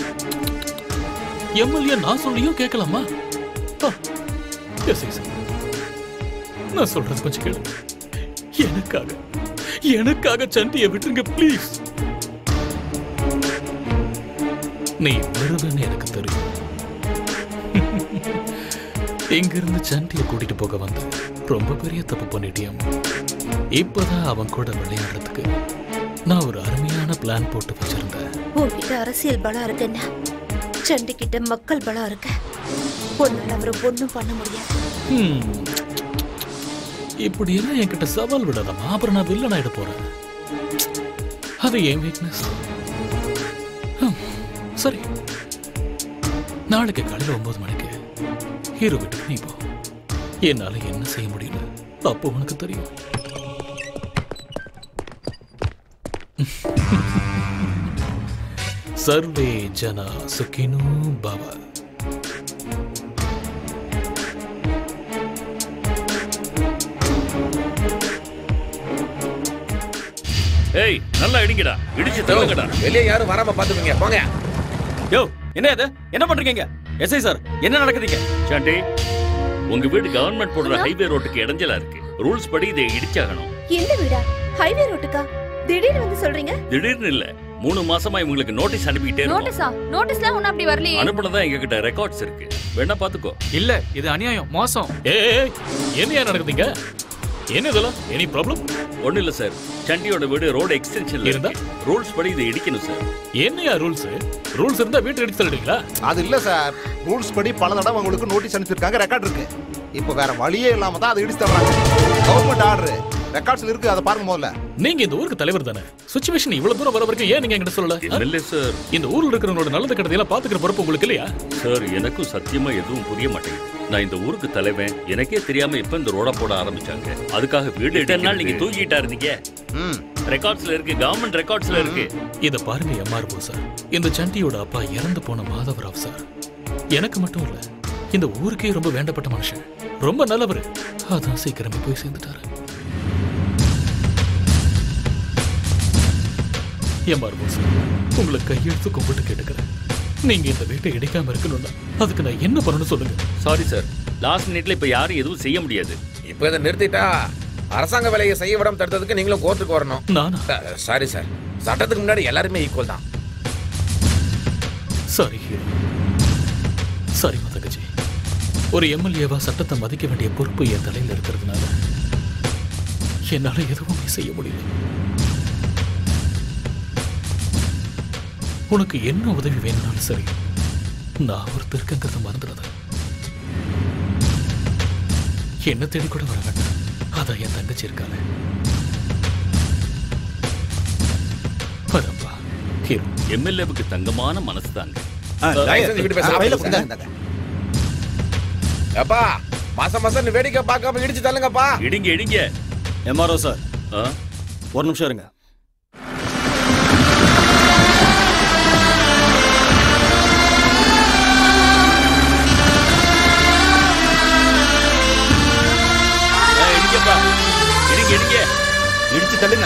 எம்எல்ஏ நான் சொல்லியும் கேட்கலாமா எஸ்ஐ சார் நான் சொல்றது கொஞ்சம் கேளு எனக்காக எனக்காக சண்டியை விட்டுருங்க ப்ளீஸ் நீ வருதுன்னு எனக்கு தெரியும் இங்கிருந்து சண்டியை கூட்டிட்டு போக வந்து ரொம்ப பெரிய தப்பு பண்ணிட்டியாம் இப்பதான் அவன் கூட விளையாடுறதுக்கு நான் ஒரு அருமையான பிளான் போட்டு வச்சிருந்தேன் உன்கிட்ட அரசியல் பலம் இருக்குன்னா சண்டி கிட்ட மக்கள் பலம் இருக்க உன்னால அவரை ஒண்ணும் பண்ண முடியாது ஹம். இப்படி எல்லாம் என்கிட்ட சவால் விடாதம்மா அப்புறம் நான் வில்லன் ஆயிட போறேன் அது என் வீக்னஸ் சரி நாளைக்கு காலையில ஒன்பது மணிக்கு ஹீரோ வீட்டுக்கு நீ போ என்னால என்ன செய்ய முடியல அப்போ உனக்கு தெரியும் சர்வே ஜனா சுகினு பவ ஏய் நல்லா இடிங்கடா இடிச்சு தள்ளுங்கடா வெளியே யாரும் வராம பாத்துக்கோங்க போங்க யோ என்ன இது என்ன பண்றீங்க எஸ்ஐ சார் என்ன நடக்குதுங்க சாண்டி உங்க வீடு கவர்மெண்ட் போடுற ஹைவே ரோட்டுக்கு இடைஞ்சலா இருக்கு ரூல்ஸ் படி இதை இடிச்சாகணும் எந்த வீடா ஹைவே ரோட்டுக்கா திடீர்னு வந்து சொல்றீங்க திடீர்னு இல்ல மூணு மாசமா இவங்களுக்கு நோட்டீஸ் அனுப்பிக்கிட்டே இருக்கோம் நோட்டீஸா நோட்டீஸ்லாம் ஒன்னும் அப்படி வரலையே அனுப்புனதான் எங்க கிட்ட ரெக்கார்ட்ஸ் இருக்கு வேணா பாத்துக்கோ இல்ல இது அநியாயம் மோசம் ஏய் என்னையா நடக்குதுங்க என்ன இதெல்லாம் எனி ப்ராப்ளம் ஒண்ணு இல்ல சார் சண்டியோட வீடு ரோடு எக்ஸ்டென்ஷன்ல இருந்தா? இருந்தா ரூல்ஸ் படி இதை இடிக்கணும் சார் என்னையா ரூல்ஸ் ரூல்ஸ் இருந்தா வீட்டு எடுத்து தள்ளிடுங்களா அது இல்ல சார் ரூல்ஸ் படி பல தடவை உங்களுக்கு நோட்டீஸ் அனுப்பிச்சிருக்காங்க ரெக்கார்ட் இருக்கு இப்போ வேற வழியே இல்லாம தான் அதை இடிச்சு தர்றாங்க கவர்மெண்ட் ஆர்டர் ரெக்கார்ட்ஸ்ல இருக்கு அதை பாருங்க முதல்ல நீங்க இந்த ஊருக்கு தலைவர் தானே சுச்சுவேஷன் இவ்வளவு தூரம் வர வரைக்கும் ஏன் நீங்க என்கிட்ட சொல்லல எம்எல்ஏ சார் இந்த ஊர்ல இருக்கிறவங்களோட நல்லது கெட்டதையெல்லாம் பாத்துக்கிற பொறுப்பு உங்களுக்கு இல்லையா சார் எனக்கும் சத்தியமா எதுவும் புரிய மாட்டேங்குது நான் இந்த ஊருக்கு தலைவன் எனக்கே தெரியாம எப்ப இந்த ரோட போட ஆரம்பிச்சாங்க அதுக்காக வீடு இத்தனை நாள் நீங்க தூக்கிட்டா இருந்தீங்க ரெக்கார்ட்ஸ்ல இருக்கு கவர்மெண்ட் ரெக்கார்ட்ஸ்ல இருக்கு இத பாருங்க எம்ஆர்ஓ சார் இந்த சண்டியோட அப்பா இறந்து போன மாதவராவ் சார் எனக்கு மட்டும் இல்ல இந்த ஊருக்கே ரொம்ப வேண்டப்பட்ட மனுஷன் ரொம்ப நல்லவர் அதான் சீக்கிரமே போய் சேர்ந்துட்டாரு எம்ஆர்ஓ சார் உங்களை கையெழுத்து கும்பிட்டு கேட்டுக்கிறேன் நீங்க இந்த வீட்டை இடிக்காம இருக்கணும்னா அதுக்கு நான் என்ன பண்ணணும்னு சொல்லுங்க சாரி சார் லாஸ்ட் மினிட்ல இப்ப யாரும் எதுவும் செய்ய முடியாது இப்போ இதை நிறுத்திட்டா அரசாங்க வேலையை செய்ய விடாம தடுத்ததுக்கு நீங்களும் கோர்ட்டுக்கு வரணும் நானா சாரி சார் சட்டத்துக்கு முன்னாடி எல்லாருமே ஈக்குவல் தான் சாரி ஹீரோ சாரி மதகஜி ஒரு எம்எல்ஏவா சட்டத்தை மதிக்க வேண்டிய பொறுப்பு என் தலையில இருக்கிறதுனால என்னால எதுவுமே செய்ய முடியல உனக்கு என்ன உதவி வேணும்னாலும் சரி நான் ஒருத்தர் இருக்கங்கிறத மறந்துடாத என்ன தேடி கூட வர வேண்டாம் அதான் என் தங்கச்சி இருக்காளே வரம்பா ஹீரோ எம்எல்ஏவுக்கு தங்கமான மனசு தாங்க தயவு செஞ்சு வீட்டு போய் சாப்பிடுங்க. அப்பா மாசம் மாசம் வேடிக்கை பார்க்காம இடிச்சு தள்ளுங்கப்பா இடிங்க இடிங்க எம்ஆர்ஓ சார் ஒரு நிமிஷம் இருங்க ஏய், இடிங்கப்பா இடிங்க இடிங்க இடிச்சு தள்ளுங்க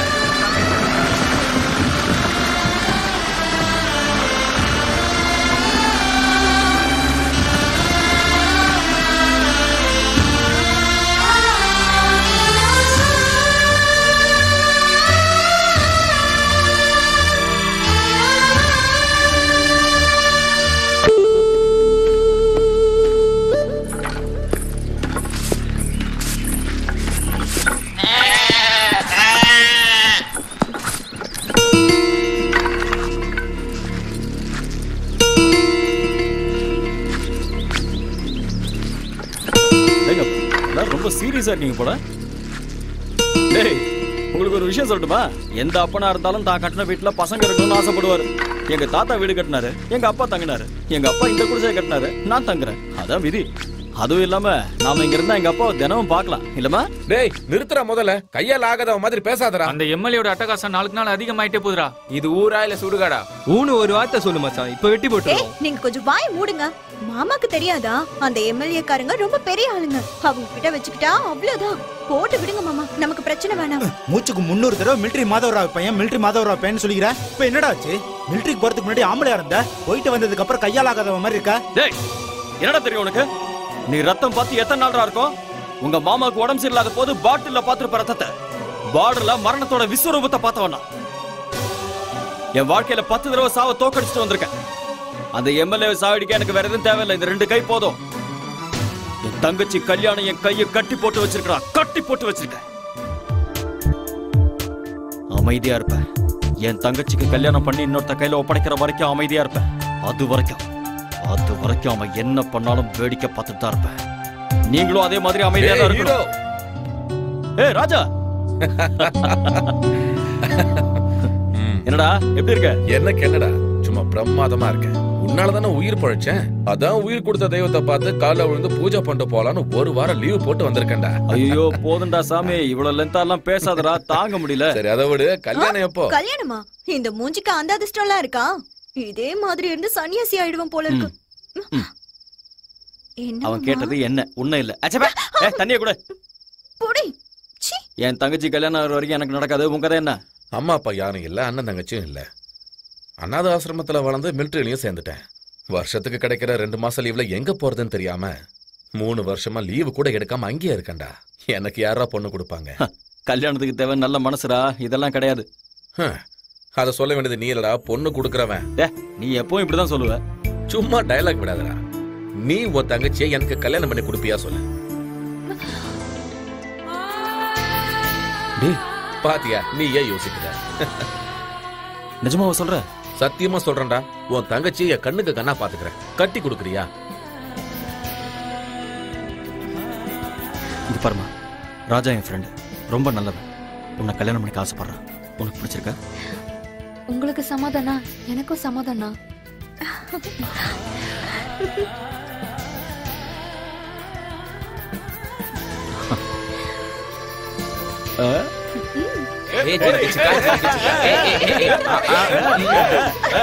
டேங்க, எல்லாரும் ரொம்ப சீரியஸா இருக்கீங்க போல டேய் உங்களுக்கு ஒரு விஷயம் சொல்லட்டுமா எந்த அப்பனா இருந்தாலும் தான் கட்டின வீட்டுல பசங்க இருக்கணும்னு ஆசைப்படுவாரு எங்க தாத்தா வீடு கட்டினாரு எங்க அப்பா தங்கினாரு எங்க அப்பா இந்த குடிசை கட்டினாரு நான் தங்குறேன் அதான் விதி அதுவும் இல்லாம நாம இங்க இருந்தா எங்க அப்பாவை தினமும் பார்க்கலாம் இல்லமா டேய் நிறுத்துற முதல்ல கையால் ஆகாத மாதிரி பேசாதடா அந்த எம்எல்ஏட அட்டகாசம் நாளுக்கு நாள் அதிகமாயிட்டே போகுதுடா இது ஊரா இல்ல சுடுகாடா ஊனு ஒரு வார்த்தை சொல்லு மச்சான் இப்ப வெட்டி ஏய் போட்டுருவோம் நீங்க கொஞ்சம் வாய் மூடுங்க மாமாக்கு தெரியாதா அந்த எம்எல்ஏ காரங்க ரொம்ப பெரிய ஆளுங்க அவங்க கிட்ட வச்சுக்கிட்டா அவ்வளவுதான் போட்டு விடுங்க மாமா நமக்கு பிரச்சனை வேணாம் மூச்சுக்கு முன்னூறு தடவை மிலிட்டரி மாதவராவ் பையன் மிலிட்டரி மாதவராவ் பையன் சொல்லிக்கிற இப்ப என்னடா ஆச்சு மிலிட்டரிக்கு போறதுக்கு முன்னாடி ஆம்பளையா இருந்த போயிட்டு வந்ததுக்கு அப்புறம் கையால் ஆகாதவ மாதிரி இருக்கா டேய் என்னடா தெரியும் உனக்கு நீ ரத்தம் பார்த்து எத்தனை நாளா இருக்கும் உங்க மாமாவுக்கு உடம்பு சரியில்லாத போது பாட்டில்ல பாத்துருப்ப ரத்தத்தை பார்டர்ல மரணத்தோட விஸ்வரூபத்தை பார்த்தவனா என் வாழ்க்கையில பத்து தடவை சாவ தோக்கடிச்சிட்டு வந்திருக்கேன் அந்த எம்எல்ஏ சாவடிக்க எனக்கு வேற எதுவும் தேவையில்லை இந்த ரெண்டு கை போதும் என் தங்கச்சி கல்யாணம் என் கையை கட்டி போட்டு வச்சிருக்கா கட்டி போட்டு வச்சிருக்கேன் அமைதியா இருப்பேன் என் தங்கச்சிக்கு கல்யாணம் பண்ணி இன்னொருத்த கையில ஒப்படைக்கிற வரைக்கும் அமைதியா இருப்பேன் அது வரைக்கும் அது வரைக்கும் அவன் என்ன பண்ணாலும் வேடிக்கை பார்த்துட்டு தான் இருப்பேன் நீங்களும் அதே மாதிரி அமைதியா தான் ஏய், ஹீரோ. இருக்கணும் ஏய் ராஜா என்னடா எப்படி இருக்க எனக்கு என்னடா சும்மா பிரமாதமா இருக்கேன் உன்னால தானே உயிர் பழைச்சேன் அதான் உயிர் கொடுத்த தெய்வத்தை பார்த்து காலைல விழுந்து பூஜை பண்ணிட்டு போலான்னு ஒரு வாரம் லீவ் போட்டு வந்திருக்கேன்டா ஐயோ போதும்டா சாமி இவ்வளவு லென்த்தா எல்லாம் பேசாதடா தாங்க முடியல சரி அதை விடு கல்யாணம் எப்போ கல்யாணமா இந்த மூஞ்சிக்கு அந்த அதிர்ஷ்டம் எல்லாம் இருக்கா இதே மாதிரி இருந்து சன்னியாசி ஆயிடுவோம் போல இருக்கு என்ன அவன் மாமா? கேட்டது என்ன உன்ன இல்ல அச்சப்பா ஏ தண்ணிய கூட புடி என் தங்கச்சி கல்யாணம் ஆகுற வரைக்கும் எனக்கு நடக்காது உன் கதை என்ன அம்மா அப்பா யாரும் இல்ல அண்ணன் தங்கச்சியும் இல்ல அனாத ஆசிரமத்துல வளர்ந்து மிலிட்டரிலையும் சேர்ந்துட்டேன் வருஷத்துக்கு கிடைக்கிற ரெண்டு மாசம் லீவ்ல எங்க போறதுன்னு தெரியாம மூணு வருஷமா லீவு கூட எடுக்காம அங்கேயே இருக்கேன்டா எனக்கு யாரா பொண்ணு கொடுப்பாங்க கல்யாணத்துக்கு தேவை நல்ல மனசுடா இதெல்லாம் கிடையாது அத சொல்ல வேண்டியது நீ இல்லடா பொண்ணு கொடுக்கறவன் நீ எப்பவும் இப்படிதான் சொல்லுவ சும்மா டயலாக் விடாதடா நீ உன் தங்கச்சியை எனக்கு கல்யாணம் பண்ணி கொடுப்பியா சொல்லு டேய் பாத்தியா நீ ஏன் யோசிக்கிற நிஜமாவா சொல்ற சத்தியமா சொல்றேன்டா உன் தங்கச்சியை என் கண்ணுக்கு கண்ணா பாத்துக்கிறேன் கட்டி கொடுக்குறியா இது பாருமா ராஜா என் ஃப்ரெண்டு ரொம்ப நல்லவன் உன்னை கல்யாணம் பண்ணிக்க ஆசைப்படுறேன் உனக்கு பிடிச்சிருக்கா உங்களுக்கு சமாதானா எனக்கும் சமாதானா ஏய், ஜிலிக்கிச்சுக்கா, ஜிலிக்கிச்சுக்கா. ஏய், ஏய், ஏய், ஏய். ஆ, ஆ.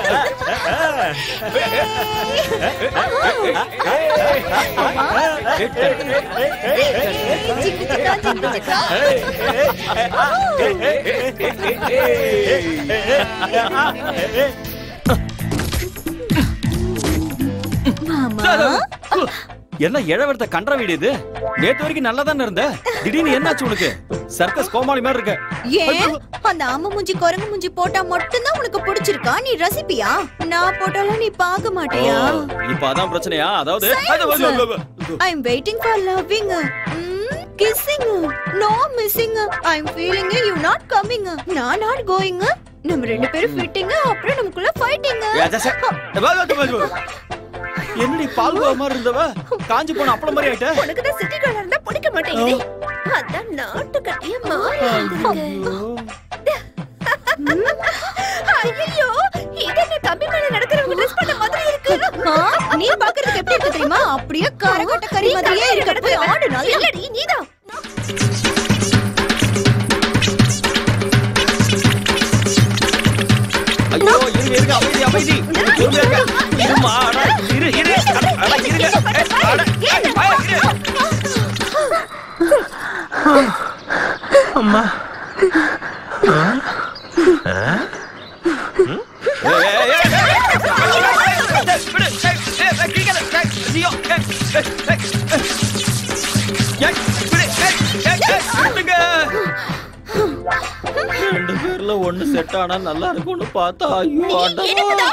என்ன இழவரத்த கன்ற வீடு இது நேத்து வரைக்கும் நல்லா தானே இருந்த திடீர்னு என்னாச்சு உனக்கு சர்க்கஸ் கோமாளி மாதிரி இருக்க ஏன் அந்த ஆம மூஞ்சி குரங்கு மூஞ்சி போட்டா மட்டும்தான் உனக்கு பிடிச்சிருக்கா நீ ரசிப்பியா நான் போட்டாலும் நீ பார்க்க மாட்டியா இப்ப அதான் பிரச்சனையா அதாவது I am waiting for loving kissing no missing I am feeling you not coming நான் நாட் கோயிங் நம்ம ரெண்டு பேரும் ஃபிட்டிங் அப்புறம் நமக்குள்ள ஃபைட்டிங் என்னடி பால் கோவா மாதிரி இருந்தவ காஞ்சி போன அப்பளம் மாதிரி ஆயிட்ட உனக்கு தான் சிட்டி கலர் இருந்தா பிடிக்க மாட்டேங்குது அதான் நாட்டு கட்டிய மாறி ஐயோ இது என்ன கம்பி மேல நடக்கிறவங்க ட்ரெஸ் பண்ண மாதிரி இருக்கு நீ பாக்குறதுக்கு எப்படி இருக்கு தெரியுமா அப்படியே கரகட்ட கறி மாதிரியே இருக்க போய் ஆடு நல்லா இல்லடி நீதான் ஐயோ இருங்க இருங்க அமைதி அமைதி இருங்க, இருங்க. இருமா அட, இரு இரு அட, அட, இருங்க ஏய், அட, ஏய், வாயா, இரு. அம்மா ஏய், ஏய், ஏய், ஏய், ஏய், விடு, ஏய், ஏய், ஏய், கிழிக்காத, ஏய், நீயோ, ஏய், ஏய், ஏய், ஏய், விடு, ஏய், ஏய், ஏய், விடுங்க. ரெண்டு பேர்ல ஒண்ணு செட் ஆனா நல்லா இருக்கும்னு பார்த்தா ஐயோ ஆண்டவா.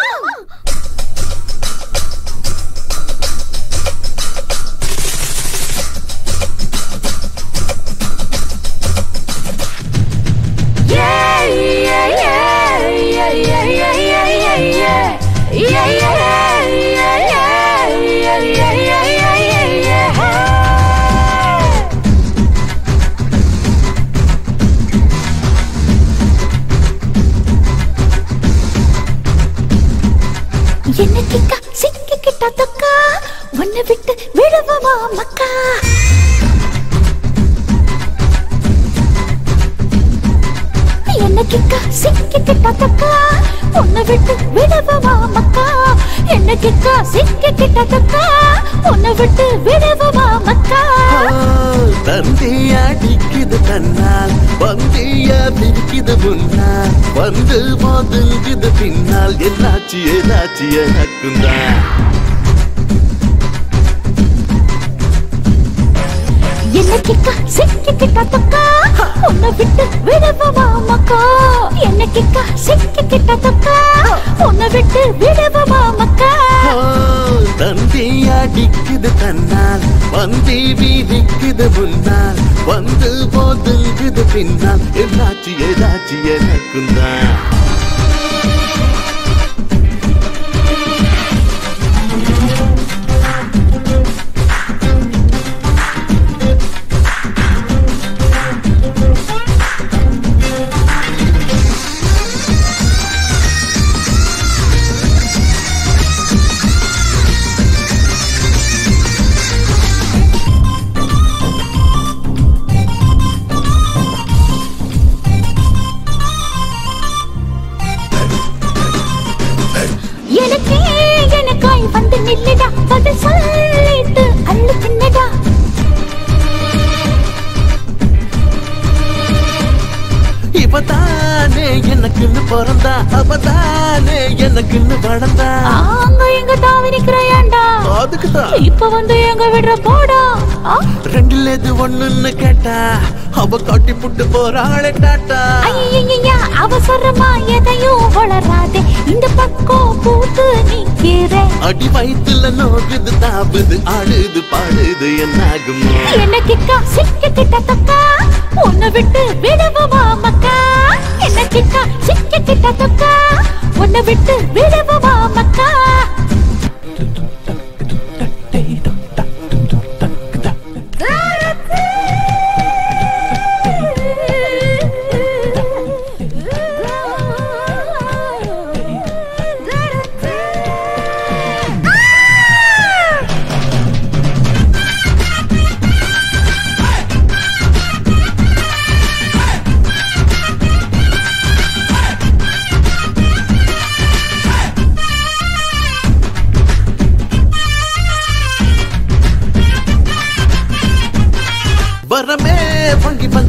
என்ன கிக்கா சிக்கிக்கிட்டா தொக்கா உன்னை விட்டு விழுவமா மக்கா என்ன கிக்கா சிக்கிக்கிட்டா தொக்கா உன்னை விட்டு விழுவமா மக்கா என்ன கிக்கா சிக்கிக்கிட்டா தொக்கா உன்னை விட்டு விழுவமா மக்கா தந்தி அடிக்குது தன்னால் வந்திய பிடிக்குது முன்னால் வந்து மோதுங்குது பின்னால் என்னாச்சு என்னாச்சு எனக்கும் தான் என்ன கிக்கா சிக்கிக்கிட்டா தொக்கா உன்னை விட்டு விழுவமா மக்கா என்ன கிக்கா சிக்கிக்கிட்டா தொக்கா உன்னை விட்டு விழுவமா மக்கா தந்தி அடிக்குது தன்னால் வந்தி வீதிக்குது முன்னால் வந்து மோதுங்குது பின்னால் என்னாச்சு என்னாச்சு எனக்கும் தான் எனக்கே எனக்காய் வந்து நில்லுடா பதில் சொல்லிட்டு அள்ளு தின்னடா இவதானே எனக்குன்னு பிறந்தா அவதானே எனக்குன்னு வளர்ந்தா அங்க எங்க தாவி நிக்கிறையாண்டா அதுக்குதான் இப்ப வந்து எங்க விடுற போடா ஆ, ரெண்டுல எது ஒண்ணுன்னு கேட்டா அவ காட்டி புட்டு போறாளே டாட்டா ஐயையையா, அவசரமா எதையும் வளராதே இந்த பக்கம் பூத்து நிக்கிற அடி வயித்துல நோகுது தாவுது ஆடுது பாடுது என்னாகுமோ என்ன கிக்கா சிக்கிக்கிட்ட தக்கா உன்னை விட்டு விடுவமா மக்கா என்ன கிக்கா சிக்கிக்கிட்ட தக்கா உன்னை விட்டு விடுவமா மக்கா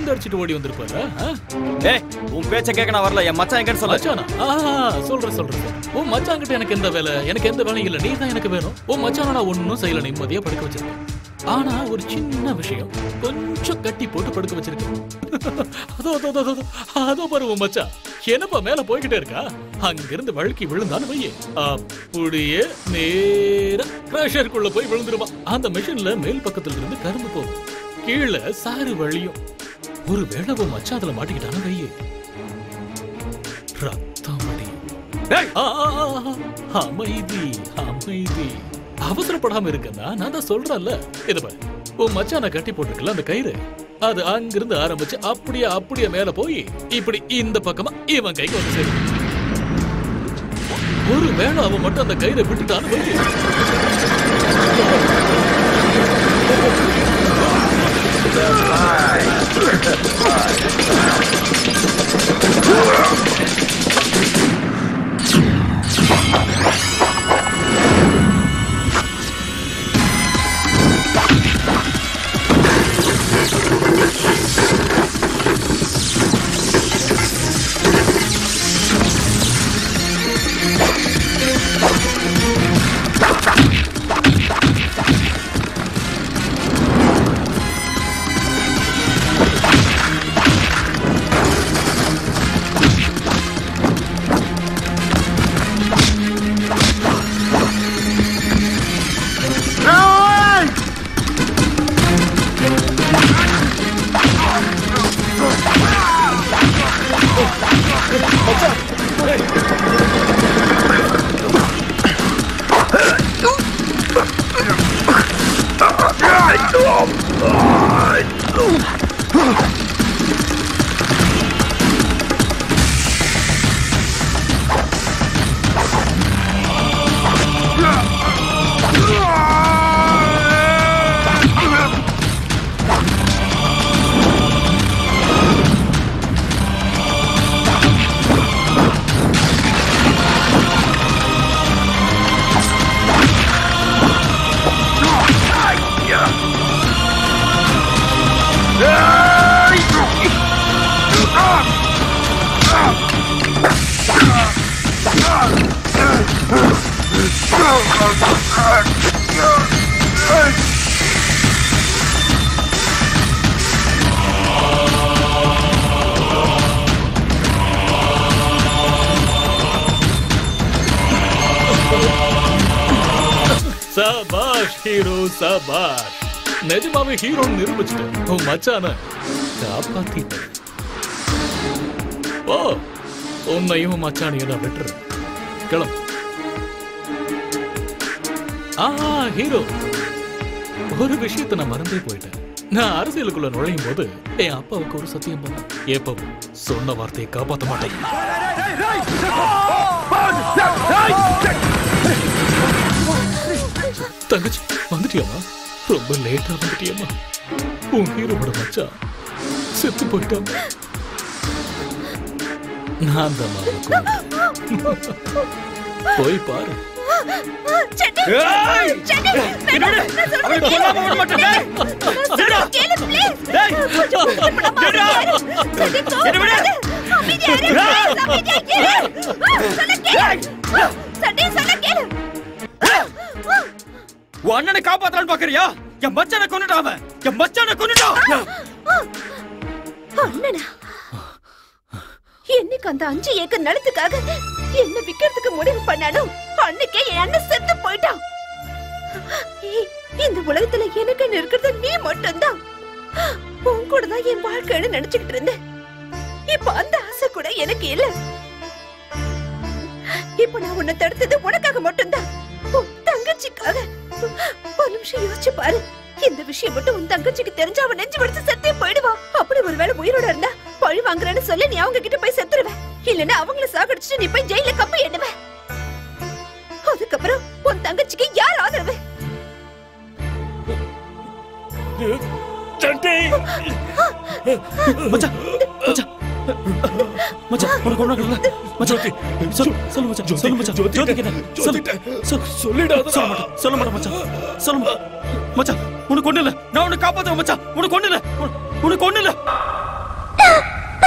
விழுந்து அடிச்சிட்டு ஓடி வந்திருப்பாரு ஏய் உன் பேச்ச கேட்க நான் வரல என் மச்சான் எங்கன்னு சொல்ல மச்சானா ஆ சொல்றேன் சொல்றேன் உன் மச்சான் கிட்ட எனக்கு எந்த வேலை எனக்கு எந்த வேலையும் இல்ல நீ தான் எனக்கு வேணும் உன் மச்சான நான் ஒன்னும் செய்யல நிம்மதியா படுக்க வச்சிருக்கேன் ஆனா ஒரு சின்ன விஷயம் கொஞ்சம் கட்டி போட்டு படுக்க வச்சிருக்கேன் அதோ அதோ அதோ, அதோ அதோ பாரு உன் மச்சான் என்னப்பா மேல போய்கிட்டே இருக்கா அங்கிருந்து வழுக்கி விழுந்தான்னு வையே அப்படியே நேரா கிராஷருக்குள்ள போய் விழுந்துருமா அந்த மிஷின்ல மேல் பக்கத்துல இருந்து கரும்பு போகும் கீழே சாறு வழியும் ஒரு வேளை உன் மச்சான் அதுல மாட்டிக்கிட்டான்னு வையே ரத்தம் வடியும் ஆ, ஆ, ஆ, ஆ. அமைதி அமைதி அவசரப்படாம இருக்கா நான் தான் சொல்றேன்ல இது பாரு உன் மச்சான கட்டி போட்டிருக்கல அந்த கயிறு அது அங்கிருந்து ஆரம்பிச்சு அப்படியே அப்படியே மேல போய் இப்படி இந்த பக்கமா இவன் கைக்கு வந்து சேரும் ஒரு வேளை அவன் மட்டும் அந்த கயிறை விட்டுட்டான்னு வையே. சபாஷ் ஹீரோ சபாஷ் நிஜமாவே ஹீரோ நிரூபிச்சுட்டேன் உன் மச்சான காப்பாத்திட்டேன் ஓ உன்னையும் மச்சானையும் நான் விட்டுறேன் கிளம்பு ஆ ஹீரோ ஒரு விஷயத்தை நான் மறந்தே போயிட்டேன் நான் அரசியலுக்குள்ள நுழையும் போது என் அப்பாவுக்கு ஒரு சத்தியம் பண்ண எப்பவும் சொன்ன வார்த்தையை காப்பாத்த மாட்டேன் தங்கச்சி வந்துட்டியாமா ரொம்ப லேட்டா வந்துட்டியம்மா உன் ஹீரோட மச்சான் செத்து போயிட்டான் நான் தான் மாமா கொன்னேன். போய் பாரு ஏய்! என்னோட அவளை கொல்லாம விட மாட்டேன் டேய்! சரிடா! டேய்! சரிடா! என்னை விடு! உன் அண்ணனை காப்பாத்தலான்னு பாக்குறியா என் மச்சானை கொண்டுட்டான் அவன் என் மச்சானை கொண்டுட்டான் அண்ணனா என்னைக்கு அந்த அஞ்சு ஏக்கர் நிலத்துக்காக என்ன விக்கிறதுக்கு முடிவு பண்ணானோ அன்னைக்கே என் அண்ணன் செத்து போயிட்டான் இ- இந்த உலகத்துல எனக்கு இருக்கிறது நீ மட்டும்தான் உன் கூட தான் என் வாழ்க்கைன்னு நினைச்சுக்கிட்டு இருந்தேன் இப்ப அந்த ஆசை கூட எனக்கு இல்ல இப்ப நான் உன்னை தடுத்தது உனக்காக மட்டும்தான் உன் தங்கச்சிக்காக ஒரு நிமிஷம் யோசிச்சு பாரு இந்த விஷயம் மட்டும் உன் தங்கச்சிக்கு தெரிஞ்சா அவன் நெஞ்சு வடிச்சு செத்தே போயிடுவா அப்படி ஒருவேளை உயிரோட இருந்தா பழி வாங்குறேன்னு சொல்லி நீ அவங்க கிட்ட போய் செத்துருவ இல்லன்னா அவங்கள சாகடிச்சுட்டு நீ போய் ஜெயில கப்ப எண்ணுவ அதுக்கப்புறம் உன் தங்கச்சிக்கு யார் ஆதரவு மச்சான் மச்சான் மச்சான் உனக்கு ஒண்ணு ஆகல மச்சான் சொல்லு சொல்லு மச்சான் சொல்லு மச்சான் ஜோதி கிட்ட சொல்லு சொல்லு சொல்லிடாத சொல்ல மாட்டேன் சொல்ல மாட்டேன் மச்சான் சொல்ல மாட்டேன் மச்சான் உனக்கு ஒண்ணு இல்ல நான் உன்னை காப்பாத்துவேன் மச்சான் உனக்கு ஒண்ணு இல்ல உனக்கு ஒண்ணு இல்ல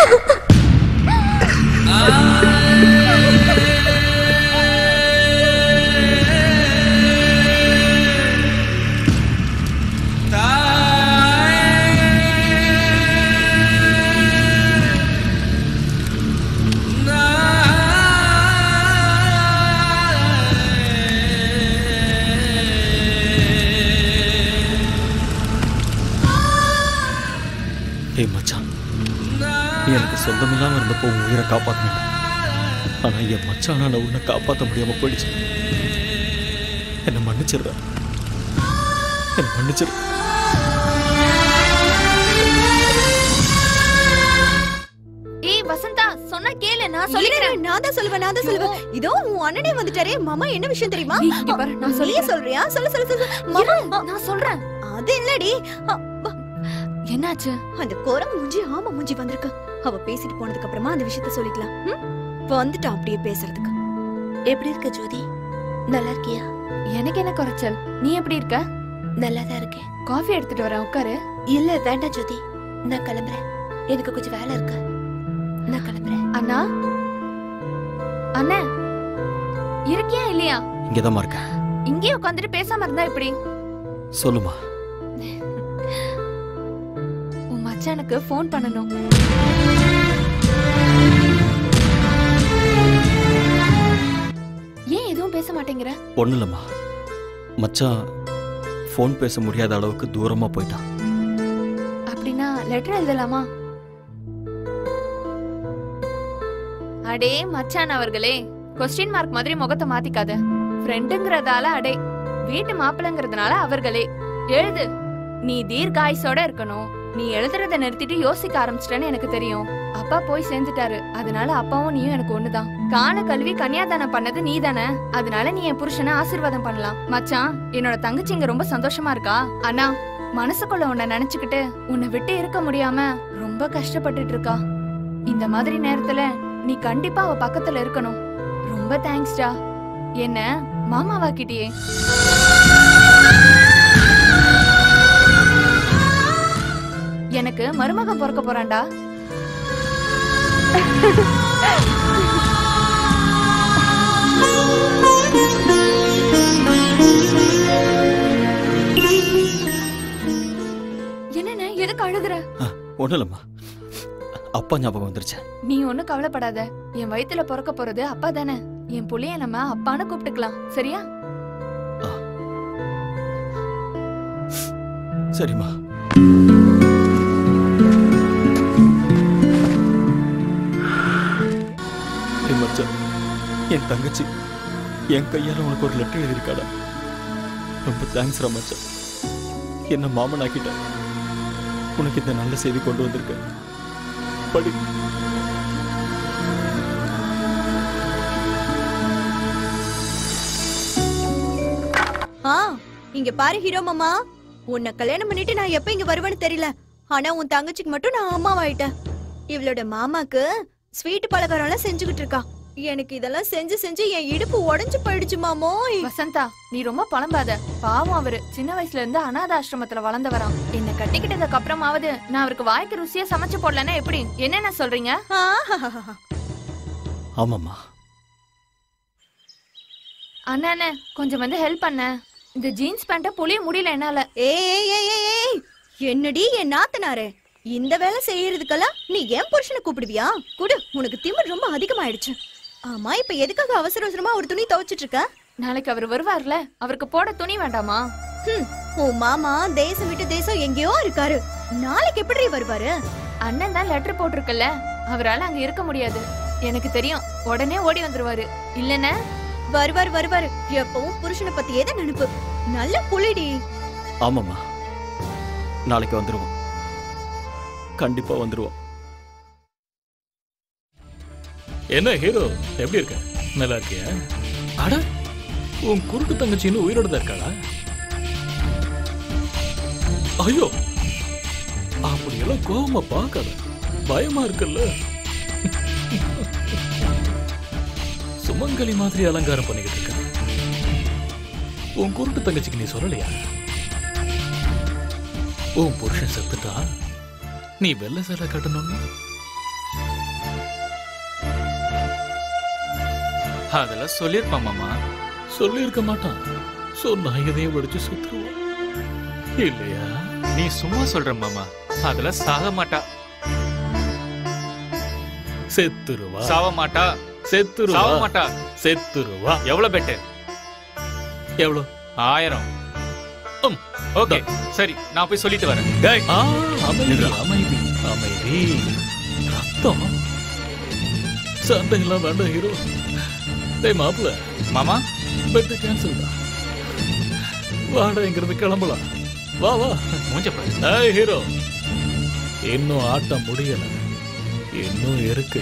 ஏய் மச்சான் நீ எனக்கு சொந்தமில்லாம இருந்தப்போ உன் உயிரை காப்பாத்தின ஆனா என் மச்சானால உன்னை காப்பாத்த முடியாம போயிடுச்சு என்ன மன்னிச்சிடுற என்ன மன்னிச்சிடு ஏய் வசந்தா சொன்னா கேளு நான் இரு, சொல்லிக்கிறேன் இரு, நான் தான் சொல்லுவேன் நான் தான் சொல்லுவேன் இதோ உன் அண்ணனே வந்துட்டாரே மாமா என்ன விஷயம் தெரியுமா நீ இங்க பாரு, நான் நீயே சொல்லிக்கிறேன். சொல்றியா சொல்லு சொல்லு சொல்லு மாமா நான் சொல்றேன் அது இல்லடி அ, வ- என்னாச்சு அந்த குரங்கு மூஞ்சி ஆமா மூஞ்சி வந்திருக்கு அவ பேசிட்டு போனதுக்கு அப்புறமா அந்த விஷயத்த சொல்லிக்கலாம் ம்? வந்துட்டா அப்படியே பேசுறதுக்கு எப்படி இருக்க ஜோதி நல்லா இருக்கியா எனக்கு என்ன குறைச்சல் நீ எப்படி இருக்க நல்லா தான் இருக்கேன் காஃபி எடுத்துட்டு வரேன் உட்காரு இல்ல வேண்டாம் ஜோதி நான் கிளம்புறேன் எனக்கு கொஞ்சம் வேலை இருக்கு நான் கிளம்புறேன் அண்ணா அண்ணா இருக்கியா இல்லையா இங்கதான் இருக்கேன் இங்கேயே உட்காந்துட்டு பேசாம இருந்தா எப்படி சொல்லுமா உன் மச்சானுக்கு ஃபோன் பண்ணணும் ஏன் எதுவும் பேச மாட்டேங்கிற ஒண்ணு இல்லம்மா மச்சான் ஃபோன் பேச முடியாத அளவுக்கு தூரமா போயிட்டான் அப்படின்னா லெட்டர் எழுதலாமா அடே மச்சான் அவர்களே கொஸ்டின் மார்க் மாதிரி முகத்தை மாத்திக்காத ஃப்ரெண்டுங்கிறதால அடே வீட்டு மாப்பிள்ளைங்கிறதுனால அவர்களே எழுது நீ தீர்காயுசோட இருக்கணும் நீ எழுதுறத நிறுத்திட்டு யோசிக்க ஆரம்பிச்சிட்டேன்னு எனக்கு தெரியும் அப்பா போய் சேர்ந்துட்டாரு அதனால அப்பாவும் நீயும் எனக்கு ஒண்ணுதான் காண கல்வி கன்னியாதானம் பண்ணது நீ தானே அதனால நீ என் புருஷனை ஆசீர்வாதம் பண்ணலாம் மச்சான் என்னோட தங்கச்சி இங்க ரொம்ப சந்தோஷமா இருக்கா அண்ணா மனசுக்குள்ள உன்னை நினைச்சுக்கிட்டு உன்னை விட்டு இருக்க முடியாம ரொம்ப கஷ்டப்பட்டுட்டு இருக்கா இந்த மாதிரி நேரத்துல நீ கண்டிப்பா அவ பக்கத்துல இருக்கணும் ரொம்ப தேங்க்ஸ்டா என்ன மாமாவாக்கிட்டியே எனக்கு மருமகன் பிறக்க போறான்டா என்னண்ணே எதுக்கு அழுகுற ஒண்ணு இல்லம்மா அப்பா ஞாபகம் வந்துருச்சு நீ ஒண்ணும் கவலைப்படாத என் வயித்துல பிறக்க போறது அப்பா தானே என் புள்ளைய நம்ம அப்பான்னு கூப்பிட்டுக்கலாம் சரியா சரிம்மா ஏய் மச்சான் என் தங்கச்சி என் கையால உனக்கு ஒரு லெட்டர் எழுதியிருக்காடா ரொம்ப தேங்க்ஸ்ரா மச்சான் என்ன மாமனாக்கிட்ட உனக்கு இந்த நல்ல செய்தி கொண்டு வந்திருக்கேன் படி ஆ இங்க பாரு ஹீரோ மாமா உன்னை கல்யாணம் பண்ணிட்டு நான் எப்ப இங்க வருவேன்னு தெரியல ஆனா உன் தங்கச்சிக்கு மட்டும் நான் அம்மாவாயிட்டேன் இவளோட மாமாக்கு ஸ்வீட் பலகாரம் எல்லாம் செஞ்சுக்கிட்டு இருக்கா எனக்கு இதெல்லாம் செஞ்சு செஞ்சு என் இடுப்பு உடைஞ்சு போயிடுச்சு மாமோ வசந்தா நீ ரொம்ப புலம்பாத பாவம் அவரு சின்ன வயசுல இருந்து அனாத ஆசிரமத்துல வளர்ந்தவராம் என்ன கட்டிக்கிட்டதுக்கு அப்புறமாவது நான் அவருக்கு வாய்க்கு ருசியா சமைச்சு போடலன்னா எப்படி என்னென்ன சொல்றீங்க ஆமாம்மா அண்ணா அண்ணா கொஞ்சம் வந்து ஹெல்ப் பண்ண இந்த ஜீன்ஸ் பேண்ட புளிய முடியல என்னால ஏய் ஏய் ஏய் ஏய், ஏய் என்னடி என் நாத்தனாரே இந்த வேலை செய்யறதுக்கெல்லாம் நீ ஏன் புருஷனை கூப்பிடுவியா குடு உனக்கு திமிர் ரொம்ப அதிகமாயிடுச்சு ஆமா இப்ப எதுக்காக அவசர அவசரமா ஒரு துணி துவைச்சிட்டு இருக்க நாளைக்கு அவர் வருவார்ல அவருக்கு போட துணி வேண்டாமா ஹம், உன் மாமா தேசம் விட்டு தேசம் எங்கேயோ இருக்காரு நாளைக்கு எப்படி வருவாரு அண்ணன் தான் லெட்டர் போட்டிருக்கல அவரால அங்க இருக்க முடியாது எனக்கு தெரியும் உடனே ஓடி வந்துருவாரு இல்லன்னா வருவார் வருவார் எப்பவும் புருஷனை பத்தியே தான் நினைப்பு நல்ல புலிடி ஆமாம்மா நாளைக்கு வந்துருவோம் கண்டிப்பா வந்துருவோம் என்ன ஹீரோ எப்படி இருக்க நல்லா இருக்கியா அட உன் குருட்டு தங்கச்சி இன்னும் உயிரோட தான் இருக்காளா ஐயோ அப்படியெல்லாம் கோவமா பார்க்காத பயமா இருக்குல்ல சுமங்கலி மாதிரி அலங்காரம் பண்ணிக்கிட்டு இருக்க உன் குருட்டு தங்கச்சிக்கு நீ சொல்லலையா உன் புருஷன் செத்துட்டா நீ வெள்ளை சேலை கட்டணும்னு அதெல்லாம் சொல்லியிருப்பான் மாமா சொல்லியிருக்க மாட்டான் சொன்னா இதையும் வெடிச்சு சுத்துருவான் இல்லையா நீ சும்மா சொல்ற மாமா அதெல்லாம் சாக மாட்டா செத்துருவா சாவ மாட்டா செத்துருவா சாவ மாட்டா செத்துருவா எவ்வளவு பெட்டு எவ்வளவு ஆயிரம் ஓகே சரி நான் போய் சொல்லிட்டு வரேன் ஆ, அமைதி அமைதி அமைதி ரத்தம் சண்டையெல்லாம் வேண்டாம் ஹீரோ டேய் மாப்பிள மாமா பெட்டு கேன்சல் தான் வாடா இங்கிருந்து கிளம்பலாம் வா வா மூஞ்ச பாரு ஏய் ஹீரோ இன்னும் ஆட்டம் முடியல இன்னும் இருக்கு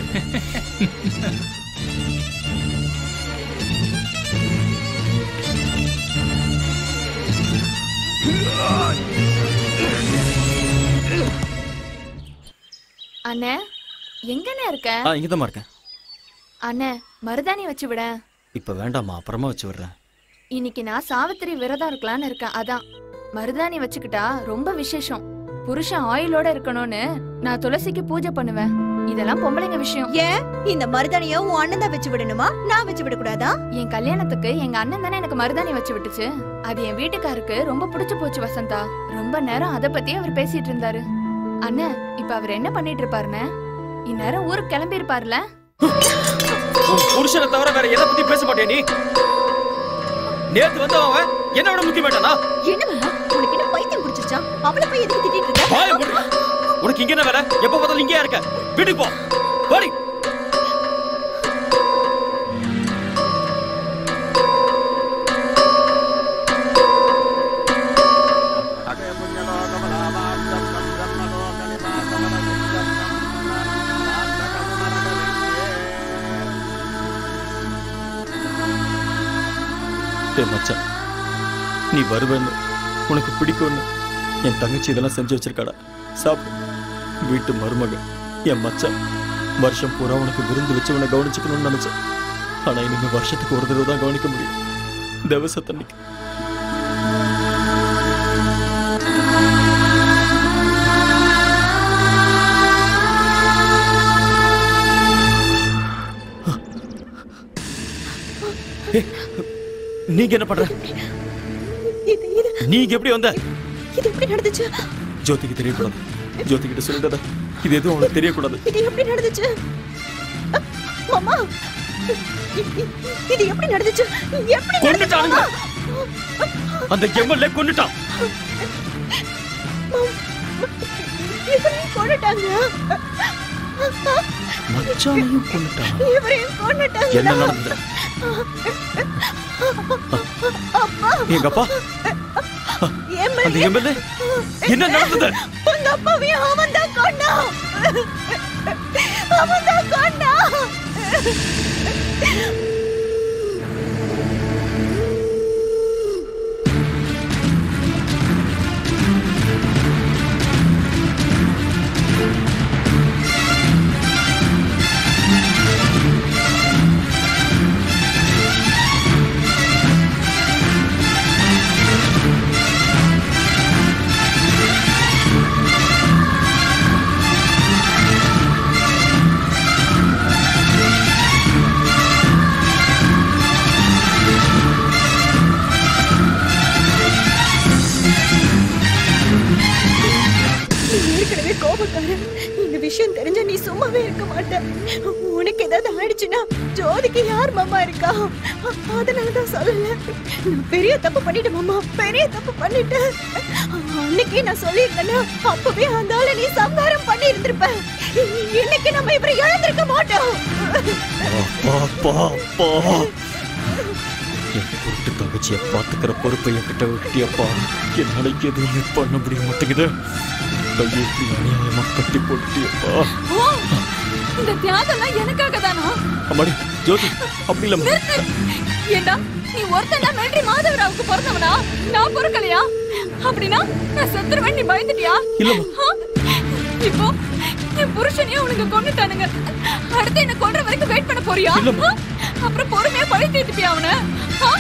அண்ணே எங்கண்ணே இருக்க ஆ இங்க தான் இருக்கேன் அண்ணே மருதாணி வச்சு விட இப்ப வேண்டாம்மா அப்புறமா வச்சு விடுறேன் இன்னைக்கு நான் சாவித்திரி விரதம் இருக்கலாம்னு இருக்கேன் அதான் மருதாணி வச்சுக்கிட்டா ரொம்ப விசேஷம் புருஷன் ஆயிலோட இருக்கணும்னு நான் துளசிக்கு பூஜை பண்ணுவேன் இதெல்லாம் பொம்பளைங்க விஷயம் ஏன் இந்த மருதாணிய உன் அண்ணன் தான் வச்சு விடணுமா நான் வச்சு விட கூடாதா என் கல்யாணத்துக்கு எங்க அண்ணன் தானே எனக்கு மருதாணி வச்சு விட்டுச்சு அது என் வீட்டுக்காருக்கு ரொம்ப பிடிச்சு போச்சு வசந்தா ரொம்ப நேரம் அத பத்தி அவர் பேசிட்டு இருந்தாரு அண்ணன் இப்ப அவர் என்ன பண்ணிட்டு இருப்பாருன்னு இந்நேரம் ஊருக்கு கிளம்பி இருப்பார்ல உன் புருஷனை தவிர வேற எதை பத்தி பேச மாட்டே நீ நேத்து வந்து அவன் என்ன விட முக்கிய மாட்டானா என்ன மாமா உனக்கு என்ன பைத்தியம் பிடிச்சிருச்சா அவளை போய் எதுக்கு திட்டிட்டு இருக்க வாய மூடு. உனக்கு இங்க என்ன வேலை எப்ப பார்த்தாலும் இங்கேயா இருக்க வீட்டுக்கு போ போடி டேய் மச்சான் நீ வருவேன்னு உனக்கு பிடிக்கும்னு என் தங்கச்சி இதெல்லாம் செஞ்சு வச்சிருக்காடா சாப்பிடு வீட்டு மருமக என் மச்சான் வருஷம் பூரா உனக்கு விருந்து வச்சு உன்னை கவனிச்சுக்கணும்னு நினைச்சேன் ஆனா இனிமே வருஷத்துக்கு ஒரு தடவை தான் கவனிக்க முடியும் தேவசத்தன்னைக்கு ஏய், நீங்க என்ன பண்ற இது இது நீங்க எப்படி வந்த இது எப்படி நடந்துச்சு ஜோதிக்கு தெரியக்கூடாது ஜோதி கிட்ட சொல்லிட்டத இது எதுவும் அவளுக்கு தெரியக்கூடாது இது எப்படி நடந்துச்சு மாமா இது எப்படி நடந்துச்சு எப்படி நடந்துச்சு கொன்னுட்டானுங்க. மாமா? அந்த எம்எல்ஏ கொண்டுட்டான் இவரையும் கொன்னுட்டாங்க மச்சானையும் கொண்டுட்டான் இவரையும் கொன்னுட்டாங்க என்ன நடந்தது அப்பா எங்க அப்பா அந்த எம்எல்ஏ என்ன நடந்தது உங்க அப்பாவையும் அவன் தான் கொண்டா அவன் தான் கொண்டா நீ ஏற்கனவே கோபக்காரன் இந்த விஷயம் தெரிஞ்சா நீ சும்மாவே இருக்க மாட்ட உனக்கு ஏதாவது ஆயிடுச்சுன்னா ஜோதிக்கு யார் மாமா இருக்கா அ- அதனாலதான் சொல்லல நான் பெரிய தப்பு பண்ணிட்டேன் மாமா பெரிய தப்பு பண்ணிட்டேன் அன்னைக்கே நான் சொல்லியிருந்தேன்னா அப்பவே அந்த ஆளை நீ சம்ஹாரம் பண்ணி இருந்திருப்ப இன்னைக்கு நம்ம இவரை இழந்திருக்க மாட்டோம் அப்பா அப்பா அப்பா என் பொருட்டு தங்கச்சியை பாத்துக்கிற பொறுப்பை என்கிட்ட விட்டியப்பா என்னால எதுவுமே பண்ண முடிய மாட்டேங்குது கையை இப்படி அநியாயமா கட்டி போட்டுட்டியப்பா ஓ, இந்த தியாகம்லாம் எனக்காக தானா அம்மாடி ஜோதி அப்படி இல்ல நிறுத்து. ஏண்டா நீ ஒருத்தன் தான் மிலிட்டரி மாதவராவுக்கு பிறந்தவனா நான் பிறக்கலையா அப்படின்னா நான் செத்துருவேன் நீ பயந்துட்டியா இல்லம்மா. ஆ? இப்போ என் புருஷனையும் உனக்கு கொண்டுட்டானுங்க அடுத்து என்ன கொல்ற வரைக்கும் வெயிட் பண்ண போறியா ஆ? அப்புறம் பொறுமையா பழி தீட்டுப்பியா அவனை ஆ?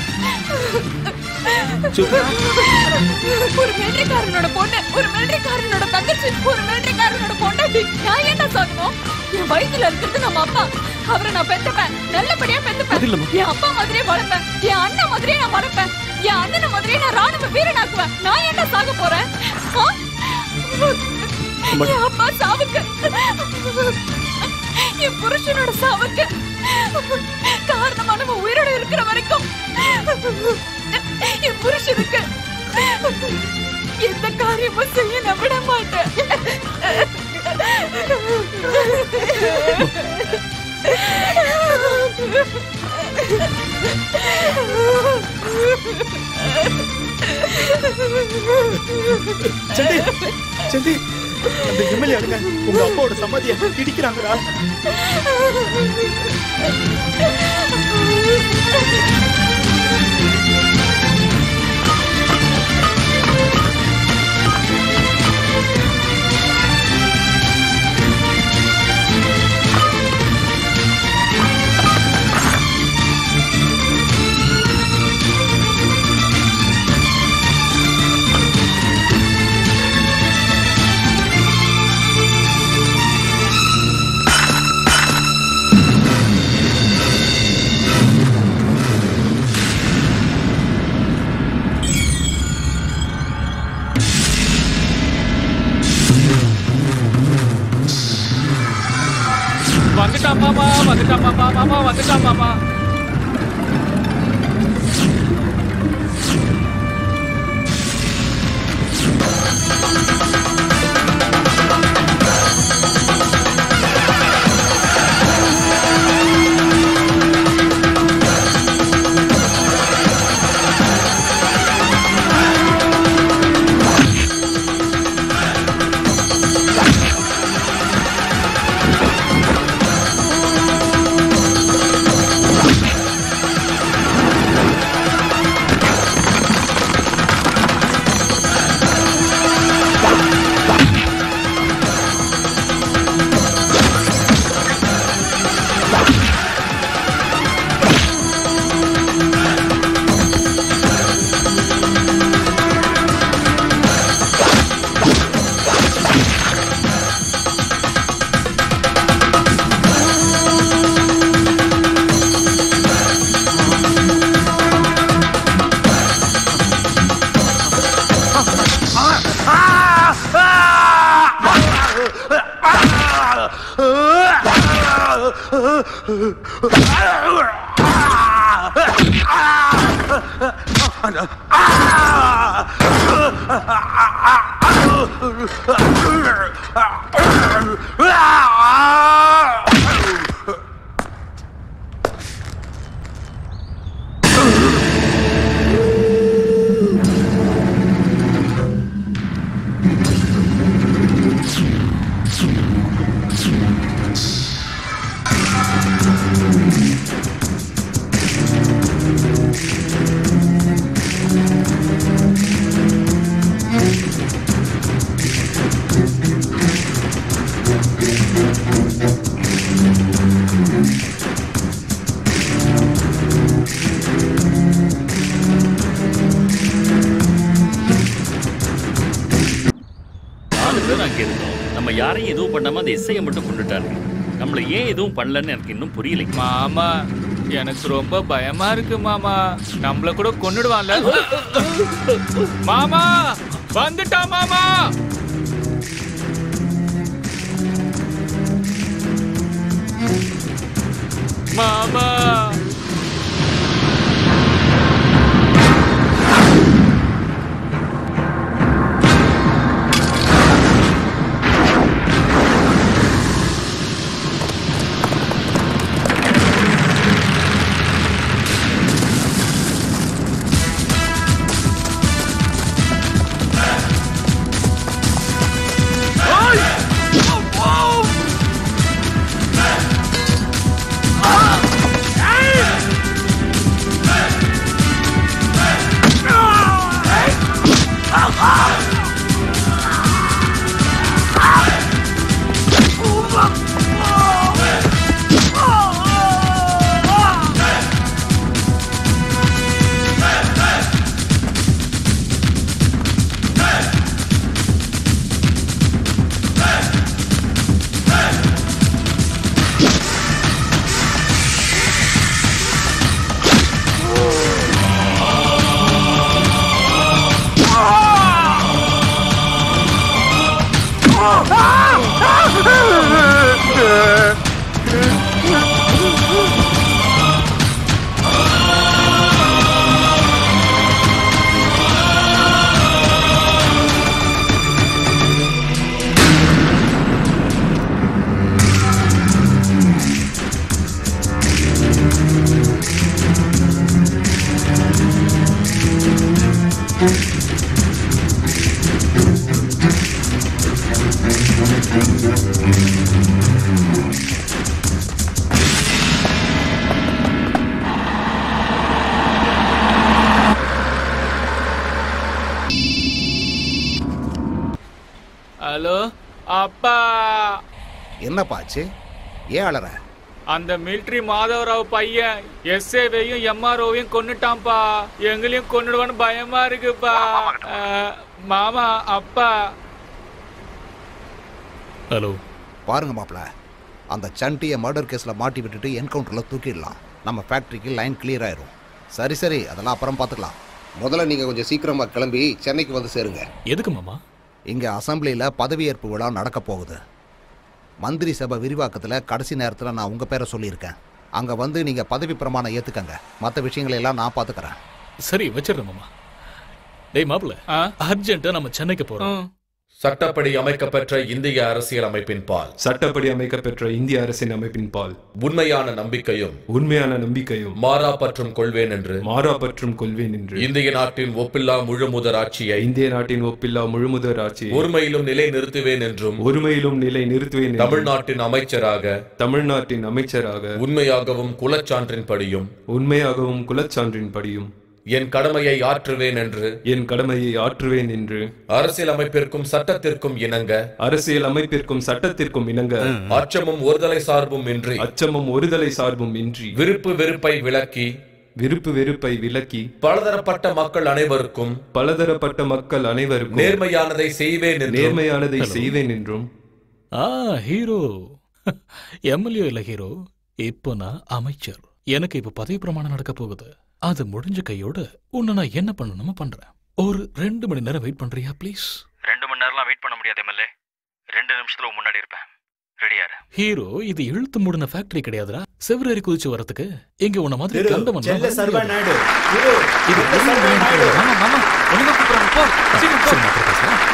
ஒரு மிலிட்டரிக்காரனோட பொண்ணு ஒரு மிலிட்டரிக்காரனோட தங்கச்சி ஒரு மிலிட்டரிக்காரனோட பொண்டாட்டி நான் என்ன சாகணும் என் வயித்துல வயித்துல இருக்கிறது நம்ம அப்பா அவரை நான் பெத்துப்பேன் நல்லபடியா பெத்துப்பேன் என் அப்பா மாதிரியே வளர்ப்பேன் என் அண்ணன் மாதிரியே நான் வளர்ப்பேன் என் அண்ணன் மாதிரியே நான் ராணுவ வீரனாக்குவேன் நான் என்ன சாக போறேன் ஆ? என் அப்பா சாவுக்கு என் புருஷனோட சாவுக்கு காரணமா நம்ம உயிரோட இருக்கிற வரைக்கும் என் புருஷனுக்கு எந்த காரியமும் செய்ய நான் விட மாட்டேன் சண்டி சண்டி அந்த எம்எல்ஏ அடுங்க உங்க அப்பாவோட சமாதியை இடிக்கிறாங்கடா வந்துட்டான் மாமா வந்துட்டான் மாமா மாமா வந்துட்டான் மாமா நாலு பேர் அங்க இருந்தோம் நம்ம யாரையும் எதுவும் பண்ணாம அந்த எஸ்ஐயை மட்டும் கொண்டுட்டாங்க நம்மள ஏன் எதுவும் பண்ணலன்னு எனக்கு இன்னும் புரியல மாமா எனக்கு ரொம்ப பயமா இருக்கு மாமா நம்மள கூட கொன்னுடுவான்ல மாமா வந்துட்டா மாமா மாமா ஹலோ அப்பா என்னப்பாச்சு ஏன் அழற அந்த மிலிட்ரி மாதவராவ் பையன் எஸ்ஏவையும் எம்ஆர்ஓவையும் கொன்னுட்டான்ப்பா எங்களையும் கொன்னுடுவான்னு பயமா இருக்குப்பா அஹ், மாமா அப்பா ஹலோ பாருங்க மாப்ள அந்த சண்டியை மர்டர் கேஸ்ல மாட்டி விட்டுட்டு என்கவுண்டர்ல தூக்கிடலாம் நம்ம ஃபேக்டரிக்கு லைன் கிளியர் ஆயிரும் சரி சரி அதெல்லாம் அப்புறம் பார்த்துக்கலாம் முதல்ல நீங்க கொஞ்சம் சீக்கிரமா கிளம்பி சென்னைக்கு வந்து சேருங்க எதுக்கு மாமா இங்க அசம்பிளியில பதவியேற்பு விழா நடக்க போகுது மந்திரி சபை விரிவாக்கத்துல கடைசி நேரத்துல நான் உங்க பேரை சொல்லியிருக்கேன் அங்க வந்து நீங்க பதவி பிரமாணம் ஏத்துக்கங்க மற்ற விஷயங்களை எல்லாம் நான் பாத்துக்கறேன் சரி வச்சிடுறேன் மாமா டேய் மாப்பிள்ள அர்ஜென்ட்டா நம்ம சென்னைக்கு போறோம் சட்டப்படி அமைக்கப்பெற்ற இந்திய அரசியல் அமைப்பின் பால் சட்டப்படி அமைக்கப்பெற்ற இந்திய அரசின் அமைப்பின் பால் உண்மையான நம்பிக்கையும் உண்மையான நம்பிக்கையும் மாறா பற்றும் கொள்வேன் என்று மாறா பற்றும் கொள்வேன் என்று இந்திய நாட்டின் ஒப்பில்லா முழுமுதர் ஆட்சியை இந்திய நாட்டின் ஒப்பில்லா முழுமுதல் ஆட்சியை ஒருமையிலும் நிலை நிறுத்துவேன் என்றும் ஒருமையிலும் நிலை நிறுத்துவேன் என்றும் தமிழ்நாட்டின் அமைச்சராக தமிழ்நாட்டின் அமைச்சராக உண்மையாகவும் குலச்சான்றின்படியும் உண்மையாகவும் குலச்சான்றின்படியும் என் கடமையை ஆற்றுவேன் என்று என் கடமையை ஆற்றுவேன் என்று அரசியல் அமைப்பிற்கும் சட்டத்திற்கும் இணங்க அரசியல் அமைப்பிற்கும் சட்டத்திற்கும் இணங்க அச்சமும் ஒருதலை சார்பும் இன்றி அச்சமும் ஒருதலை சார்பும் இன்றி விருப்பு வெறுப்பை விளக்கி விருப்பு வெறுப்பை விலக்கி பலதரப்பட்ட மக்கள் அனைவருக்கும் பலதரப்பட்ட மக்கள் அனைவருக்கும் நேர்மையானதை செய்வேன் என்றும் நேர்மையானதை Hello. செய்வேன் என்றும் ஆ ஹீரோ எம்எல்ஏ இல்ல ஹீரோ இப்போ நான் அமைச்சர் எனக்கு இப்ப பதவி பிரமாணம் நடக்க போகுது அது முடிஞ்ச கையோட உன்னை நான் என்ன பண்ணணுமோ பண்றேன் ஒரு ரெண்டு மணி நேரம் வெயிட் பண்றியா ப்ளீஸ் ரெண்டு மணி நேரம்லாம் வெயிட் பண்ண முடியாது எம்எல்ஏ ரெண்டு நிமிஷத்துல உன் முன்னாடி இருப்பேன் ரெடியாரு ஹீரோ இது இழுத்து மூடின ஃபேக்டரி கிடையாதுடா செவ்வரேறி குதிச்சு வரதுக்கு இங்க உன்ன மாதிரி திரு கண்டவன் செல்ல வர சர்வா முடியாது. நாயுடு திரு இது செல்ல ஒரு சர்வா மணி நாயுடு நேரம். மாமா மாமா உனக்கு கூப்பிடுறாங்க போ சீக்கிரம் போ. சரி, நான் அப்புறம் பேசுறேன்.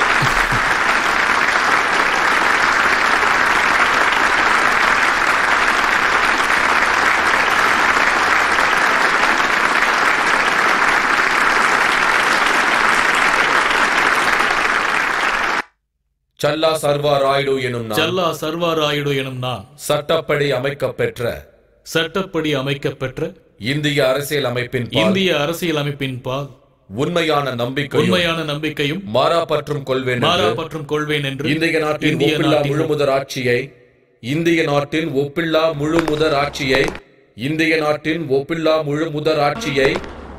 சல்லா சர்வா ராயுடு எனும் நான் செல்லா சர்வாராயுடு எனும் நான் சட்டப்படி அமைக்கப்பெற்ற சட்டப்படி அமைக்கப்பெற்ற இந்திய அரசியல் அமைப்பின் பால் இந்திய அரசியல் அமைப்பின் பால் உண்மையான நம்பிக்கையும் உண்மையான நம்பிக்கையும் மாறா பற்றும் கொள்வேன் மாறா என்று பற்றும் கொள்வேன் என்று இந்திய நாட்டின் இந்திய ஒப்பில்லா நாட்டின் முழுமுதர் ஆட்சியை இந்திய நாட்டின் ஒப்பில்லா முழுமுதர் ஆட்சியை இந்திய நாட்டின் ஒப்பில்லா முழுமுதர் ஆட்சியை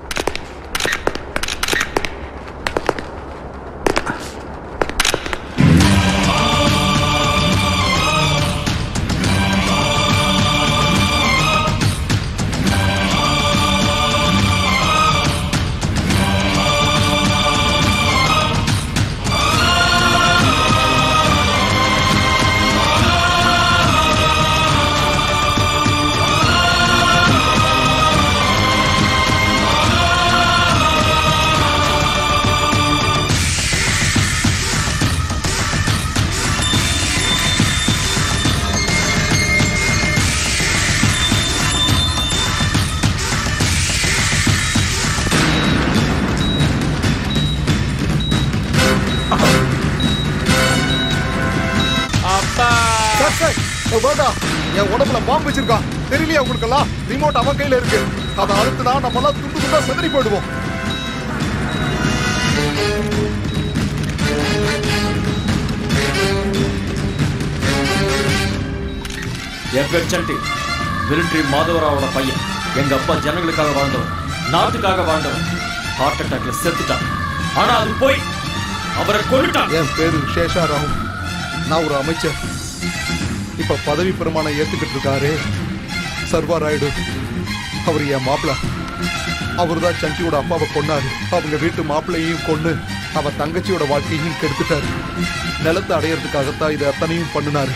அப்பா சார் சார் ஏ, வேண்டாம் என் உடம்புல பாம்பு வச்சிருக்கான் தெரியலையா உங்களுக்கெல்லாம் ரிமோட் அவன் கையில இருக்கு அதை அழுத்துனா நம்ம எல்லாம் துண்டு துண்டா செதறி போயிடுவோம் என் பேர் சண்டி மிலிட்ரி மாதவராவோட பையன் எங்க அப்பா ஜனங்களுக்காக வாழ்ந்தவன் நாட்டுக்காக வாழ்ந்தவன் ஹார்ட் அட்டாக்ல செத்துட்டான் ஆனா அது போய் அவரை கொண்டுட்டான் என் பேரு சேஷா ராவ் நான் ஒரு அமைச்சர் இப்ப பதவி பிரமாணம் ஏத்துக்கிட்டு இருக்காரு சர்வா ராயுடு அவர் என் மாப்பிள்ள அவர் தான் சண்டியோட அப்பாவை கொன்னாரு அவங்க வீட்டு மாப்பிள்ளையும் கொன்னு அவ தங்கச்சியோட வாழ்க்கையும் கெடுத்துட்டாரு நிலத்தை அடையறதுக்காகத்தான் இது அத்தனையும் பண்ணினாரு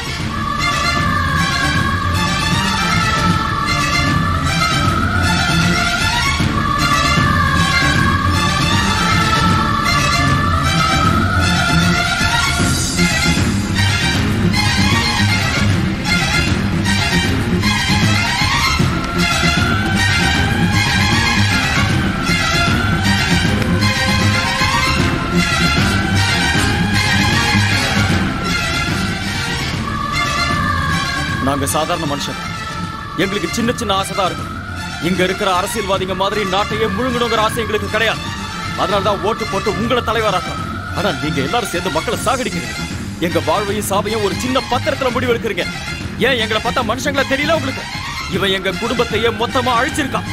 நாங்க சாதாரண மனுஷன் எங்களுக்கு சின்ன சின்ன ஆசை தான் இருக்கும் இங்க இருக்கிற அரசியல்வாதிங்க மாதிரி நாட்டையே முழுங்கணுங்கிற ஆசை எங்களுக்கு கிடையாது அதனால தான் ஓட்டு போட்டு உங்களை தலைவராக்குறோம் ஆனா நீங்க எல்லாரும் சேர்ந்து மக்களை சாகடிக்கிறீங்க எங்க வாழ்வையும் சாவையும் ஒரு சின்ன பத்திரத்துல முடிவு எடுக்கிறீங்க ஏன் எங்களை பார்த்தா மனுஷங்களை தெரியல உங்களுக்கு இவன் எங்க குடும்பத்தையே மொத்தமா அழிச்சிருக்கான்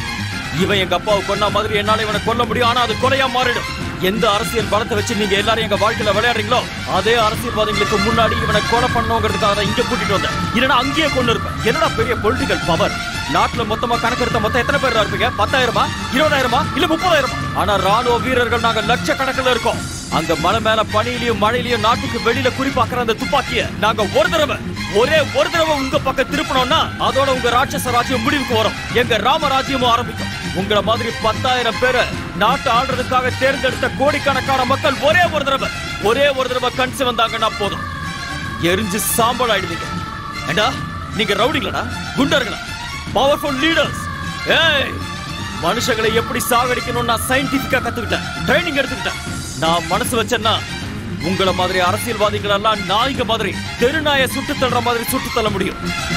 இவன் எங்க அப்பாவை கொன்ன மாதிரி என்னால இவனை கொல்ல முடியும் ஆனா அது கொலையா மாறிடும் எந்த அரசியல் பலத்தை வச்சு நீங்க எல்லாரும் எங்க வாழ்க்கையில விளையாடுறீங்களோ அதே அரசியல்வாதிகளுக்கு முன்னாடி இவனை கொலை பண்ணணுங்கிறதுக்காக தான் இங்க கூட்டிட்டு வந்தேன் இல்லைன்னா அங்கேயே கொண்டு இருப்பேன் என்னடா பெரிய பொலிட்டிக்கல் பவர் நாட்டுல மொத்தமா கணக்கெடுத்த மொத்தம் எத்தனை பேர் இருப்பீங்க பத்தாயிரமா இருபதாயிரமா இல்ல முப்பதாயிரமா ஆனா ராணுவ வீரர்கள் நாங்க லட்சக்கணக்கில் இருக்கோம் அங்க மலை மேல பனியிலயும் மழையிலயும் நாட்டுக்கு வெளியில குறிப்பாக்குற அந்த துப்பாக்கிய நாங்க ஒரு தடவை ஒரே ஒரு தடவை உங்க பக்கம் திருப்பணும்னா அதோட உங்க ராட்சச ராஜ்யம் முடிவுக்கு வரும் எங்க ராமராஜ்யமும் ஆரம்பிக்கும் உங்கள மாதிரி பத்தாயிரம் பேரை நாட்டை ஆள்றதுக்காக தேர்ந்தெடுத்த கோடிக்கணக்கான மக்கள் ஒரே ஒரு தடவை ஒரே ஒரு தடவை கண் சிவந்தாங்கன்னா போதும் எரிஞ்சு சாம்பல் ஆயிடுவீங்க ஏண்டா நீங்க ரவுடிங்களா குண்டர்களா பவர்ஃபுல் லீடர்ஸ் ஏய் மனுஷங்களை எப்படி சாகடிக்கணும்னு நான் சயின்டிபிக்கா கத்துக்கிட்டேன் ட்ரைனிங் எடுத்துக்கிட்டேன் நான் மனசு வச்சேன்னா உங்களை மாதிரி அரசியல்வாதிகள் எல்லாம் நாய்ங்க மாதிரி தெருநாயை சுட்டு தள்ளுற மாதிரி சுட்டு தள்ள முடியும்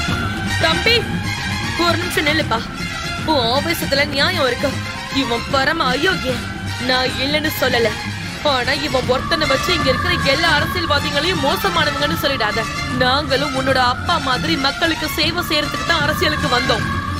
தம்பி ஒரு நிமிஷம் நில்லுப்பா உன் ஆவேசத்துல நியாயம் இருக்கு இவன் பரம அயோக்கியன் நான் இல்லைன்னு சொல்லல ஆனா இவன் ஒருத்தனை வச்சு இங்க இருக்கிற எல்லா அரசியல்வாதிகளையும் மோசமானவங்கன்னு சொல்லிடாத நாங்களும் உன்னோட அப்பா மாதிரி மக்களுக்கு சேவை செய்யறதுக்கு தான் அரசியலுக்கு வந்தோம்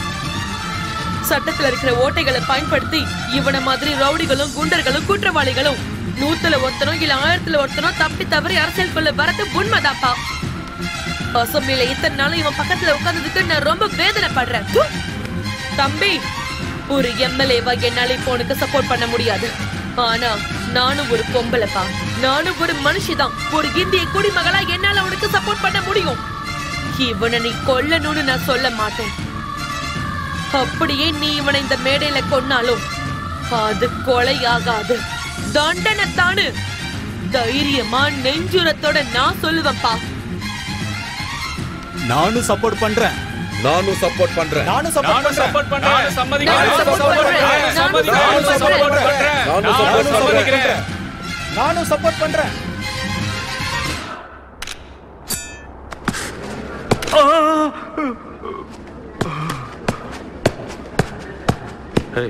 சட்டத்துல இருக்கிற ஓட்டைகளை பயன்படுத்தி இவன மாதிரி ரவுடிகளும் குண்டர்களும் குற்றவாளிகளும் நூத்துல ஒருத்தனோ இல்ல ஆயிரத்துல ஒருத்தனோ தப்பி தவறி அரசியலுக்குள்ள வரது உண்மைதாப்பா அசம்பிளில இத்தனை நாளும் இவன் பக்கத்துல உட்கார்ந்ததுக்கு நான் ரொம்ப வேதனைப்படுறேன் து! தம்பி ஒரு எம்எல்ஏவா என்னால இப்போ உனக்கு சப்போர்ட் பண்ண முடியாது ஆனா நானும் ஒரு பொம்பளைப்பா நானும் ஒரு மனுஷிதான் ஒரு இந்திய குடிமகளா என்னால உனக்கு சப்போர்ட் பண்ண முடியும் இவனை நீ கொல்லணும்னு நான் சொல்ல மாட்டேன் அப்படியே நீ இவனை இந்த மேடையில கொன்னாலும் அது கொலையாகாது தண்டனை தானு தைரியமா நெஞ்சுரத்தோட நான் சொல்லுவேன்ப்பா நானும் சப்போர்ட் பண்றேன் நானும் சப்போர்ட் பண்றேன் நானும் சப்போர்ட் பண்றேன் நானும் சம்மதிக்கிறேன். நானும் support பண்றேன். நானும் support பண்றேன். நானும் நானும் support சம்மதிக்கிறேன். பண்றேன். நானும் சப்போர்ட் பண்றேன் டேய்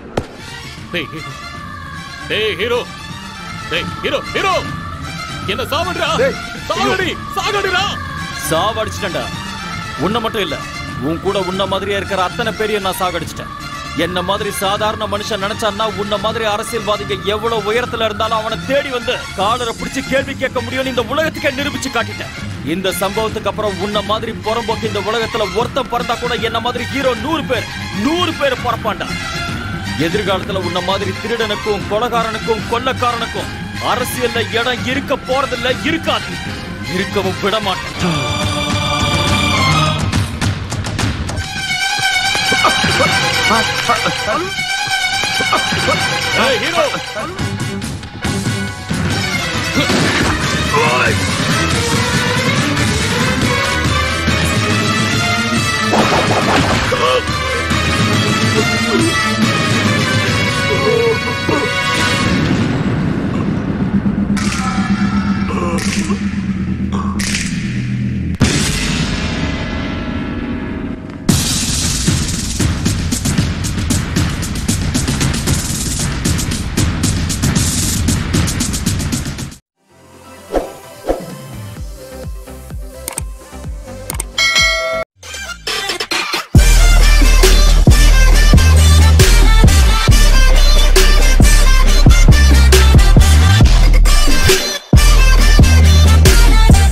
டேய் ஹீரோ டேய் ஹீரோ ஹீரோ என்ன சாவடுறா சாவடி சாகடுறா சாவடிச்சிட்டேன்டா உன்னை மட்டும் இல்ல உன் கூட உன்ன மாதிரியே இருக்கிற அத்தனை பேரையும் நான் சாகடிச்சிட்டேன் என்ன மாதிரி சாதாரண மனுஷன் நினைச்சான்னா உன்ன மாதிரி அரசியல்வாதிங்க எவ்வளவு உயரத்துல இருந்தாலும் அவனை தேடி வந்து காலரை பிடிச்சு கேள்வி கேட்க முடியும்னு இந்த உலகத்துக்கே நிரூபிச்சு காட்டிட்டேன் இந்த சம்பவத்துக்கு அப்புறம் உன்ன மாதிரி புறம்போக்கு இந்த உலகத்துல ஒருத்தன் பிறந்தா கூட என்ன மாதிரி ஹீரோ நூறு பேர் நூறு பேர் பிறப்பான்டா எதிர்காலத்துல உன்ன மாதிரி திருடனுக்கும் கொலகாரனுக்கும் கொள்ளக்காரனுக்கும் அரசியல்ல இடம் இருக்க போறதில்ல இருக்காது இருக்கவும் விட மாட்டேன் ஏய் ஹீரோ Oi!